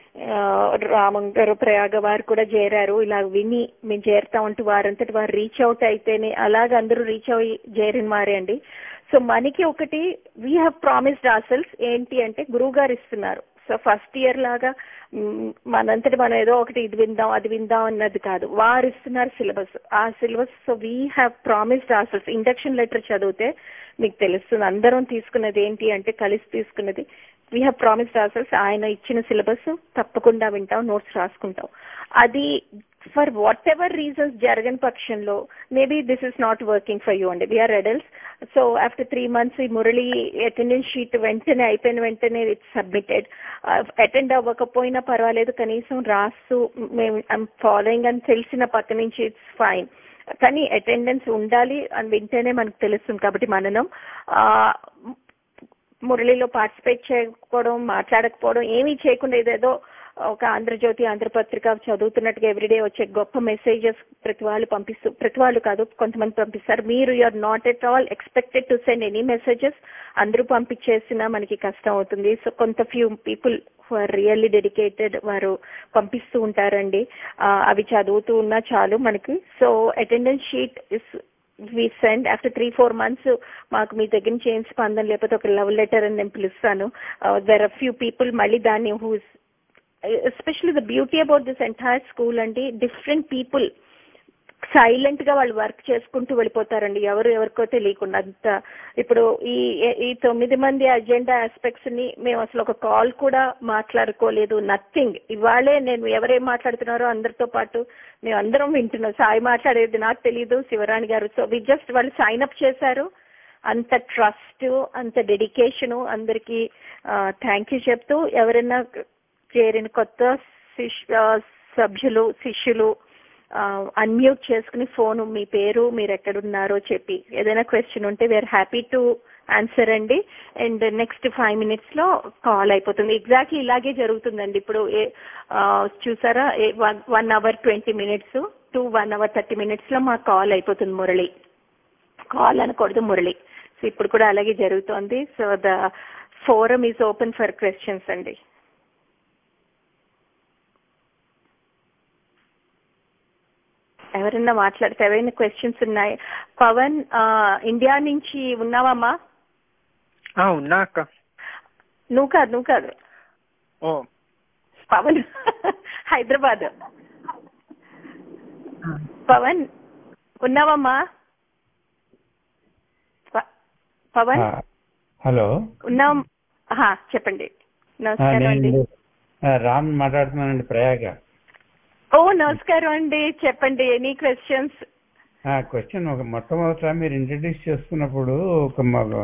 రామం గారు ప్రయాగ వారు కూడా చేరారు ఇలా విని మేము చేరుతామంటూ వారంతటి వారు రీచ్ అవుట్ అయితేనే అలాగ అందరూ రీచ్ అయ్యి చేరిన వారే అండి సో మనకి ఒకటి వీ హ్యావ్ ప్రామిస్డ్ ఆర్సెల్స్ ఏంటి అంటే గురువు గారు ఇస్తున్నారు సో ఫస్ట్ ఇయర్ లాగా మ్, మనంతటి మనం ఏదో ఒకటి ఇది విందాం అది విందాం అన్నది కాదు వారు ఇస్తున్నారు సిలబస్ ఆ syllabus so we have promised ourselves induction letter చదివితే మీకు తెలుస్తుంది అందరం తీసుకున్నది ఏంటి అంటే కలిసి తీసుకున్నది వీ హ్యావ్ ప్రామిస్డ్ ఆర్సెల్స్ ఆయన ఇచ్చిన సిలబస్ తప్పకుండా వింటాం నోట్స్ రాసుకుంటాం అది ఫర్ వాట్ ఎవర్ రీజన్స్ జరగని పక్షంలో maybe this is not working for you అండి we are adults so after three months ఈ మురళి అటెండెన్స్ షీట్ వెంటనే అయిపోయిన వెంటనే ఇట్స్ సబ్మిటెడ్ అటెండ్ అవ్వకపోయినా పర్వాలేదు కనీసం రాస్తూ మేము ఫాలోయింగ్ అని తెలిసిన పక్క నుంచి ఇట్స్ ఫైన్ కానీ అటెండెన్స్ ఉండాలి అని వింటేనే మనకు తెలుస్తుంది కాబట్టి మననం ఆ, మురళిలో పార్టిసిపేట్ చేయకపోవడం మాట్లాడకపోవడం ఏమీ చేయకుండా ఇదేదో ఒక ఆంధ్రజ్యోతి ఆంధ్రపత్రిక చదువుతున్నట్టుగా ఎవ్రీడే వచ్చే గొప్ప మెసేజెస్ ప్రతి వాళ్ళు పంపిస్తూ ప్రతి వాళ్ళు కాదు కొంతమంది పంపిస్తారు మీరు you are not at all expected to send any messages అందరూ పంపించేసినా మనకి కష్టం అవుతుంది సో కొంత few people who are really dedicated వారు పంపిస్తూ ఉంటారండి ఆ, అవి చదువుతూ ఉన్నా చాలు మనకి so attendance sheet is we send after three four months మాకు మీ దగ్గర నుంచి ఏం స్పందన లేకపోతే ఒక లవ్ లెటర్ అని నేను పిలుస్తాను దర్ ఆర్ ఫ్యూ పీపుల్ మళ్ళీ దాన్ని whose especially the beauty about this entire school అండి డిఫరెంట్ పీపుల్ సైలెంట్ గా వాళ్ళు వర్క్ చేసుకుంటూ వెళ్ళిపోతారండి ఎవరు ఎవరికో తెలియకుండా అంత ఇప్పుడు ఈ ఈ తొమ్మిది మంది అజెండా ఆస్పెక్ట్స్ ని మేము అసలు ఒక కాల్ కూడా మాట్లాడుకోలేదు నథింగ్ ఇవాళే నేను ఎవరేం మాట్లాడుతున్నారో అందరితో పాటు మేము అందరం వింటున్నాం సాయి మాట్లాడేది నాకు తెలియదు Sivarani garu so we just వాళ్ళు సైన్ అప్ చేశారు అంత ట్రస్ట్ అంత డెడికేషన్ అందరికి థ్యాంక్ యూ చెప్తూ ఎవరైనా చేరిన కొత్త శిష్ ఆ, సభ్యులు శిష్యులు అన్మ్యూట్ చేసుకుని ఫోన్ మీ పేరు మీరు ఎక్కడున్నారో చెప్పి ఏదైనా క్వశ్చన్ ఉంటే వీఆర్ హ్యాపీ టు ఆన్సర్ అండి అండ్ నెక్స్ట్ ఫైవ్ మినిట్స్ లో కాల్ అయిపోతుంది ఎగ్జాక్ట్లీ ఇలాగే జరుగుతుందండి ఇప్పుడు ఏ- ఆ, చూసారా one hour twenty minutes to one hour thirty minutes లో మా కాల్ అయిపోతుంది మురళి కాల్ అనకూడదు మురళి సో ఇప్పుడు కూడా అలాగే జరుగుతోంది so the forum is open for questions అండి ఎవరైనా మాట్లాడితే ఏవైనా క్వశ్చన్స్ ఉన్నాయి పవన్ ఆ, ఇండియా నుంచి ఉన్నావమ్మా ఆ, ఉన్నా అక్క నువ్వు కాదు నువ్వు కాదు ఓ పవన్ హైదరాబాద్ పవన్ ఉన్నావమ్మా ప- పవన్ ఆ, హలో ఉన్నాం ఆహా, చెప్పండి ఆ, నమస్కారం అండి నేను ఆ, రామ్ మాట్లాడుతున్నానండి ప్రయాగ ఓ నమస్కారం అండి చెప్పండి ఎనీ క్వశ్చన్స్ ఆ క్వశ్చన్ ఒక మొట్టమొదట మీరు ఇంట్రడ్యూస్ చేసుకున్నప్పుడు ఒక మ-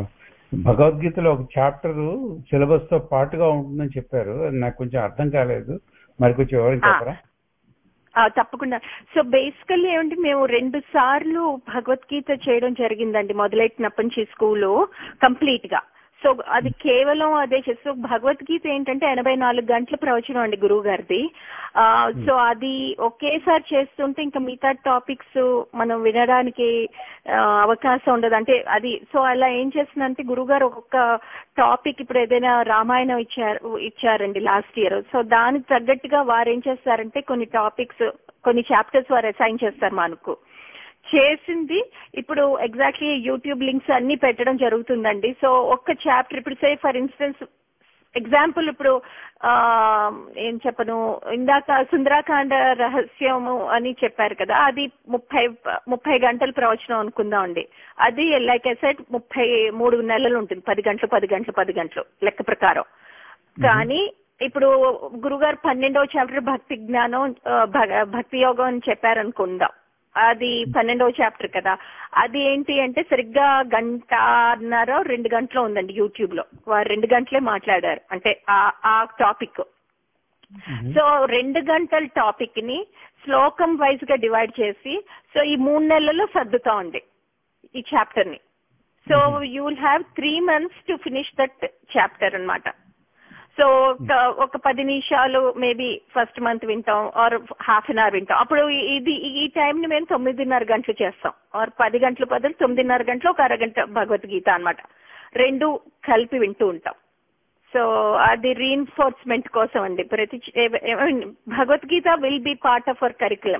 భగవద్గీతలో ఒక చాప్టర్ సిలబస్ తో పాటుగా ఉంటుందని చెప్పారు అది నాకు కొంచెం అర్థం కాలేదు మరి కొంచెం వివరం చెప్పరా ఆ, తప్పకుండా సో బేసికల్లీ ఏమంటే మేము రెండు సార్లు భగవద్గీత చేయడం జరిగిందండి మొదలెట్టినప్పటి నుంచి స్కూలు కంప్లీట్ గా సో అది కేవలం అదే చేసి సో భగవద్గీత ఏంటంటే ఎనభై నాలుగు గంటల ప్రవచనం అండి గురువు గారిది ఆ, సో అది ఒకేసారి చేస్తుంటే ఇంకా మిగతా టాపిక్స్ మనం వినడానికి ఆ, అవకాశం ఉండదు అంటే అది సో అలా ఏం చేస్తుందంటే గురువు గారు ఒక్కొక్క టాపిక్ ఇప్పుడు ఏదైనా రామాయణం ఇచ్చారు ఇచ్చారండి లాస్ట్ ఇయర్ సో దానికి తగ్గట్టుగా వారు ఏం చేస్తారంటే కొన్ని టాపిక్స్ కొన్ని చాప్టర్స్ వారు అసైన్ చేస్తారు మనకు చేసింది ఇప్పుడు ఎగ్జాక్ట్లీ యూట్యూబ్ లింక్స్ అన్ని పెట్టడం జరుగుతుందండి సో ఒక్క చాప్టర్ ఇప్పుడు సే ఫర్ ఇన్స్టెన్స్ ఎగ్జాంపుల్ ఇప్పుడు ఆ ఏం చెప్పను ఇందాక సుందరాకాండ రహస్యము అని చెప్పారు కదా అది ముప్పై ముప్పై గంటల ప్రవచనం అనుకుందాం అండి అది లైక్ సెట్ ముప్పై మూడు నెలలు ఉంటుంది పది గంటలు పది గంటలు పది గంటలు లెక్క ప్రకారం కానీ ఇప్పుడు గురుగారు పన్నెండవ చాప్టర్ భక్తి జ్ఞానం ఆ, భగ- భక్తి యోగం అని చెప్పారనుకుందాం అది పన్నెండవ చాప్టర్ కదా అది ఏంటి అంటే సరిగ్గా గంటన్నర రెండు గంటలు ఉందండి యూట్యూబ్ లో వారు రెండు గంటలే మాట్లాడారు అంటే ఆ- ఆ టాపిక్ సో రెండు గంటల టాపిక్ ని శ్లోకం వైజ్ గా డివైడ్ చేసి సో ఈ మూడు నెలల్లో సర్దుతామండి ఈ చాప్టర్ ని so you will have three months to finish that chapter అన్నమాట సో ఒక- ఒక పది నిమిషాలు మేబీ ఫస్ట్ మంత్ వింటాం ఆర్ హాఫ్ అన్ అవర్ వింటాం అప్పుడు ఇది ఈ టైం ని మేము తొమ్మిదిన్నర గంటలు చేస్తాం ఆర్ పది గంటల బదులు తొమ్మిదిన్నర గంటలు ఒక అరగంట భగవద్గీత అన్నమాట రెండు కలిపి వింటూ ఉంటాం సో అది రీఎన్ఫోర్స్మెంట్ కోసం అండి ప్రతి Bhagavad Gita will be part of hour curriculum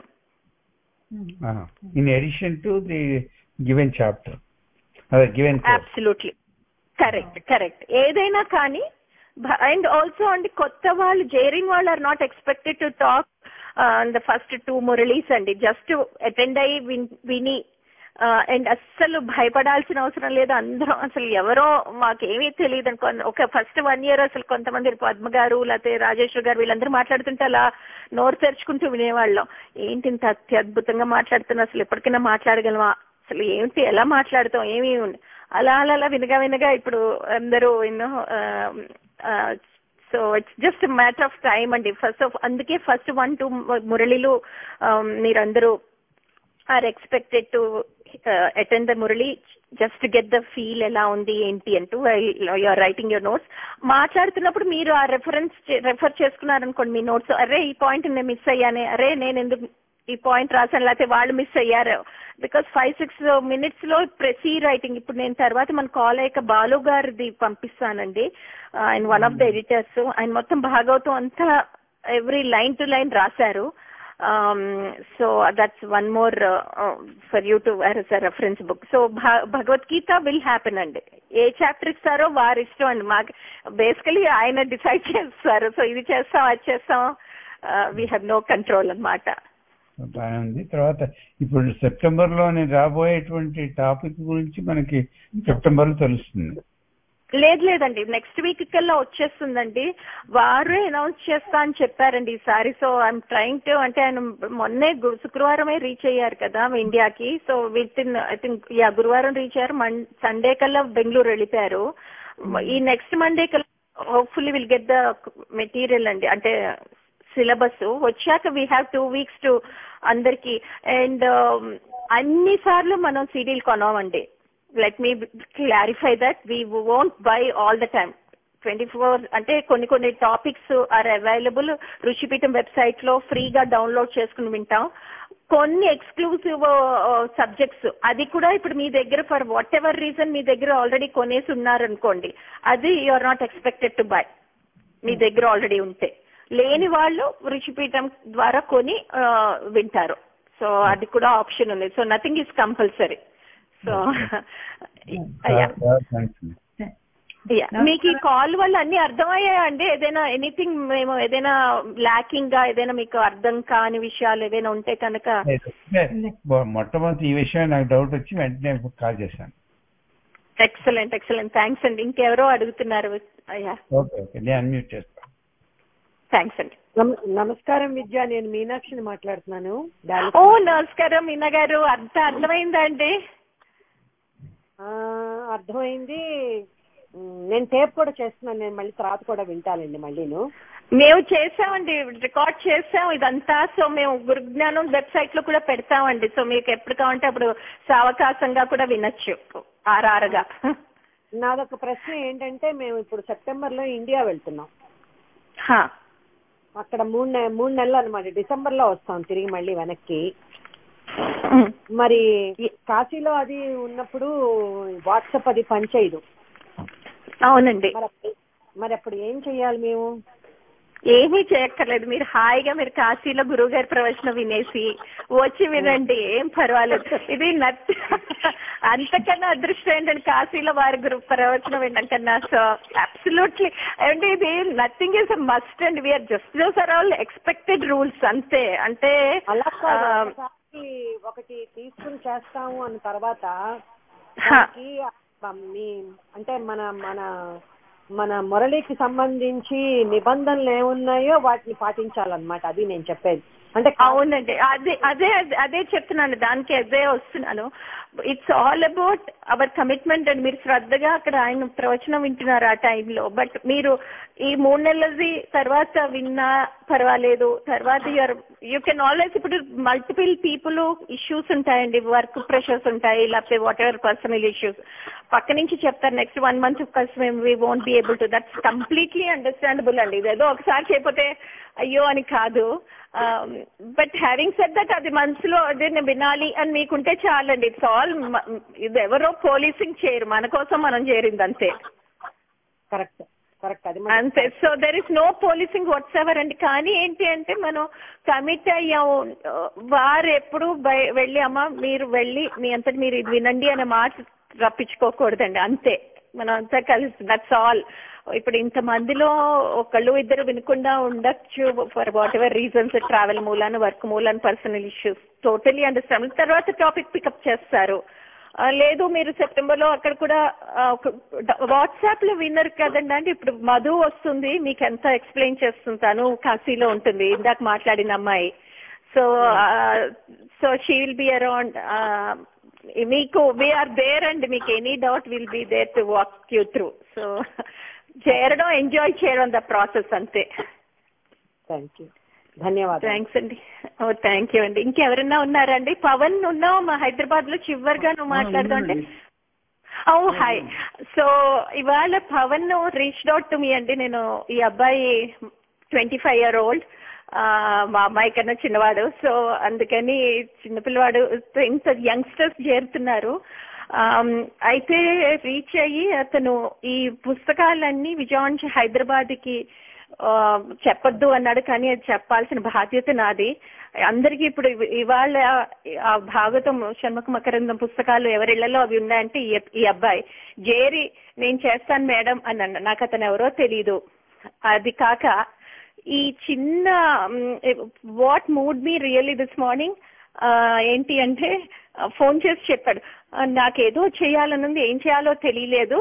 in addition to the given chapter అదే గివెన్ అబ్సల్యూట్లీ కరెక్ట్ కరెక్ట్ ఏదైనా కానీ అండ్ ఆల్సో అండి కొత్త వాళ్ళు జైరింగ్ వాళ్ళు are not expected to talk the first two మురళీస్ అండి జస్ట్ అటెండ్ అయ్యి విన్- విని అండ్ అస్సలు భయపడాల్సిన అవసరం లేదు అందరం అసలు ఎవరో మాకేమీ తెలియదు అనుకో ఒక ఫస్ట్ వన్ ఇయర్ అసలు కొంతమంది పద్మ గారు లేకపోతే రాజేశ్వర్ గారు వీళ్ళందరూ మాట్లాడుతుంటే అలా నోరు తెరుచుకుంటూ వినేవాళ్ళం ఏంటి ఇంత అత్యద్భుతంగా మాట్లాడుతున్నా అసలు ఎప్పటికైనా మాట్లాడగలమా అసలు ఏంటి ఎలా మాట్లాడతాం ఏమీ ఉంది అలా అలా అలా వినగా వినగా ఇప్పుడు అందరూ ఎన్నో so it's just matter of time అండి ఫస్ట్ ఆఫ్ అందుకే ఫస్ట్ వన్ టూ మురళిలు మీరందరూ are expected to attend the murli just get the feel ఎలా ఉంది ఏంటి అంటూ యూఆర్ రైటింగ్ యువర్ నోట్స్ మాట్లాడుతున్నప్పుడు మీరు ఆ రెఫరెన్స్ రెఫర్ చేసుకున్నారనుకోండి మీ నోట్స్ అరే ఈ పాయింట్ నేను మిస్ అయ్యానే అరే నేను ఎందుకు ఈ పాయింట్ రాశాను లేకపోతే వాళ్ళు మిస్ అయ్యారు బికాస్ ఫైవ్ సిక్స్ మినిట్స్ లో ప్రతి రైటింగ్ ఇప్పుడు నేను తర్వాత మన కాల్ అయ్యాక బాలు గారిది పంపిస్తానండి ఆయన వన్ ఆఫ్ ద ఎడిటర్స్ ఆయన మొత్తం భాగవతం అంతా ఎవ్రీ లైన్ టు లైన్ రాశారు so that's one more for you to as a reference book so Bhagavad Gita will happen అండి ఏ చాప్టర్ ఇస్తారో వారి ఇష్టం అండి మాకు బేసికలీ ఆయన డిసైడ్ చేస్తారు సో ఇది చేస్తాం అది చేస్తాం వీ హ్యావ్ నో కంట్రోల్ అన్నమాట బాగానే ఉంది తర్వాత ఇప్పుడు సెప్టెంబర్ లో నేను రాబోయేటువంటి టాపిక్ గురించి మనకి సెప్టెంబర్ లో తెలుస్తుంది లేదు లేదండి నెక్స్ట్ వీక్ కల్లా వచ్చేస్తుందండి వారే అనౌన్స్ చేస్తా అని చెప్పారండి ఈసారి సో ఐఎమ్ ట్రైంగ్ టు అంటే ఆయన మొన్నే గు- శుక్రవారమే రీచ్ అయ్యారు కదా ఇండియాకి so with in I think yeah గురువారం రీచ్ అయ్యారు మన్ సండే కల్లా బెంగళూరు వెళ్ళిపోయారు ఈ నెక్స్ట్ మండే కల్లా hopefully will get the material అండి అంటే సిలబస్ వచ్చాక we have two weeks to అందరికి అండ్ అన్ని సార్లు మనం సీడీలు కొనామండి let me clarify that we won't buy all the time twenty four అంటే కొన్ని కొన్ని topics are available Rushipeetham website లో ఫ్రీగా డౌన్లోడ్ చేసుకుని వింటాం కొన్ని ఎక్స్క్లూసివ్ సబ్జెక్ట్స్ అది కూడా ఇప్పుడు మీ దగ్గర ఫర్ వాట్ ఎవర్ రీజన్ మీ దగ్గర ఆల్రెడీ కొనేసి ఉన్నారనుకోండి అది you are not expected to buy మీ దగ్గర ఆల్రెడీ ఉంటే లేని వాళ్ళు రుచిపీఠం ద్వారా కొని ఆ, వింటారు సో అది కూడా ఆప్షన్ ఉంది so nothing is compulsory so మీకు ఈ కాల్ వల్ల అన్ని అర్థమయ్యాయా అండి ఏదైనా ఎనీథింగ్ మేము ఏదైనా లాకింగ్ గా ఏదైనా మీకు అర్థం కాని విషయాలు ఏదైనా ఉంటే కనుక మొట్టమొదటి ఈ విషయం నాకు డౌట్ వచ్చి వెంటనే కాల్ చేశాను ఎక్సలెంట్ ఎక్సలెంట్ థ్యాంక్స్ అండి ఇంకెవరో అడుగుతున్నారు అయ్యా ఓకే ఓకే నేను అన్మ్యూట్ చేస్తాను థ్యాంక్స్ అండి నమ- నమస్కారం విద్య నేను మీనాక్షిని మాట్లాడుతున్నాను డాలస్ ఓ నమస్కారం మీనా గారు అంత అర్థమైందా అండి ఆ, అర్థమైంది మ్, నేను టేప్ కూడా చేస్తున్నాను నేను మళ్ళీ తర్వాత కూడా వింటానండి మళ్ళీను మేము చేసామండి రికార్డ్ చేసాం ఇదంతా సో మేము గురుజ్ఞానం వెబ్సైట్ లో కూడా పెడతామండి సో మీకు ఎప్పుడు కావాలంటే అప్పుడు సావకాశంగా కూడా వినొచ్చు ఆర్ఆర్గా నాదొక ప్రశ్న ఏంటంటే మేము ఇప్పుడు సెప్టెంబర్ లో ఇండియా వెళ్తున్నాం హా. అక్కడ మూడు నె- మూడు నెలలు అనమాట డిసెంబర్ లో వస్తాం తిరిగి మళ్ళీ వెనక్కి మరి కాశీలో అది ఉన్నప్పుడు వాట్సాప్ అది పనిచేయదు అవునండి మరి అప్పుడు- మరి అప్పుడు ఏం చెయ్యాలి మేము ఏమీ చేయక్కర్లేదు మీరు హాయిగా మీరు కాశీలో గురువు గారి ప్రవచనం వినేసి వచ్చి వినండి ఏం పర్వాలేదు ఇది నత్ అంతకన్నా అదృష్టం ఏంటంటే కాశీలో వారి గురు ప్రవచనం వినడం కన్నా సో అబ్సల్యూట్లీ అంటే ఇది nothing is must and we are just those are all expected rules అంతే అంటే అలా కాదు, ఆ, ఒకసారి ఒకటి తీసుకుని చేస్తాము అన్న తర్వాత దానికి మీ అంటే మన మన మన మురళికి సంబంధించి నిబంధనలు ఏమున్నాయో వాటిని పాటించాలన్నమాట అది నేను చెప్పేది అంటే అవునండి అదే అదే అదే చెప్తున్నాను దానికి అదే వస్తున్నాను it's all about our commitment and మీరు శ్రద్ధగా అక్కడ ఆయన ప్రవచనం వింటున్నారు ఆ టైంలో బట్ మీరు ఈ మూడు నెలలది తర్వాత విన్నా పర్వాలేదు తర్వాత యూఆర్ యూ కెన్ ఆల్వేస్ ఇప్పుడు మల్టిపుల్ పీపుల్ ఇష్యూస్ ఉంటాయండి వర్క్ ప్రెషర్స్ ఉంటాయి లేకపోతే వాట్ ఎవర్ పర్సనల్ ఇష్యూస్ పక్క నుంచి చెప్తారు నెక్స్ట్ వన్ మంత్ కోసం మేము we won't be able to that's completely understandable అండి ఇదేదో ఒకసారి చేయకపోతే అయ్యో అని కాదు బట్ హ్యావింగ్ సెట్ దట్ అది మనసులో అదే నేను వినాలి అని మీకుంటే చాలండి ఇట్స్ ఆల్ ఇది ఎవరో పోలీసింగ్ చేయరు మన కోసం మనం చేరింది అంతే కరెక్ట్ కరెక్ట్ అది అంతే so there is no policing whatsoever అండి కానీ ఏంటి అంటే మనం కమిట్ అయ్యాము వారు ఎప్పుడు బయ- వెళ్ళి అమ్మ మీరు వెళ్ళి మీ అంతటి మీరు ఇది వినండి అనే మాట రప్పించుకోకూడదండి అంతే మనం అంతా కలిసి దట్స్ ఆల్ ఇప్పుడు ఇంత మందిలో ఒకళ్ళు ఇద్దరు వినకుండా ఉండొచ్చు for whatever reasons travel మూలాన వర్క్ మూలాన పర్సనల్ ఇష్యూస్ టోటలీ అండర్స్టాండ్ తర్వాత టాపిక్ పికప్ చేస్తారు ఆ, లేదు మీరు సెప్టెంబర్ లో అక్కడ కూడా వాట్సాప్ లో విన్నర్ కదండి అంటే ఇప్పుడు మధు వస్తుంది మీకు ఎంత ఎక్స్ప్లెయిన్ చేస్తుంది తను కాశీలో ఉంటుంది ఇందాక మాట్లాడిన అమ్మాయి so so she will be around మీకు వీఆర్ దేర్ అండ్ మీకు any doubt will be there to walk you through so చేరడం ఎంజాయ్ చేయడం ద ప్రాసెస్ అంతే థ్యాంక్ యూ ధన్యవాదాలు థ్యాంక్స్ అండి ఓ థ్యాంక్ యూ అండి ఇంకెవరన్నా ఉన్నారండి పవన్ ఉన్నావు మా హైదరాబాద్ లో చివరిగా నువ్వు మాట్లాడదాం అంటే ఓ హాయ్ సో ఇవాళ Pavan reach out to me అండి నేను ఈ అబ్బాయి ట్వంటీ ఫైవ్ ఇయర్ ఓల్డ్ మా అమ్మాయి కన్నా చిన్నవాడు సో అందుకని చిన్నపిల్లవాడు ఇంత యంగ్స్టర్స్ చేరుతున్నారు ఆమ్, అయితే రీచ్ అయ్యి అతను ఈ పుస్తకాలన్నీ విజయవాడ నుంచి హైదరాబాద్కి ఆ, చెప్పొద్దు అన్నాడు కానీ అది చెప్పాల్సిన బాధ్యత నాది అందరికీ ఇప్పుడు ఇవ- ఇవాళ ఆ భాగవతం షణ్ముఖ మకరందం పుస్తకాలు ఎవరిళ్లలో అవి ఉన్నాయంటే ఈ ఈ అబ్బాయి జేరి నేను చేస్తాను మేడం అని అన్న నాకు అతను ఎవరో తెలీదు అది కాక ఈ చిన్న what moved me really this morning ఏంటి అంటే ఫోన్ చేసి చెప్పాడు "ఆ, నాకేదో చేయాలనుంది ఏం చేయాలో తెలియలేదు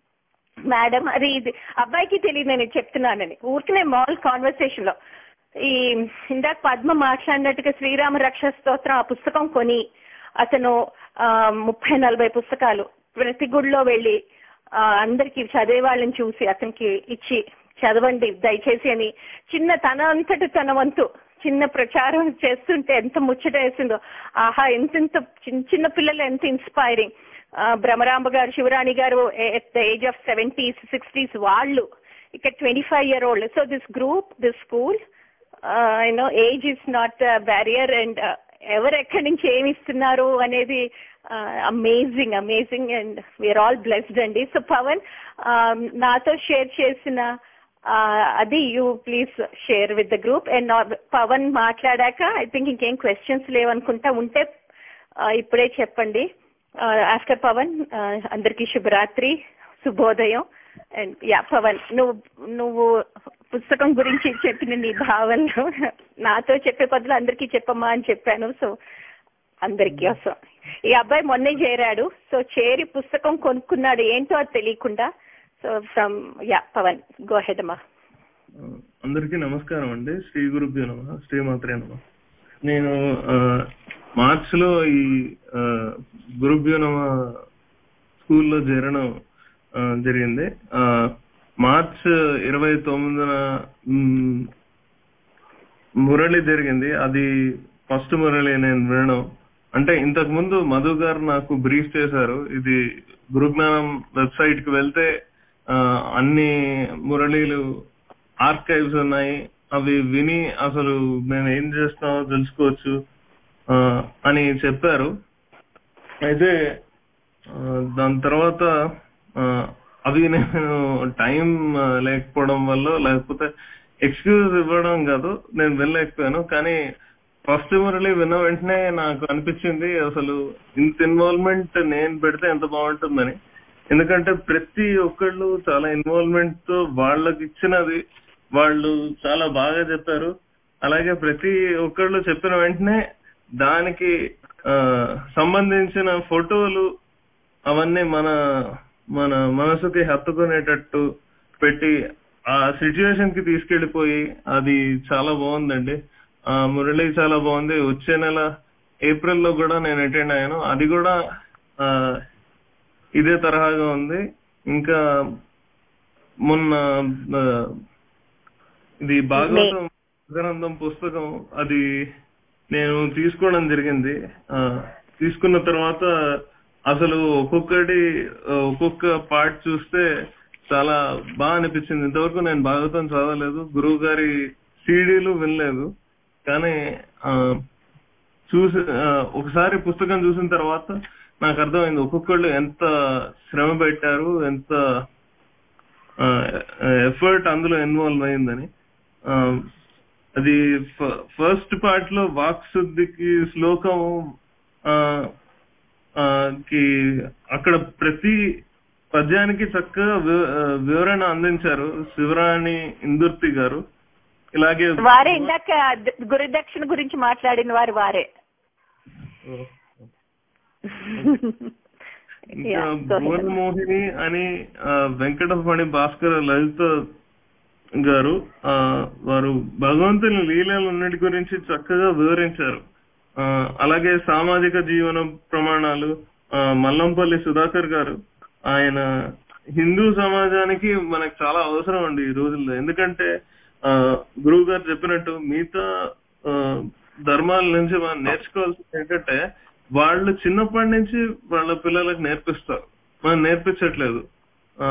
మేడం అది ఇది అబ్బాయికి తెలియదు నేను ఇది చెప్తున్నానని ఊరికనే మాల్ కాన్వర్సేషన్ లో ఈ ఇందాక పద్మ మాట్లాడినట్టుగా శ్రీరామ రక్ష స్తోత్రం ఆ పుస్తకం కొని అతను ఆ, ముప్పై నలభై పుస్తకాలు ప్రతి గుడిలో వెళ్ళి ఆ, అందరికి చదివే వాళ్ళని చూసి అతనికి ఇచ్చి చదవండి దయచేసి అని చిన్న తన అంతటి తన వంతు చిన్న ప్రచారం చేస్తుంటే ఎంత ముచ్చట వేసిందో ఆహా ఎంత ఎంత చిన్న చిన్న పిల్లలు ఎంత inspiring Bhramaramba garu Shivarani garu at the age of seventies sixties వాళ్ళు ఇక్కడ twenty five year old so this group this school you know age is not barrier and ఎవరు ఎక్కడి నుంచి ఏమి ఇస్తున్నారు అనేది amazing amazing and we are all blessed అండి సో పవన్ um, నాతో షేర్ చేసిన uh, అది you please share with the group and Pavan మాట్లాడాక ఐ థింక్ ఇంకేం క్వశ్చన్స్ లేవనుకుంటా ఉంటే uh, ఇప్పుడే చెప్పండి ఆఫ్టర్ పవన్ అందరికీ శుభరాత్రి శుభోదయం అండ్ యా పవన్ నువ్వు నువ్వు పుస్తకం గురించి చెప్పిన నీ భావనలు నాతో చెప్పే బదులు అందరికీ చెప్పమ్మా అని చెప్పాను సో అందరికీ వస్తాం ఈ అబ్బాయి మొన్నే చేరాడు సో చేరి పుస్తకం కొనుక్కున్నాడు ఏంటో అది తెలియకుండా so from yeah Pavan go head అమ్మా అందరికీ నమస్కారం అండి శ్రీ గురుభ్యో నమ శ్రీమాత్రే నమ నేను ఆ, మార్చ్ లో ఈ ఆ, గురుభ్యో నమ స్కూల్లో చేరడం ఆ, జరిగింది ఆ, మార్చ్ ఇరవై తొమ్మిదిన మ్, మురళి జరిగింది అది ఫస్ట్ మురళి నేను వినడం అంటే ఇంతకు ముందు మధు గారు నాకు బ్రీఫ్ చేశారు ఇది గురుజ్ఞానం వెబ్సైట్ కి వెళ్తే ఆ, అన్ని మురళీలు ఆర్కైవ్స్ ఉన్నాయి అవి విని అసలు మేము ఏం చేస్తున్నామో తెలుసుకోవచ్చు ఆ, అని చెప్పారు అయితే ఆ, దాని తర్వాత ఆ, అవి నేను టైం లేకపోవడం వల్ల లేకపోతే ఎక్స్క్యూజ్ ఇవ్వడం కాదు నేను వెళ్ళలేకపోయాను కానీ ఫస్ట్ మురళి విన్న వెంటనే నాకు అనిపించింది అసలు ఇంత ఇన్వాల్వ్మెంట్ నేను పెడితే ఎంత బాగుంటుందని ఎందుకంటే ప్రతి ఒక్కళ్ళు చాలా ఇన్వాల్వ్మెంట్ తో వాళ్ళకి ఇచ్చినది వాళ్ళు చాలా బాగా చెప్పారు అలాగే ప్రతి ఒక్కళ్ళు చెప్పిన వెంటనే దానికి ఆ, సంబంధించిన ఫోటోలు అవన్నీ మన మన మనసుకి హత్తుకునేటట్టు పెట్టి ఆ సిచ్యువేషన్ కి తీసుకెళ్లిపోయి అది చాలా బాగుందండి ఆ మురళి చాలా బాగుంది వచ్చే నెల ఏప్రిల్ లో కూడా నేను అటెండ్ అయ్యాను అది కూడా ఆ, ఇదే తరహాగా ఉంది ఇంకా మొన్న ఆ, ఇది భాగవతం గ్రంథం పుస్తకం అది నేను తీసుకోవడం జరిగింది ఆ, తీసుకున్న తర్వాత అసలు ఒక్కొక్కటి ఆ, ఒక్కొక్క పార్ట్ చూస్తే చాలా బాగా అనిపించింది ఇంతవరకు నేను భాగవతం చదవలేదు గురువు గారి సీడీలు వినలేదు కానీ ఆ, చూసి ఆ, ఒకసారి పుస్తకం చూసిన తర్వాత నాకు అర్థమైంది ఒక్కొక్కళ్ళు ఎంత శ్రమ పెట్టారు ఎంత ఎఫర్ట్ అందులో ఇన్వాల్వ్ అయిందని ఆ, అది ఫస్ట్ పార్ట్ లో వాక్ శుద్ధికి శ్లోకం ఆ, ఆ, కి అక్కడ ప్రతి పద్యానికి చక్కగా వి- ఆ, వివరణ అందించారు శివరాణి ఇందుర్తి గారు ఇలాగే వారే ఇందాక ద- గురుదక్షిణ గురించి మాట్లాడిన వారు వారే ఇంకా Yeah, go ahead. భువన మోహిని అని ఆ, వెంకటపణి భాస్కర్ లలిత గారు ఆ, వారు భగవంతుని లీలలన్నిటి గురించి చక్కగా వివరించారు ఆ, అలాగే సామాజిక జీవన ప్రమాణాలు ఆ, మల్లంపల్లి సుధాకర్ గారు ఆయన హిందూ సమాజానికి మనకు చాలా అవసరం అండి ఈ రోజుల్లో ఎందుకంటే ఆ, గురువు గారు చెప్పినట్టు మిగతా ఆ, ధర్మాల నుంచి మనం నేర్చుకోవాల్సింది ఏంటంటే వాళ్ళు చిన్నప్పటి నుంచి వాళ్ళ పిల్లలకు నేర్పిస్తారు మనం నేర్పించట్లేదు ఆ,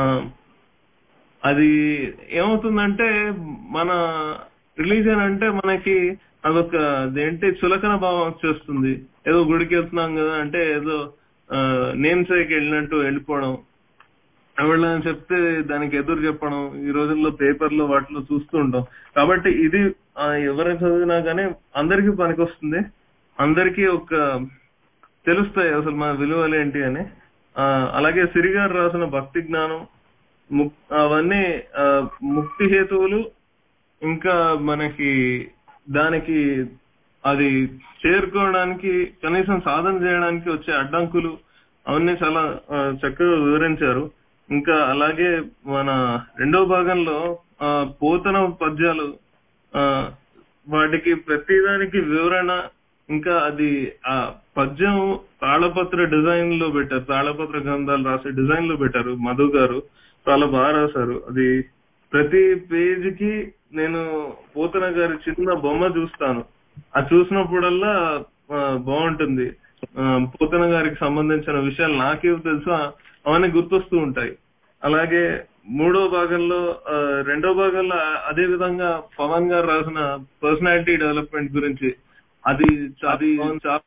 అది ఏమవుతుందంటే మన రిలీజన్ అంటే మనకి అదొక ఏంటి చులకన భావం వచ్చేస్తుంది ఏదో గుడికి వెళ్తున్నాం కదా అంటే ఏదో నేమ్ సైకి వెళ్ళినట్టు వెళ్ళిపోవడం ఎవళ్ళని చెప్తే దానికి ఎదురు చెప్పడం ఈ రోజుల్లో పేపర్లో వాటిలో చూస్తూ ఉంటాం కాబట్టి ఇది ఆ, ఎవరు చదివినా కానీ అందరికీ పనికొస్తుంది అందరికీ ఒక తెలుస్తాయి అసలు మన విలువలు ఏంటి అని ఆ, అలాగే సిరిగారు రాసిన భక్తి జ్ఞానం ముక్- అవన్నీ ఆ, ముక్తి హేతువులు ఇంకా మనకి దానికి అది చేరుకోవడానికి కనీసం సాధన చేయడానికి వచ్చే అడ్డంకులు అవన్నీ చాలా ఆ, చక్కగా వివరించారు ఇంకా అలాగే మన రెండో భాగంలో ఆ, పోతన పద్యాలు ఆ, వాటికి ప్రతిదానికి వివరణ ఇంకా అది ఆ పద్యం తాళపత్ర డిజైన్ లో పెట్టారు తాళపత్ర గ్రంథాలు రాసే డిజైన్ లో పెట్టారు మధు గారు చాలా బాగా రాశారు అది ప్రతి పేజ్ కి నేను పోతన గారి చిన్న బొమ్మ చూస్తాను అది చూసినప్పుడల్లా ఆ, బాగుంటుంది ఆ, పోతన గారికి సంబంధించిన విషయాలు నాకేం తెలుసో అవన్నీ గుర్తొస్తూ ఉంటాయి అలాగే మూడో భాగంలో ఆ, రెండో భాగంలో అదే విధంగా పవన్ గారు రాసిన పర్సనాలిటీ డెవలప్మెంట్ గురించి అది చా- అది చాలా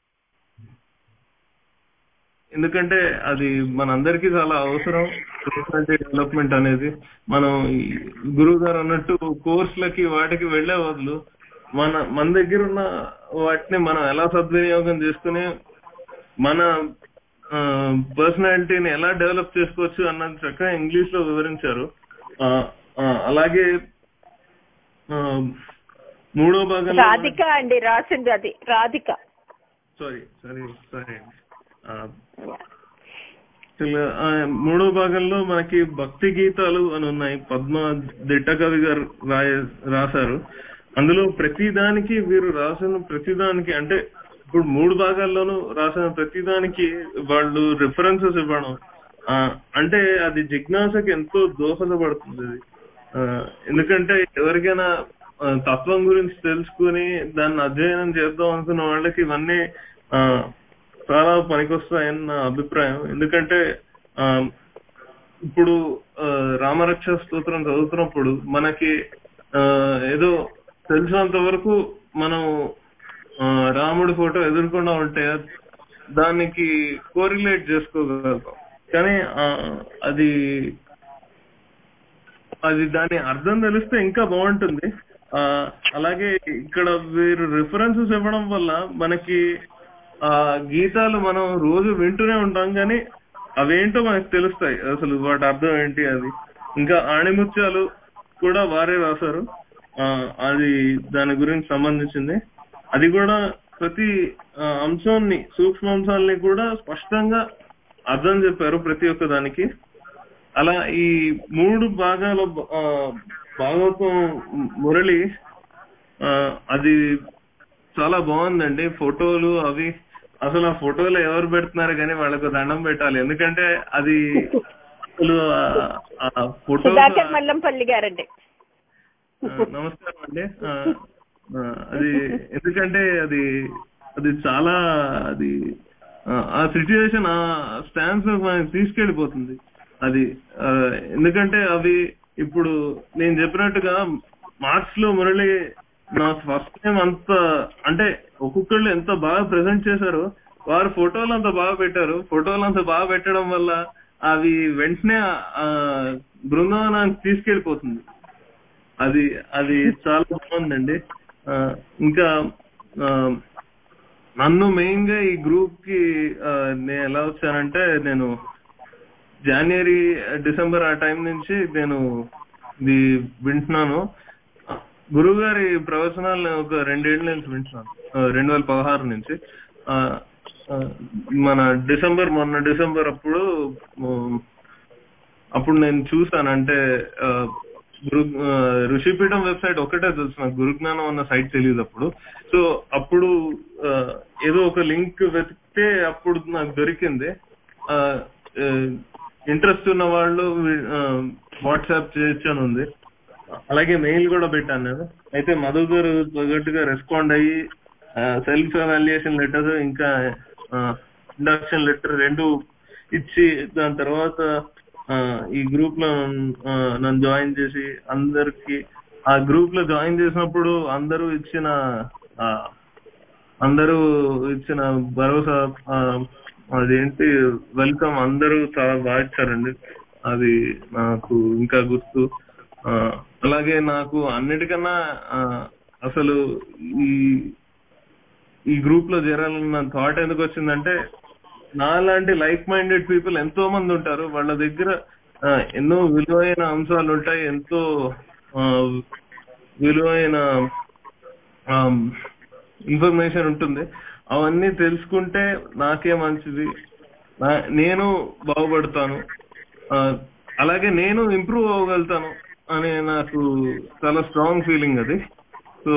ఎందుకంటే అది మనందరికీ చాలా అవసరం పర్సనాలిటీ డెవలప్మెంట్ అనేది మనం ఈ గురువు గారు అన్నట్టు కోర్సులకి వాటికి వెళ్లే బదులు మన మన దగ్గర ఉన్న వాటిని మనం ఎలా సద్వినియోగం చేసుకుని మన పర్సనాలిటీని ఎలా డెవలప్ చేసుకోవచ్చు అన్నది చక్కగా ఇంగ్లీష్ లో వివరించారు ఆ, ఆ, అలాగే ఆ, మూడో భాగంలో రాధిక అండి రాసింది అది రాధిక సారీ సారీ సారీ అసలు, ఆ, మూడో భాగంలో మనకి భక్తి గీతాలు అని ఉన్నాయి పద్మ దిట్ట కవి గారు రాయ రాశారు అందులో ప్రతి దానికి వీరు రాసిన ప్రతి దానికి అంటే ఇప్పుడు మూడు భాగాల్లోనూ రాసిన ప్రతి దానికి వాళ్ళు రిఫరెన్సెస్ ఇవ్వడం ఆ, అంటే అది జిజ్ఞాసకి ఎంతో దోహదపడుతుంది అది ఆ, ఎందుకంటే ఎవరికైనా ఆ, తత్వం గురించి తెలుసుకుని దాన్ని అధ్యయనం చేద్దాం అనుకున్న వాళ్ళకి ఇవన్నీ ఆ, చాలా పనికొస్తాయని నా అభిప్రాయం ఎందుకంటే ఆ, ఇప్పుడు ఆ, రామరక్ష స్తోత్రం చదువుతున్నప్పుడు మనకి ఆ, ఏదో తెలిసినంత వరకు మనం ఆ, రాముడి ఫోటో ఎదుర్కొండా ఉంటే దానికి కోరిలేట్ చేసుకోగలుగుతాం కానీ ఆ, అది అది దాని అర్థం తెలిస్తే ఇంకా బాగుంటుంది ఆ అలాగే ఇక్కడ వీరు రిఫరెన్సెస్ ఇవ్వడం వల్ల మనకి ఆ గీతాలు మనం రోజు వింటూనే ఉంటాం కానీ అవేంటో మనకు తెలుస్తాయి అసలు వాటి అర్థం ఏంటి అది ఇంకా ఆణిముత్యాలు కూడా వారే రాశారు ఆ అది దాని గురించి సంబంధించింది అది కూడా ప్రతి ఆ, అంశాన్ని సూక్ష్మ అంశాలని కూడా స్పష్టంగా అర్థం చెప్పారు ప్రతి ఒక్క దానికి అలా ఈ మూడు భాగాల ఆ, భాగవతం మురళి ఆ, అది చాలా బాగుందండి ఫోటోలు అవి అసలు ఆ ఫోటోలు ఎవరు పెడుతున్నారు కానీ వాళ్ళకు దండం పెట్టాలి ఎందుకంటే అది అసలు ఆ- ఆ ఫోటో సుధాకర్ మల్లంపల్లి గారండి నమస్కారం అండి ఆ, ఆ, అది ఎందుకంటే అది అది చాలా అది ఆ, ఆ సిచ్యువేషన్ ఆ స్టాన్స్ మనకి తీసుకెళ్లిపోతుంది అది ఆ, ఎందుకంటే అవి ఇప్పుడు నేను చెప్పినట్టుగా మార్క్స్ లో మురళి నా ఫస్ట్ టైం అంత అంటే ఒక్కొక్కళ్ళు ఎంత బాగా ప్రెజెంట్ చేశారో వారు ఫోటోలు అంత బాగా పెట్టారు ఫోటోలు అంత బాగా పెట్టడం వల్ల అవి వెంటనే ఆ బృందావనానికి తీసుకెళ్లిపోతుంది అది అది చాలా బాగుందండి ఆ, ఇంకా ఆ, నన్ను మెయిన్ గా ఈ గ్రూప్ కి ఆ, నేను ఎలా వచ్చానంటే నేను జనవరి డిసెంబర్ ఆ టైం నుంచి నేను ఇది వింటున్నాను గురువు గారి ప్రవచనాలు ఒక రెండేళ్ల నుంచి వింటున్నాను ఆ, రెండు వేల పదహారు నుంచి ఆ, ఆ, మన డిసెంబర్ మొన్న డిసెంబర్ అప్పుడు ఉమ్, అప్పుడు నేను చూసాను అంటే ఆ, గురు ఆ, ఋషిపీఠం వెబ్సైట్ ఒకటే తెలుసు నాకు గురుజ్ఞానం అన్న సైట్ తెలియదు అప్పుడు సో అప్పుడు ఆ, ఏదో ఒక లింక్ వెతికితే అప్పుడు నాకు దొరికింది ఇంట్రెస్ట్ ఉన్న వాళ్ళు వాట్సాప్ చేయొచ్చు అని ఉంది అలాగే మెయిల్ కూడా పెట్టాను నేను అయితే మధు గారు తగ్గట్టుగా రెస్పాండ్ అయ్యి సెల్ఫ్ ఎవాల్యుయేషన్ లెటర్ ఇంకా ఇండక్షన్ లెటర్ రెండు ఇచ్చి దాని తర్వాత ఆ, ఈ గ్రూప్ లో ఆ, నన్ను జాయిన్ చేసి అందరికి ఆ గ్రూప్ లో జాయిన్ చేసినప్పుడు అందరూ ఇచ్చిన ఆ, అందరూ ఇచ్చిన భరోసా ఆ, అదేంటి వెల్కమ్ అందరూ చాలా బాగా ఇచ్చారండి అది నాకు ఇంకా గుర్తు ఆ, అలాగే నాకు అన్నిటికన్నా ఆ, అసలు ఈ ఈ గ్రూప్ లో చేరాలన్న థాట్ ఎందుకు వచ్చిందంటే నాలాంటి లైక్ మైండెడ్ పీపుల్ ఎంతో మంది ఉంటారు వాళ్ళ దగ్గర ఆ, ఎన్నో విలువైన అంశాలు ఉంటాయి ఎంతో ఆ, విలువైన ఇన్ఫర్మేషన్ ఉంటుంది అవన్నీ తెలుసుకుంటే నాకే మంచిది నా- నేను బాగుపడతాను ఆ, అలాగే నేను ఇంప్రూవ్ అవ్వగలుగుతాను అనే నాకు చాలా స్ట్రాంగ్ ఫీలింగ్ అది సో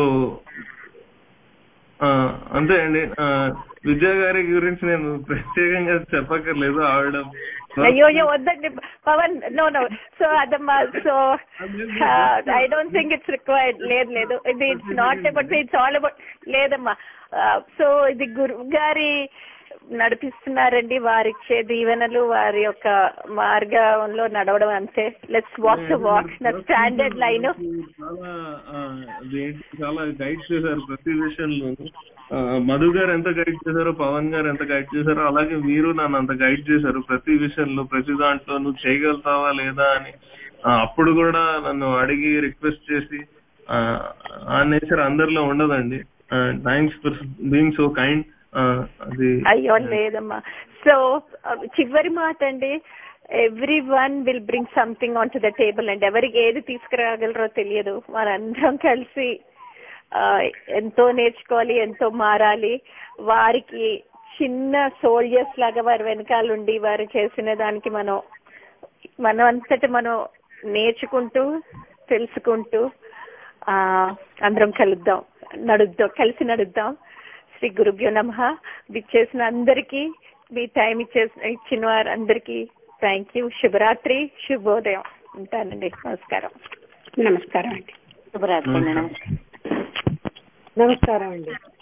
ఆ, అంతే అండి ఆ, విద్యా గారి గురించి నేను ప్రత్యేకంగా చెప్పక్కర్లేదు ఆవిడ అయ్యో అయ్యో వద్దండి పవన్ నో నో సో అదమ్మా so I don't think it's required లేదు లేదు ఇది it's not about it's all about లేదమ్మా సో ఇది గురువు గారి నడిపిస్తున్నారండి వారిచ్చే దీవెనలు వారి యొక్క మార్గంలో నడవడం అంతే లెట్స్ వాక్ ద వాక్ నా స్టాండర్డ్ లైన్ చాలా ఆ, అదేంటి చాలా గైడ్ చేశారు ప్రతి విషయంలోనూ ఆ, మధు గారు ఎంత గైడ్ చేశారో పవన్ గారు ఎంత గైడ్ చేశారో అలాగే మీరు నన్ను అంత గైడ్ చేశారు ప్రతి విషయంలో ప్రతి దాంట్లో నువ్వు చేయగలుగుతావా లేదా అని ఆ, అప్పుడు కూడా నన్ను అడిగి రిక్వెస్ట్ చేసి ఆ, ఆ నేచర్ అందరిలో ఉండదండి thanks for being so kind అది అయ్యో లేదమ్మా సో చివరి మాట అండి everyone will bring something on to the table అండి ఎవరికి ఏది తీసుకురాగలరో తెలియదు మనందరం కలిసి ఆ, ఎంతో నేర్చుకోవాలి ఎంతో మారాలి వారికి చిన్న సోల్జర్స్ లాగా వారి వెనకాలండి వారు చేసిన దానికి మనం మనం అంతటి మనం నేర్చుకుంటూ తెలుసుకుంటూ ఆ అందరం కలుద్దాం నడుద్దాం కలిసి నడుద్దాం శ్రీ గురుభ్యో నమ చేసిన అందరికీ మీ టైం ఇచ్చే ఇచ్చిన వారందరికీ థ్యాంక్ యూ శుభరాత్రి శుభోదయం ఉంటానండి నమస్కారం నమస్కారం అండి శుభరాత్రి అండి నమస్కారం నమస్కారం అండి